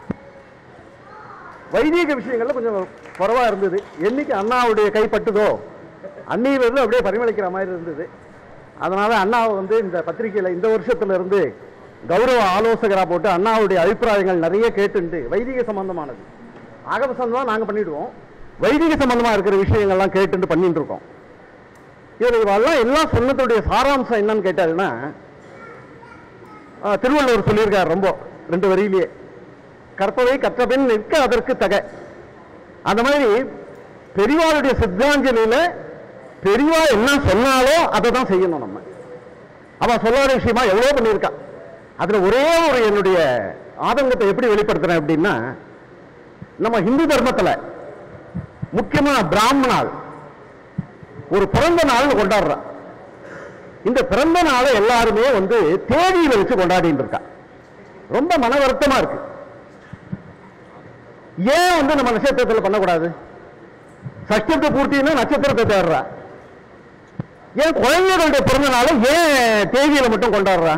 வைதீக விஷயங்கள்ல கொஞ்சம் குறைவா இருந்தது என்னைக்கு அண்ணாவுடைய கைப்பட்டுதோ அன்னையில இருந்து அப்படியே பரிமளிக்கிற மாதிரி இருந்தது அதனால அண்ணாவை வந்து இந்த பத்திரிகையில இந்த வருஷத்துல இருந்து கௌரவ ஆலோசகரா போட்டு அண்ணாவுடைய அபிப்பிராயங்கள் நிறைய கேட்டுண்டு வைதிக சம்பந்தமானது ஆகம சம்பந்தமா நாங்க பண்ணிடுவோம் வைதிக சம்பந்தமா இருக்கிற விஷயங்கள்லாம் கேட்டுட்டு பண்ணிட்டு இருக்கோம் இதுல இவெல்லாம் எல்லாம் சொன்னதுடைய சாராம்சம் என்னன்னு கேட்டாருன்னா ஆஹ், திருவள்ளுவர் சொல்லியிருக்கார் ரொம்ப ரெண்டு வரியிலேயே கற்பவை கற்ற பின் நிற்க அதற்கு தக அந்த மாதிரி பெரியவாளுடைய சித்தாஞ்சலியில பெரியவா என்ன சொன்னாலோ அதை தான் செய்யணும் நம்ம அவன் சொல்லாத விஷயமா எவ்வளோ பண்ணியிருக்கா அதுல ஒரே ஒரு என்னுடைய ஆதங்கத்தை எப்படி வெளிப்படுத்துறேன் அப்படின்னா நம்ம ஹிந்து தர்மத்துல முக்கியமா பிராமணால் ஒரு பிறந்த நாள் கொண்டாடுறா இந்த பிறந்த நாளை எல்லாருமே வந்து தேதியில வச்சு கொண்டாடிட்டு இருக்கா ரொம்ப மன வருத்தமா இருக்கு ஏன் வந்து நம்ம நட்சத்திரத்தில் பண்ணக்கூடாது சஷ்டத்தை பூர்த்தின்னா நட்சத்திரத்தை தேடுறா ஏன் குழந்தைகளுடைய பிறந்த நாளை ஏன் தேதியில மட்டும் கொண்டாடுறா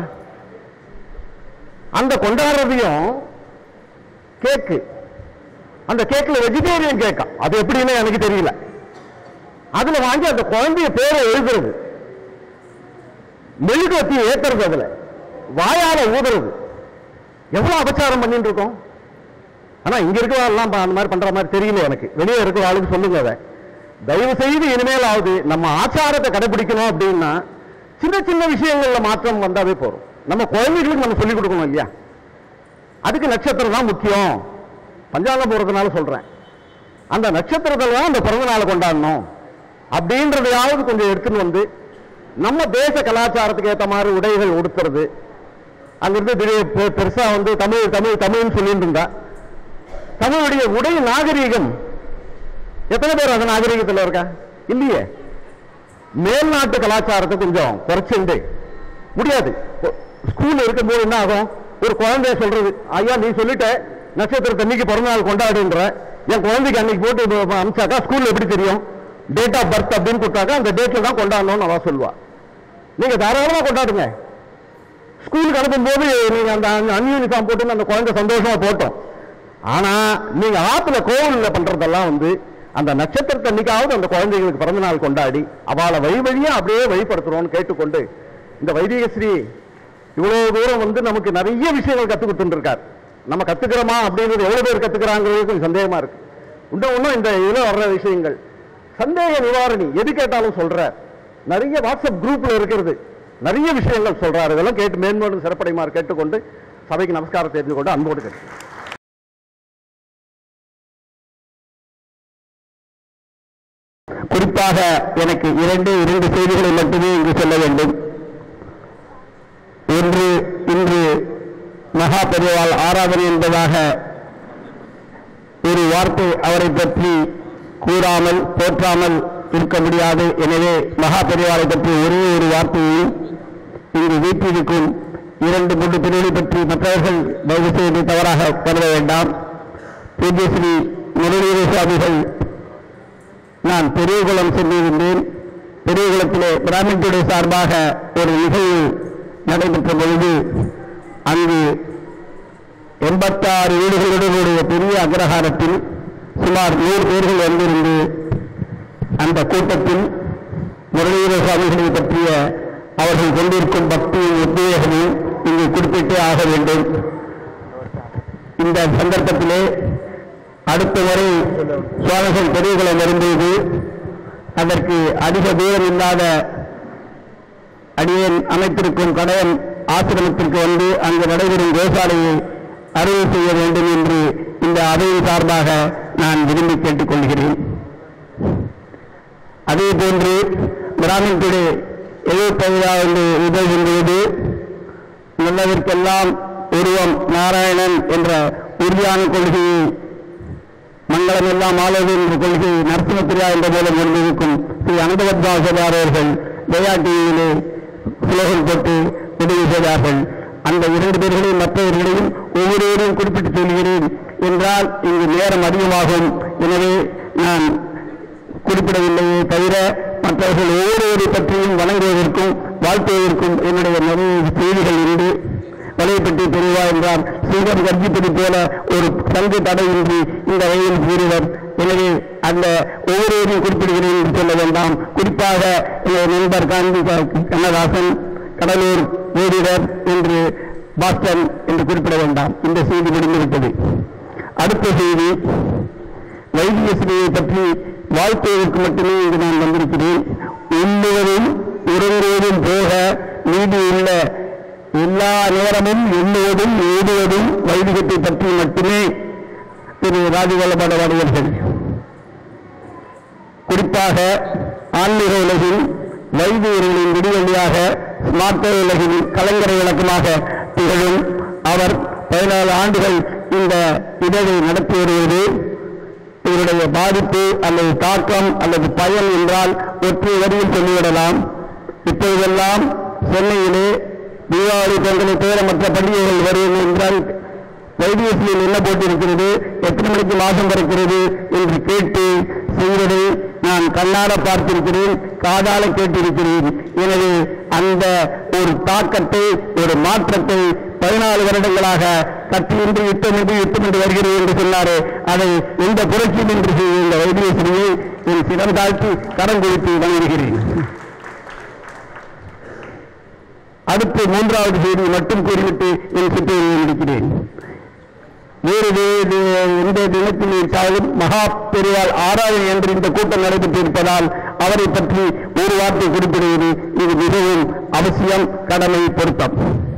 அந்த கொண்டாடுறதையும் கேக்கு அந்த கேக்ல வெஜிடேரியன் கேக்கா அது எப்படின்னு எனக்கு தெரியல அதுல வாங்கி அந்த குழந்தைய பேரை எழுதுறது மெழுகுவத்தி ஏத்துறது அதுல வாயால ஊதுறது எவ்வளவு அபச்சாரம் பண்ணிட்டு இருக்கோம் ஆனா இங்க இருக்கிறவெல்லாம் அந்த மாதிரி பண்ற மாதிரி தெரியல எனக்கு வெளியே இருக்கிற ஆளுக்கு சொல்லுங்க அதை தயவு செய்து இனிமேலாவது நம்ம ஆச்சாரத்தை கடைபிடிக்கணும் அப்படின்னா சின்ன சின்ன விஷயங்கள்ல மாற்றம் வந்தாவே போறோம் நம்ம குழந்தைகளுக்கு நம்ம சொல்லிக் கொடுக்கணும் இல்லையா அதுக்கு நட்சத்திரம் தான் முக்கியம் பஞ்சாங்கம் போறதுனால சொல்றேன் அந்த நட்சத்திரத்தில் தான் அந்த பிறந்த நாளை கொண்டாடணும் அப்படின்றதையாவது கொஞ்சம் எடுத்துன்னு வந்து நம்ம தேச கலாச்சாரத்துக்கு ஏற்ற மாதிரி உடைகள் உடுத்துறது அங்கிருந்து திடீர் பெ- பெருசா வந்து தமிழ் தமிழ் தமிழ்னு சொல்லிட்டு இருந்தா தமிழுடைய உடை நாகரீகம் எத்தனை பேர் அந்த நாகரீகத்தில் இருக்கா இல்லையே மேல்நாட்டு கலாச்சாரத்தை கொஞ்சம் குறைச்சுண்டு முடியாது ஸ்கூல் இருக்கும்போது என்ன ஆகும் ஒரு குழந்தைய சொல்றது ஐயா நீ சொல்லிட்ட நட்சத்திரத்தை அன்னைக்கு பிறந்தநாள் கொண்டாடுன்ற என் குழந்தைக்கு அன்னைக்கு போட்டு ப- அனுப்பிச்சாக்கா ஸ்கூல்ல எப்படி தெரியும் டேட் ஆஃப் பர்த் அப்படின்னு கொடுத்தாக்கா அந்த டேட்ல தான் கொண்டாடணும்னு அவ சொல்லுவா நீங்க தாராளமா கொண்டாடுங்க ஸ்கூலுக்கு அனுப்பும்போது நீங்க அந்த அன்யூனிஃபார்ம் போட்டு அந்த குழந்தை சந்தோஷமா போட்டோம் ஆனா நீங்க ஆத்துல கோவில்ல பண்றதெல்லாம் வந்து அந்த நட்சத்திரத்தை அன்னைக்காவது அந்த குழந்தைகளுக்கு பிறந்த நாள் கொண்டாடி அவளை வழி வழியா அப்படியே வழிபடுத்துறோம்னு கேட்டுக்கொண்டு இந்த வைதிக ஸ்ரீ இவ்வளவு தூரம் வந்து நமக்கு நிறைய விஷயங்கள் கத்து கொடுத்துட்டு இருக்கார் நம்ம கத்துக்கிறோமா அப்படிங்கிறது எவ்வளவு பேர் கத்துக்கிறாங்கிறது கொஞ்சம் சந்தேகமா இருக்கு இன்னும் இன்னும் இந்த இதுல வர்ற விஷயங்கள் சந்தேக நிவாரணி எது கேட்டாலும் சொல்ற நிறைய வாட்ஸ்அப் குரூப்ல இருக்கிறது நிறைய விஷயங்கள் சொல்றாரு இதெல்லாம் கேட்டு மேன்மேலும் சிறப்படைமாறு கேட்டுக்கொண்டு சபைக்கு நமஸ்காரம் தெரிந்து கொண்டு அன்போடு கேட்டு குறிப்பாக எனக்கு இரண்டு இரண்டு செய்திகளை மட்டுமே இங்கு சொல்ல வேண்டும் ஒன்று இன்று மகா பெரியவாள் ஆராதனை என்பதாக ஒரு வார்த்தை அவரை பற்றி கூறாமல் போற்றாமல் இருக்க முடியாது எனவே மகா பெரியவாளை பற்றி ஒரே ஒரு வார்த்தையை இங்கு வீட்டிருக்கும் இரண்டு மூன்று பிரிவுகளை பற்றி மற்றவர்கள் தயவு செய்து தவறாக கருத வேண்டாம் பூஜ்ய ஸ்ரீ முரளிதர சுவாமிகள் நான் பெரியகுளம் சென்றிருந்தேன் பெரியகுளத்திலே பிராமணத்துடைய சார்பாக ஒரு நிகழ்வு நடைபெற்ற பொழுது அங்கு எண்பத்தாறு வீடுகளுடன் கூடிய பெரிய அக்ரஹாரத்தில் சுமார் நூறு பேர்கள் வந்திருந்து அந்த கூட்டத்தில் முரளிதர சுவாமிகளை பற்றிய அவர்கள் கொண்டிருக்கும் பக்தியும் உத்வேகமும் இங்கு குறிப்பிட்டே ஆக வேண்டும் இந்த சந்தர்ப்பத்திலே அடுத்த முறை சுவாமிகள் பெரியகுளம் வரும்போது அதற்கு அதிக தூரம் இல்லாத அடியேன் அமைத்திருக்கும் கடையன் ஆசிரமத்திற்கு வந்து அங்கு நடைபெறும் கோசாலையை அறுவை செய்ய வேண்டும் என்று இந்த அவையின் சார்பாக நான் விரும்பி கேட்டுக்கொள்கிறேன் அதே போன்று பிராமணத்துடைய எழுபத்தைந்தாவது உதவுகின்றது நல்லதற்கெல்லாம் உருவம் நாராயணன் என்ற உறுதியான கொள்கையை மங்களம் எல்லாம் ஆளது என்ற கொள்கை நரசிம்மப்பிரியா என்ற மூலம் கொண்டிருக்கும் ஸ்ரீ அனந்தபத்மாசதார் அவர்கள் ஜெயா டிவியிலே ஸ்லோகன் போட்டு உதவி செய்தார்கள் அந்த இரண்டு பேர்களையும் மற்றவர்களையும் ஒவ்வொருவரையும் குறிப்பிட்டு சொல்கிறேன் என்றால் இங்கு நேரம் அதிகமாகும் எனவே நான் குறிப்பிடவில்லையே தவிர மற்றவர்கள் ஒவ்வொருவரை பற்றியும் வணங்குவதற்கும் வாழ்த்துவதற்கும் என்னுடைய நிறைய செய்திகள் உண்டு வலைப்பட்டி பெரியவா என்றார் சிங்கம் கர்ஜிப்பது போல ஒரு சங்கு தடையின்றி இந்த வகையில் கூறுவர் எனவே அந்த ஒவ்வொருவரையும் குறிப்பிடுகிறேன் என்று சொல்ல வேண்டாம் குறிப்பாக எனது நண்பர் காந்தி கண்ணதாசன் கடலூர் ஓடிடர் என்று பாஸ்டன் என்று குறிப்பிட வேண்டாம் இந்த செய்தி முடிந்துவிட்டது அடுத்த செய்தி வைத்தியஸ்ரீயை பற்றி வாழ்த்துவதற்கு மட்டுமே இங்கு நான் வந்திருக்கிறேன் உள்ளுவதும் உறங்குவதும் போக மீதி உள்ள எல்லா நேரமும் எண்ணுவதும் எழுதுவதும் வைதிகத்தை பற்றி மட்டுமே திரு ராஜகோலபாட வாடியர்கள் குறிப்பாக ஆன்மீக உலகில் வைதிகர்களின் விடிவெளியாக ஸ்மார்த்த உலகில் கலங்கரை விளக்கமாக திகழும் அவர் பதினாலு ஆண்டுகள் இந்த இதழை நடத்தி வருவது இதனுடைய பாதிப்பு அல்லது தாக்கம் அல்லது பயன் என்றால் ஒற்றை வரியில் சொல்லிவிடலாம் இப்பொழுதெல்லாம் சென்னையிலே தீபாவளி பொங்கலை தவிர மற்ற பண்டிகைகள் வரும் என்றால் வைத்தியசியில் என்ன போட்டிருக்கிறது எத்தனை மணிக்கு மாசம் பிறக்கிறது என்று கேட்டு செய்வதை நான் கண்ணாட பார்த்திருக்கிறேன் காதால கேட்டிருக்கிறேன் எனவே அந்த ஒரு தாக்கத்தை ஒரு மாற்றத்தை பதினாலு வருடங்களாக கத்தியின்றி யுத்தமின்றி யுத்தமின்றி வருகிறது என்று சொன்னாரே அதை எந்த புரட்சியும் என்று செய்த இந்த வைத்தியஸ்ரீயை என் சிரம் தாழ்த்தி கரம் கொடுத்து வணங்குகிறேன் அடுத்து மூன்றாவது செய்தி மட்டும் கூறிவிட்டு என் சுற்றியை முடிக்கிறேன் வேறு வேறு எந்த தினத்தில் இருக்காலும் மகா பெரியால் ஆராதனை என்று இந்த கூட்டம் நடைபெற்றிருப்பதால் அவரை பற்றி ஒரு வார்த்தை குறிப்பிடுவது இது மிகவும் அவசியம் கடமை பொருத்தம்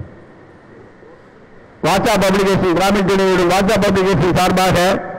வாட்சா பப்ளிகேஷன் கிராமின் துணையோடும் வாட்சா பப்ளிகேஷன் சார்பாக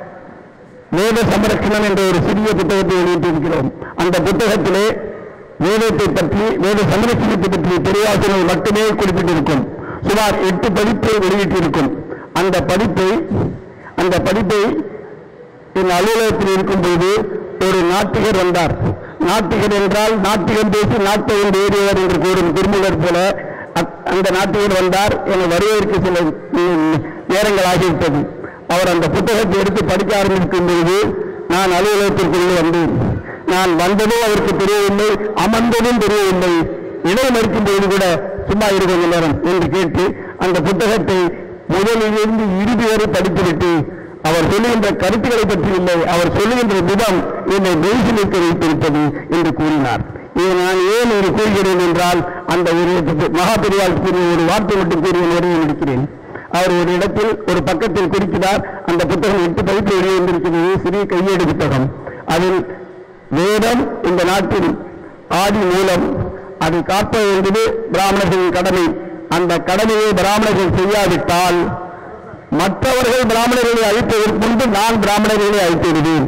வேத சமரட்சணம் என்ற ஒரு சிறிய புத்தகத்தை வெளியிட்டிருக்கிறோம் அந்த புத்தகத்திலே வேதத்தை பற்றி வேத சமரட்சணத்தை பற்றி பெரியாசிரியர் மட்டுமே குறிப்பிட்டிருக்கும் சுமார் எட்டு பதிப்பை வெளியிட்டிருக்கும் அந்த படிப்பை அந்த படிப்பை என் அலுவலகத்தில் இருக்கும்போது ஒரு நாட்டிகர் வந்தார் நாட்டிகர் என்றால் நாட்டிகம் பேசி நாட்டகம் ஏறியவர் என்று கூறும் திருமலர் போல அத்- அந்த நாட்டிகர் வந்தார் என வருவதற்கு சில ம், நேரங்கள் ஆகிவிட்டது அவர் அந்த புத்தகத்தை எடுத்து படிக்க ஆரம்பிக்கும் பொழுது நான் அலுவலகத்திற்குள்ளே வந்தேன் நான் வந்ததும் அவருக்கு தெரியவில்லை அமர்ந்ததும் தெரியவில்லை இடை மறுக்கும் பொழுது கூட சும்மா இரு கொஞ்ச நேரம் என்று கேட்டு அந்த புத்தகத்தை முதலிலிருந்து இறுதி வரை படித்துவிட்டு அவர் சொல்லுகின்ற கருத்துக்களை பற்றி இல்லை அவர் சொல்லுகின்ற விதம் என்னை மெய்சிலிருக்க வைத்திருப்பது என்று கூறினார் இதை நான் ஏன் இங்கு கூறுகிறேன் என்றால் அந்த ஒரு மகா பெரியால் கூறிய ஒரு வார்த்தை மட்டும் கூறிய நிறைய முடிக்கிறேன் அவர் ஒரு இடத்தில் ஒரு பக்கத்தில் குறிக்கிறார் அந்த புத்தகம் எட்டு பதிப்பு வெளிவந்திருக்கிறது சிறிய கையேடு புத்தகம் அதில் வேதம் இந்த நாட்டின் ஆதி மூலம் அதை காப்பது என்பது பிராமணர்களின் கடமை அந்த கடமையை பிராமணர்கள் செய்யாவிட்டால் மற்றவர்கள் பிராமணர்களை அழிப்பதற்கு முன்பு நான் பிராமணர்களை அழித்து விடுவேன்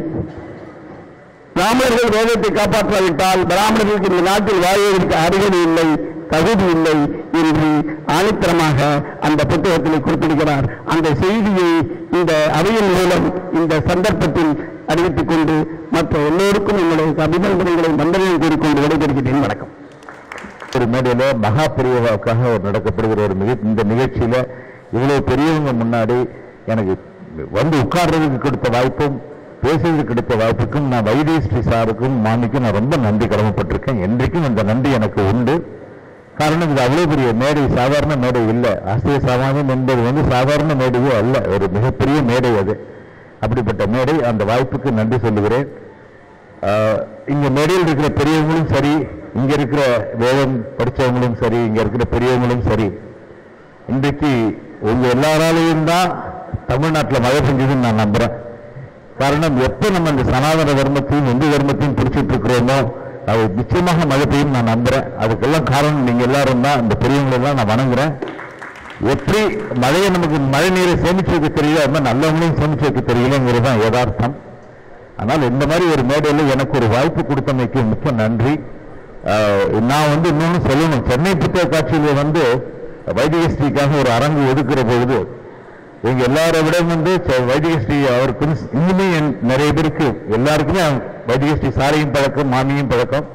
பிராமணர்கள் வேதத்தை காப்பாற்றாவிட்டால் பிராமணர்களுக்கு இந்த நாட்டில் வாழ்வதற்கு அருகதை இல்லை தகுதி இல்லை என்று ஆணித்தரமாக அந்த புத்தகத்தில் குறிப்பிடுகிறார் அந்த செய்தியை இந்த அவையின் மூலம் இந்த சந்தர்ப்பத்தில் அறிவித்துக் கொண்டு மற்ற எல்லோருக்கும் என்னுடைய அபிநந்தனங்களை வந்தனையும் கூறிக்கொண்டு விடைபெறுகிறேன் வணக்கம் ஒரு மேடையில மகா பெரியவாவுக்காக ஒரு நடக்கப்படுகிற ஒரு மிக இந்த நிகழ்ச்சியில இவ்வளவு பெரியவங்க முன்னாடி எனக்கு வந்து உட்கார்றதுக்கு கொடுத்த வாய்ப்பும் பேசுறதுக்கு கிடைத்த வாய்ப்புக்கும் நான் வைத்திய ஸ்ரீ சாருக்கும் மாமிக்கும் நான் ரொம்ப நன்றி கடமைப்பட்டிருக்கேன் என்றைக்கும் அந்த நன்றி எனக்கு உண்டு காரணம் இது அவ்வளவு பெரிய மேடை சாதாரண மேடை இல்லை ஆசிரிய சமாஜம் என்பது வந்து சாதாரண மேடையோ அல்ல ஒரு மிகப்பெரிய மேடை அது அப்படிப்பட்ட மேடை அந்த வாய்ப்புக்கு நன்றி சொல்லுகிறேன் ஆஹ் இங்க மேடையில் இருக்கிற பெரியவங்களும் சரி இங்க இருக்கிற வேதம் படிச்சவங்களும் சரி இங்க இருக்கிற பெரியவங்களும் சரி இன்றைக்கு உங்க எல்லாராலையும் தான் தமிழ்நாட்டில் மழை பெஞ்சதுன்னு நான் நம்புறேன் காரணம் எப்ப நம்ம இந்த சனாதன தர்மத்தையும் இந்து தர்மத்தையும் பிடிச்சிட்டு இருக்கிறோமோ அது நிச்சயமாக மழை பெய்யும் நான் நம்புறேன் அதுக்கெல்லாம் காரணம் நீங்க எல்லாரும் தான் இந்த பெரியவங்களை எல்லாம் நான் வணங்குறேன் எப்படி மழையை நமக்கு மழை நீரை சேமிச்சு வைக்க தெரியல அது மாதிரி நல்லவங்களையும் சேமிச்சு வைக்க தெரியலங்கிறது தான் யதார்த்தம் ஆனால் இந்த மாதிரி ஒரு மேடையில் எனக்கு ஒரு வாய்ப்பு கொடுத்தமைக்கு மிக்க நன்றி ஆஹ் நான் வந்து இன்னொன்னு சொல்லணும் சென்னை புத்தக காட்சியில வந்து வைத்தியஸ்ரீக்காக ஒரு அரங்கு ஒதுக்குற பொழுது இவங்க எல்லாரை விட வந்து ச- வைத்தியஸ்ரீ அவருக்கு வந்து இன்னுமே என் நிறைய பேருக்கு எல்லாருக்குமே அவங்க வைத்தியஸ்ரீ சாரையும் பழக்கம் மாமியும் பழக்கம்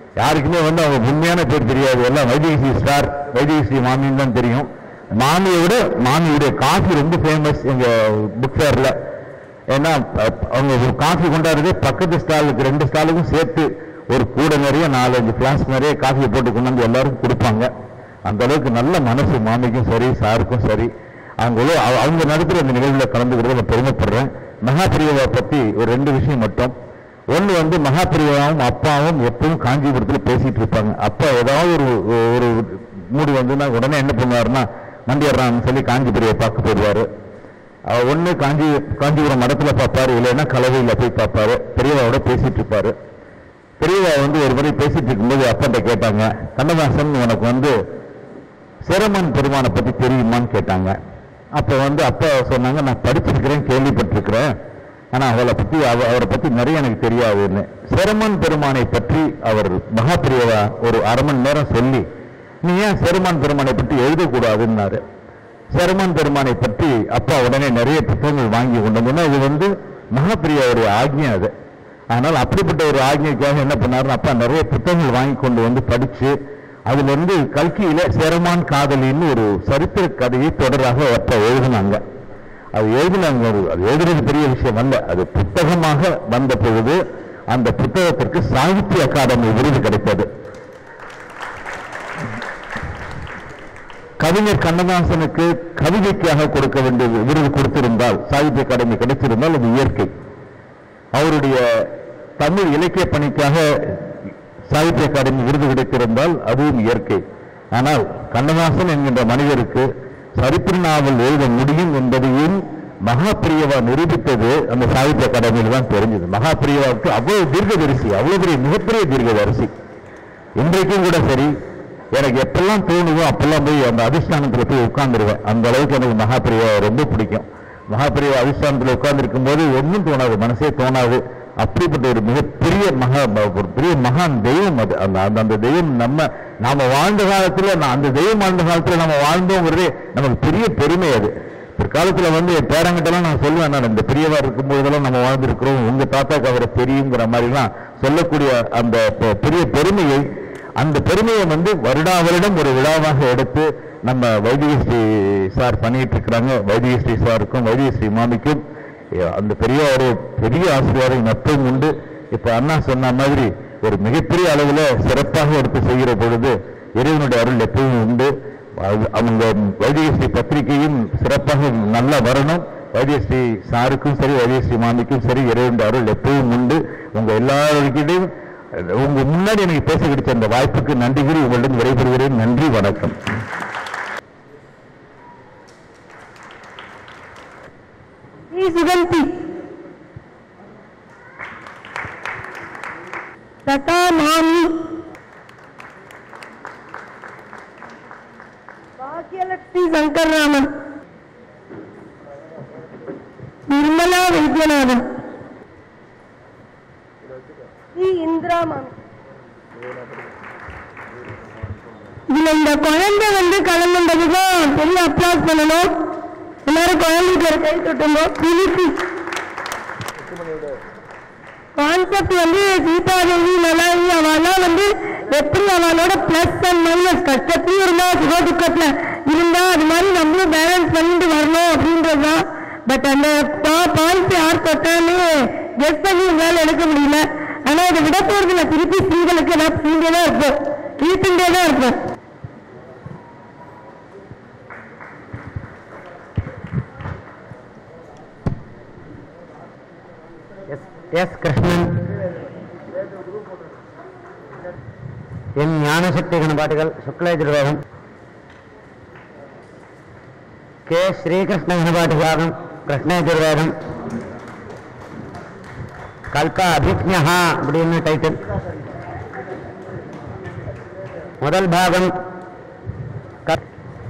யாருக்குமே வந்து அவங்க உண்மையான பேர் தெரியாது எல்லாம் வைத்தியஸ்ரீ ஸ்டார் வைத்தியஸ்ரீ மாமின்னு தான் தெரியும் மாமியை விட மாமியுடைய காஃபி ரொம்ப ஃபேமஸ் எங்க புக் ஃபேர்ல ஏன்னா அ- அவங்க ஒரு காஃபி கொண்டாடுறது பக்கத்து ஸ்டாலுக்கு ரெண்டு ஸ்டாலுக்கும் சேர்த்து ஒரு கூட நிறைய நாலஞ்சு கிளாஸ் நிறைய காஃபியை போட்டு கொண்டு வந்து எல்லாருக்கும் கொடுப்பாங்க அந்த அளவுக்கு நல்ல மனசு மாமிக்கும் சரி சாருக்கும் சரி அவங்க உள்ள- அவ- அவங்க நடத்துகிற அந்த நிகழ்வில் கலந்துக்கிறது நான் பெருமைப்படுறேன் மகாபிரியவை பற்றி ஒரு ரெண்டு விஷயம் மட்டும் ஒன்று வந்து மகாபிரியாவும் அப்பாவும் எப்பவும் காஞ்சிபுரத்தில் பேசிட்டு இருப்பாங்க அப்பா ஏதாவது ஒரு ஒரு மூடி வந்துன்னா உடனே என்ன பண்ணுவாருன்னா மண்டியர்றான்னு சொல்லி காஞ்சிபுரியை பார்க்க போயிடுவாரு ஒன்று காஞ்சி காஞ்சிபுரம் மடத்துல பார்ப்பாரு இல்லைன்னா கலவையில் போய் பார்ப்பாரு பெரியவாவோட பேசிட்டு இருப்பாரு பெரியவா வந்து ஒரு முறை பேசிட்டு இருக்கும்போது அப்பாட்ட கேட்டாங்க கண்ணதாசன் உனக்கு வந்து சேரமான் பெருமானை பத்தி தெரியுமான்னு கேட்டாங்க அப்ப வந்து அப்பா சொன்னாங்க நான் படிச்சிருக்கிறேன் கேள்விப்பட்டிருக்கிறேன் ஆனா அவளை பத்தி அவ அவரை பத்தி நிறைய எனக்கு தெரியாதுன்னு சேரமான் பெருமானை பற்றி அவர் மகாபிரியவா ஒரு அரை மணி நேரம் சொல்லி நீ ஏன் சேரமான் பெருமானை பற்றி எழுதக்கூடாதுன்னாரு சேரமான் பெருமானை பற்றி அப்பா உடனே நிறைய புத்தகங்கள் வாங்கி கொண்டு வந்தோம்னா இது வந்து மகாபிரியாவுடைய ஆக்ஞை அது அதனால் அப்படிப்பட்ட ஒரு ஆக்ஞைக்காக என்ன பண்ணாருன்னா அப்பா நிறைய புத்தகங்கள் வாங்கி கொண்டு வந்து படிச்சு அதுல இருந்து கல்கியில சேரமான் காதலின்னு ஒரு சரித்திர கதையை தொடராக அப்பா எழுதினாங்க அது எழுதினாங்க ஒரு அது எழுதுறது பெரிய விஷயம் அல்ல அது புத்தகமாக வந்த பொழுது அந்த புத்தகத்திற்கு சாகித்ய அகாடமி விருது கிடைத்தது கவிஞர் கண்ணதாசனுக்கு கவிதைக்காக கொடுக்க வேண்டிய விருது கொடுத்திருந்தால் சாகித்ய அகாடமி கிடைச்சிருந்தால் அது இயற்கை அவருடைய தமிழ் இலக்கிய பணிக்காக சாகித்ய அகாடமி விருது கிடைத்திருந்தால் அதுவும் இயற்கை ஆனால் கண்ணதாசன் என்கின்ற மனிதருக்கு சரித்திர நாவல் எழுத முடியும் என்பதையும் மகாபிரியவா நிரூபித்தது அந்த சாகித்ய அகாடமியில் தான் தெரிஞ்சது மகாபிரியவாவுக்கு அவ்வளவு தீர்க்கதரிசி அவ்வளவு பெரிய மிகப்பெரிய தீர்க்கதரிசி இன்றைக்கும் கூட சரி எனக்கு எப்பெல்லாம் தோணுதோ அப்பெல்லாம் போய் அந்த அதிஷ்டானத்துல போய் உட்கார்ந்துருவேன் அந்த அளவுக்கு எனக்கு மகாபிரியா ரொம்ப பிடிக்கும் மகாபிரியா அதிஷ்டானத்துல உட்கார்ந்துருக்கும் போது ஒன்றும் தோணாது மனசே தோணாது அப்படிப்பட்ட ஒரு மிகப்பெரிய மகா ஒரு பெரிய மகான் தெய்வம் அது அந்த அந்த- அந்த தெய்வம் நம்ம நாம வாழ்ந்த காலத்துல நான் அந்த தெய்வம் வாழ்ந்த காலத்துல நம்ம வாழ்ந்தோங்கிறதே நமக்கு பெரிய பெருமை அது பிற்காலத்துல வந்து என் பேரங்கிட்டலாம் நான் சொல்லுவேன் நான் இந்த பெரியவா இருக்கும்போதெல்லாம் நம்ம வாழ்ந்திருக்கிறோம் உங்க தாத்தாக்கு அவரை தெரியுங்கிற மாதிரிலாம் சொல்லக்கூடிய அந்த பெ- பெரிய பெருமையை அந்த பெருமையை வந்து வருடா வருடம் ஒரு விழாவாக எடுத்து நம்ம வைத்தியஸ்ரீ சார் பண்ணிட்டு இருக்கிறாங்க வைத்தியஸ்ரீ சாருக்கும் வைத்தியஸ்ரீ மாமிக்கும் எ, அந்த பெரிய ஒரு பெரிய ஆசீர்வாதம் எப்பவும் உண்டு இப்ப அண்ணா சொன்ன மாதிரி ஒரு மிகப்பெரிய அளவுல சிறப்பாக எடுத்து செய்கிற பொழுது இறைவனுடைய அருள் எப்பவும் உண்டு அது- அவங்க வைத்தியஸ்ரீ பத்திரிகையும் சிறப்பாக நல்லா வரணும் வைத்தியஸ்ரீ சாருக்கும் சரி வைத்தியஸ்ரீ மாமிக்கும் சரி இறைவனுடைய அருள் எப்பவும் உண்டு உங்க எல்லாருக்கிட்டையும் உங்க முன்னாடி எனக்கு பேச கிடைச்ச அந்த வாய்ப்புக்கு நன்றி கூறி உங்களிடம் விடைபெறுகிறேன் நன்றி வணக்கம் శ్రీ సుగంతి సతామామి భాగ్యలక్ష్మి శంకర్రామన్ నిర్మలా వైద్యనాథన్ శ్రీ இந்திராமாமி இதுல இந்த குழந்தை வந்து கலந்துன்றதுதான் பெரிய அப்ளாஸ் பண்ணணும் எல்லாரும் குழந்தைக்கு ஒரு கை தொட்டுங்க பிலிப்பி கான்செப்ட் வந்து சீதாதேவி நலாயி அவெல்லாம் வந்து எப்படி அவளோட பிளஸ் அண்ட் மைனஸ் கஷ்டத்தையும் இருந்தா சுக துக்கத்துல இருந்தா அது மாதிரி நம்மளும் பேலன்ஸ் பண்ணிட்டு வரணும் அப்படின்றதுதான் பட் அந்த பாயிண்ட் யார் தொட்டான்னு கெஸ் பண்ணி உங்களால எடுக்க முடியல ஆனா இதை விட போறது நான் திருப்பி ஸ்ரீகளுக்கு நான் ஸ்ரீங்க தான் இருப்போம் ஈட்டுண்டே தான் இருப்போம் எஸ் கிருஷ்ணன் என் ஞானசக்தி கணபாட்டுகள் சுக்லயஜுர்வேதம் கே ஸ்ரீகிருஷ்ண கணபாட்டுகாரம் கிருஷ்ணயஜுர்வேதம் கல்ப அபிஜ்ஞா அப்படின்னு டைட்டில் முதல் பாகம் க-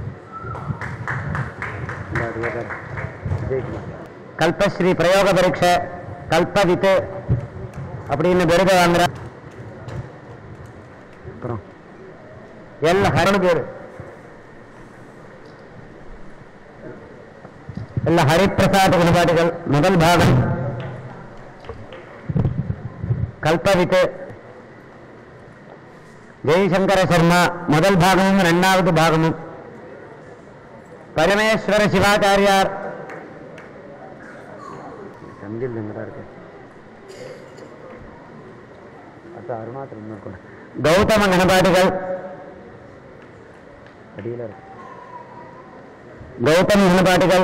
கல்பஸ்ரீ பிரயோக பரீட்சை கல்பவித்து அப்படின்னு விருது வாங்குற அப்புறம் எல் ஹரணு பேரு ಎಲ್ಲ ಹರಿಪ್ರಸಾದ ಗುಣಪಾಠಿಗಳು ಮೊದಲ ಭಾಗ ಕಲ್ಪವಿತೆ ஜெய்சங்கர சர்மா முதல் பாகமும் ரெண்டாவது பாகமும் பரமேஸ்வர சிவாச்சாரியார் தங்கில் எங்கடா இருக்கு அது அருணாச்சலம் கூட கௌதம கணபாடிகள் அடியில் இருக்கு கௌதம் கணபாடிகள்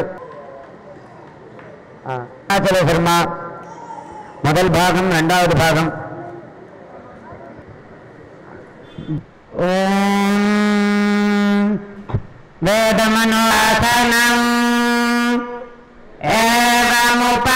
அருணாச்சல சர்மா முதல் பாகம் ரெண்டாவது பாகம் ஓம் வேதமனோசனம் ஏவமுப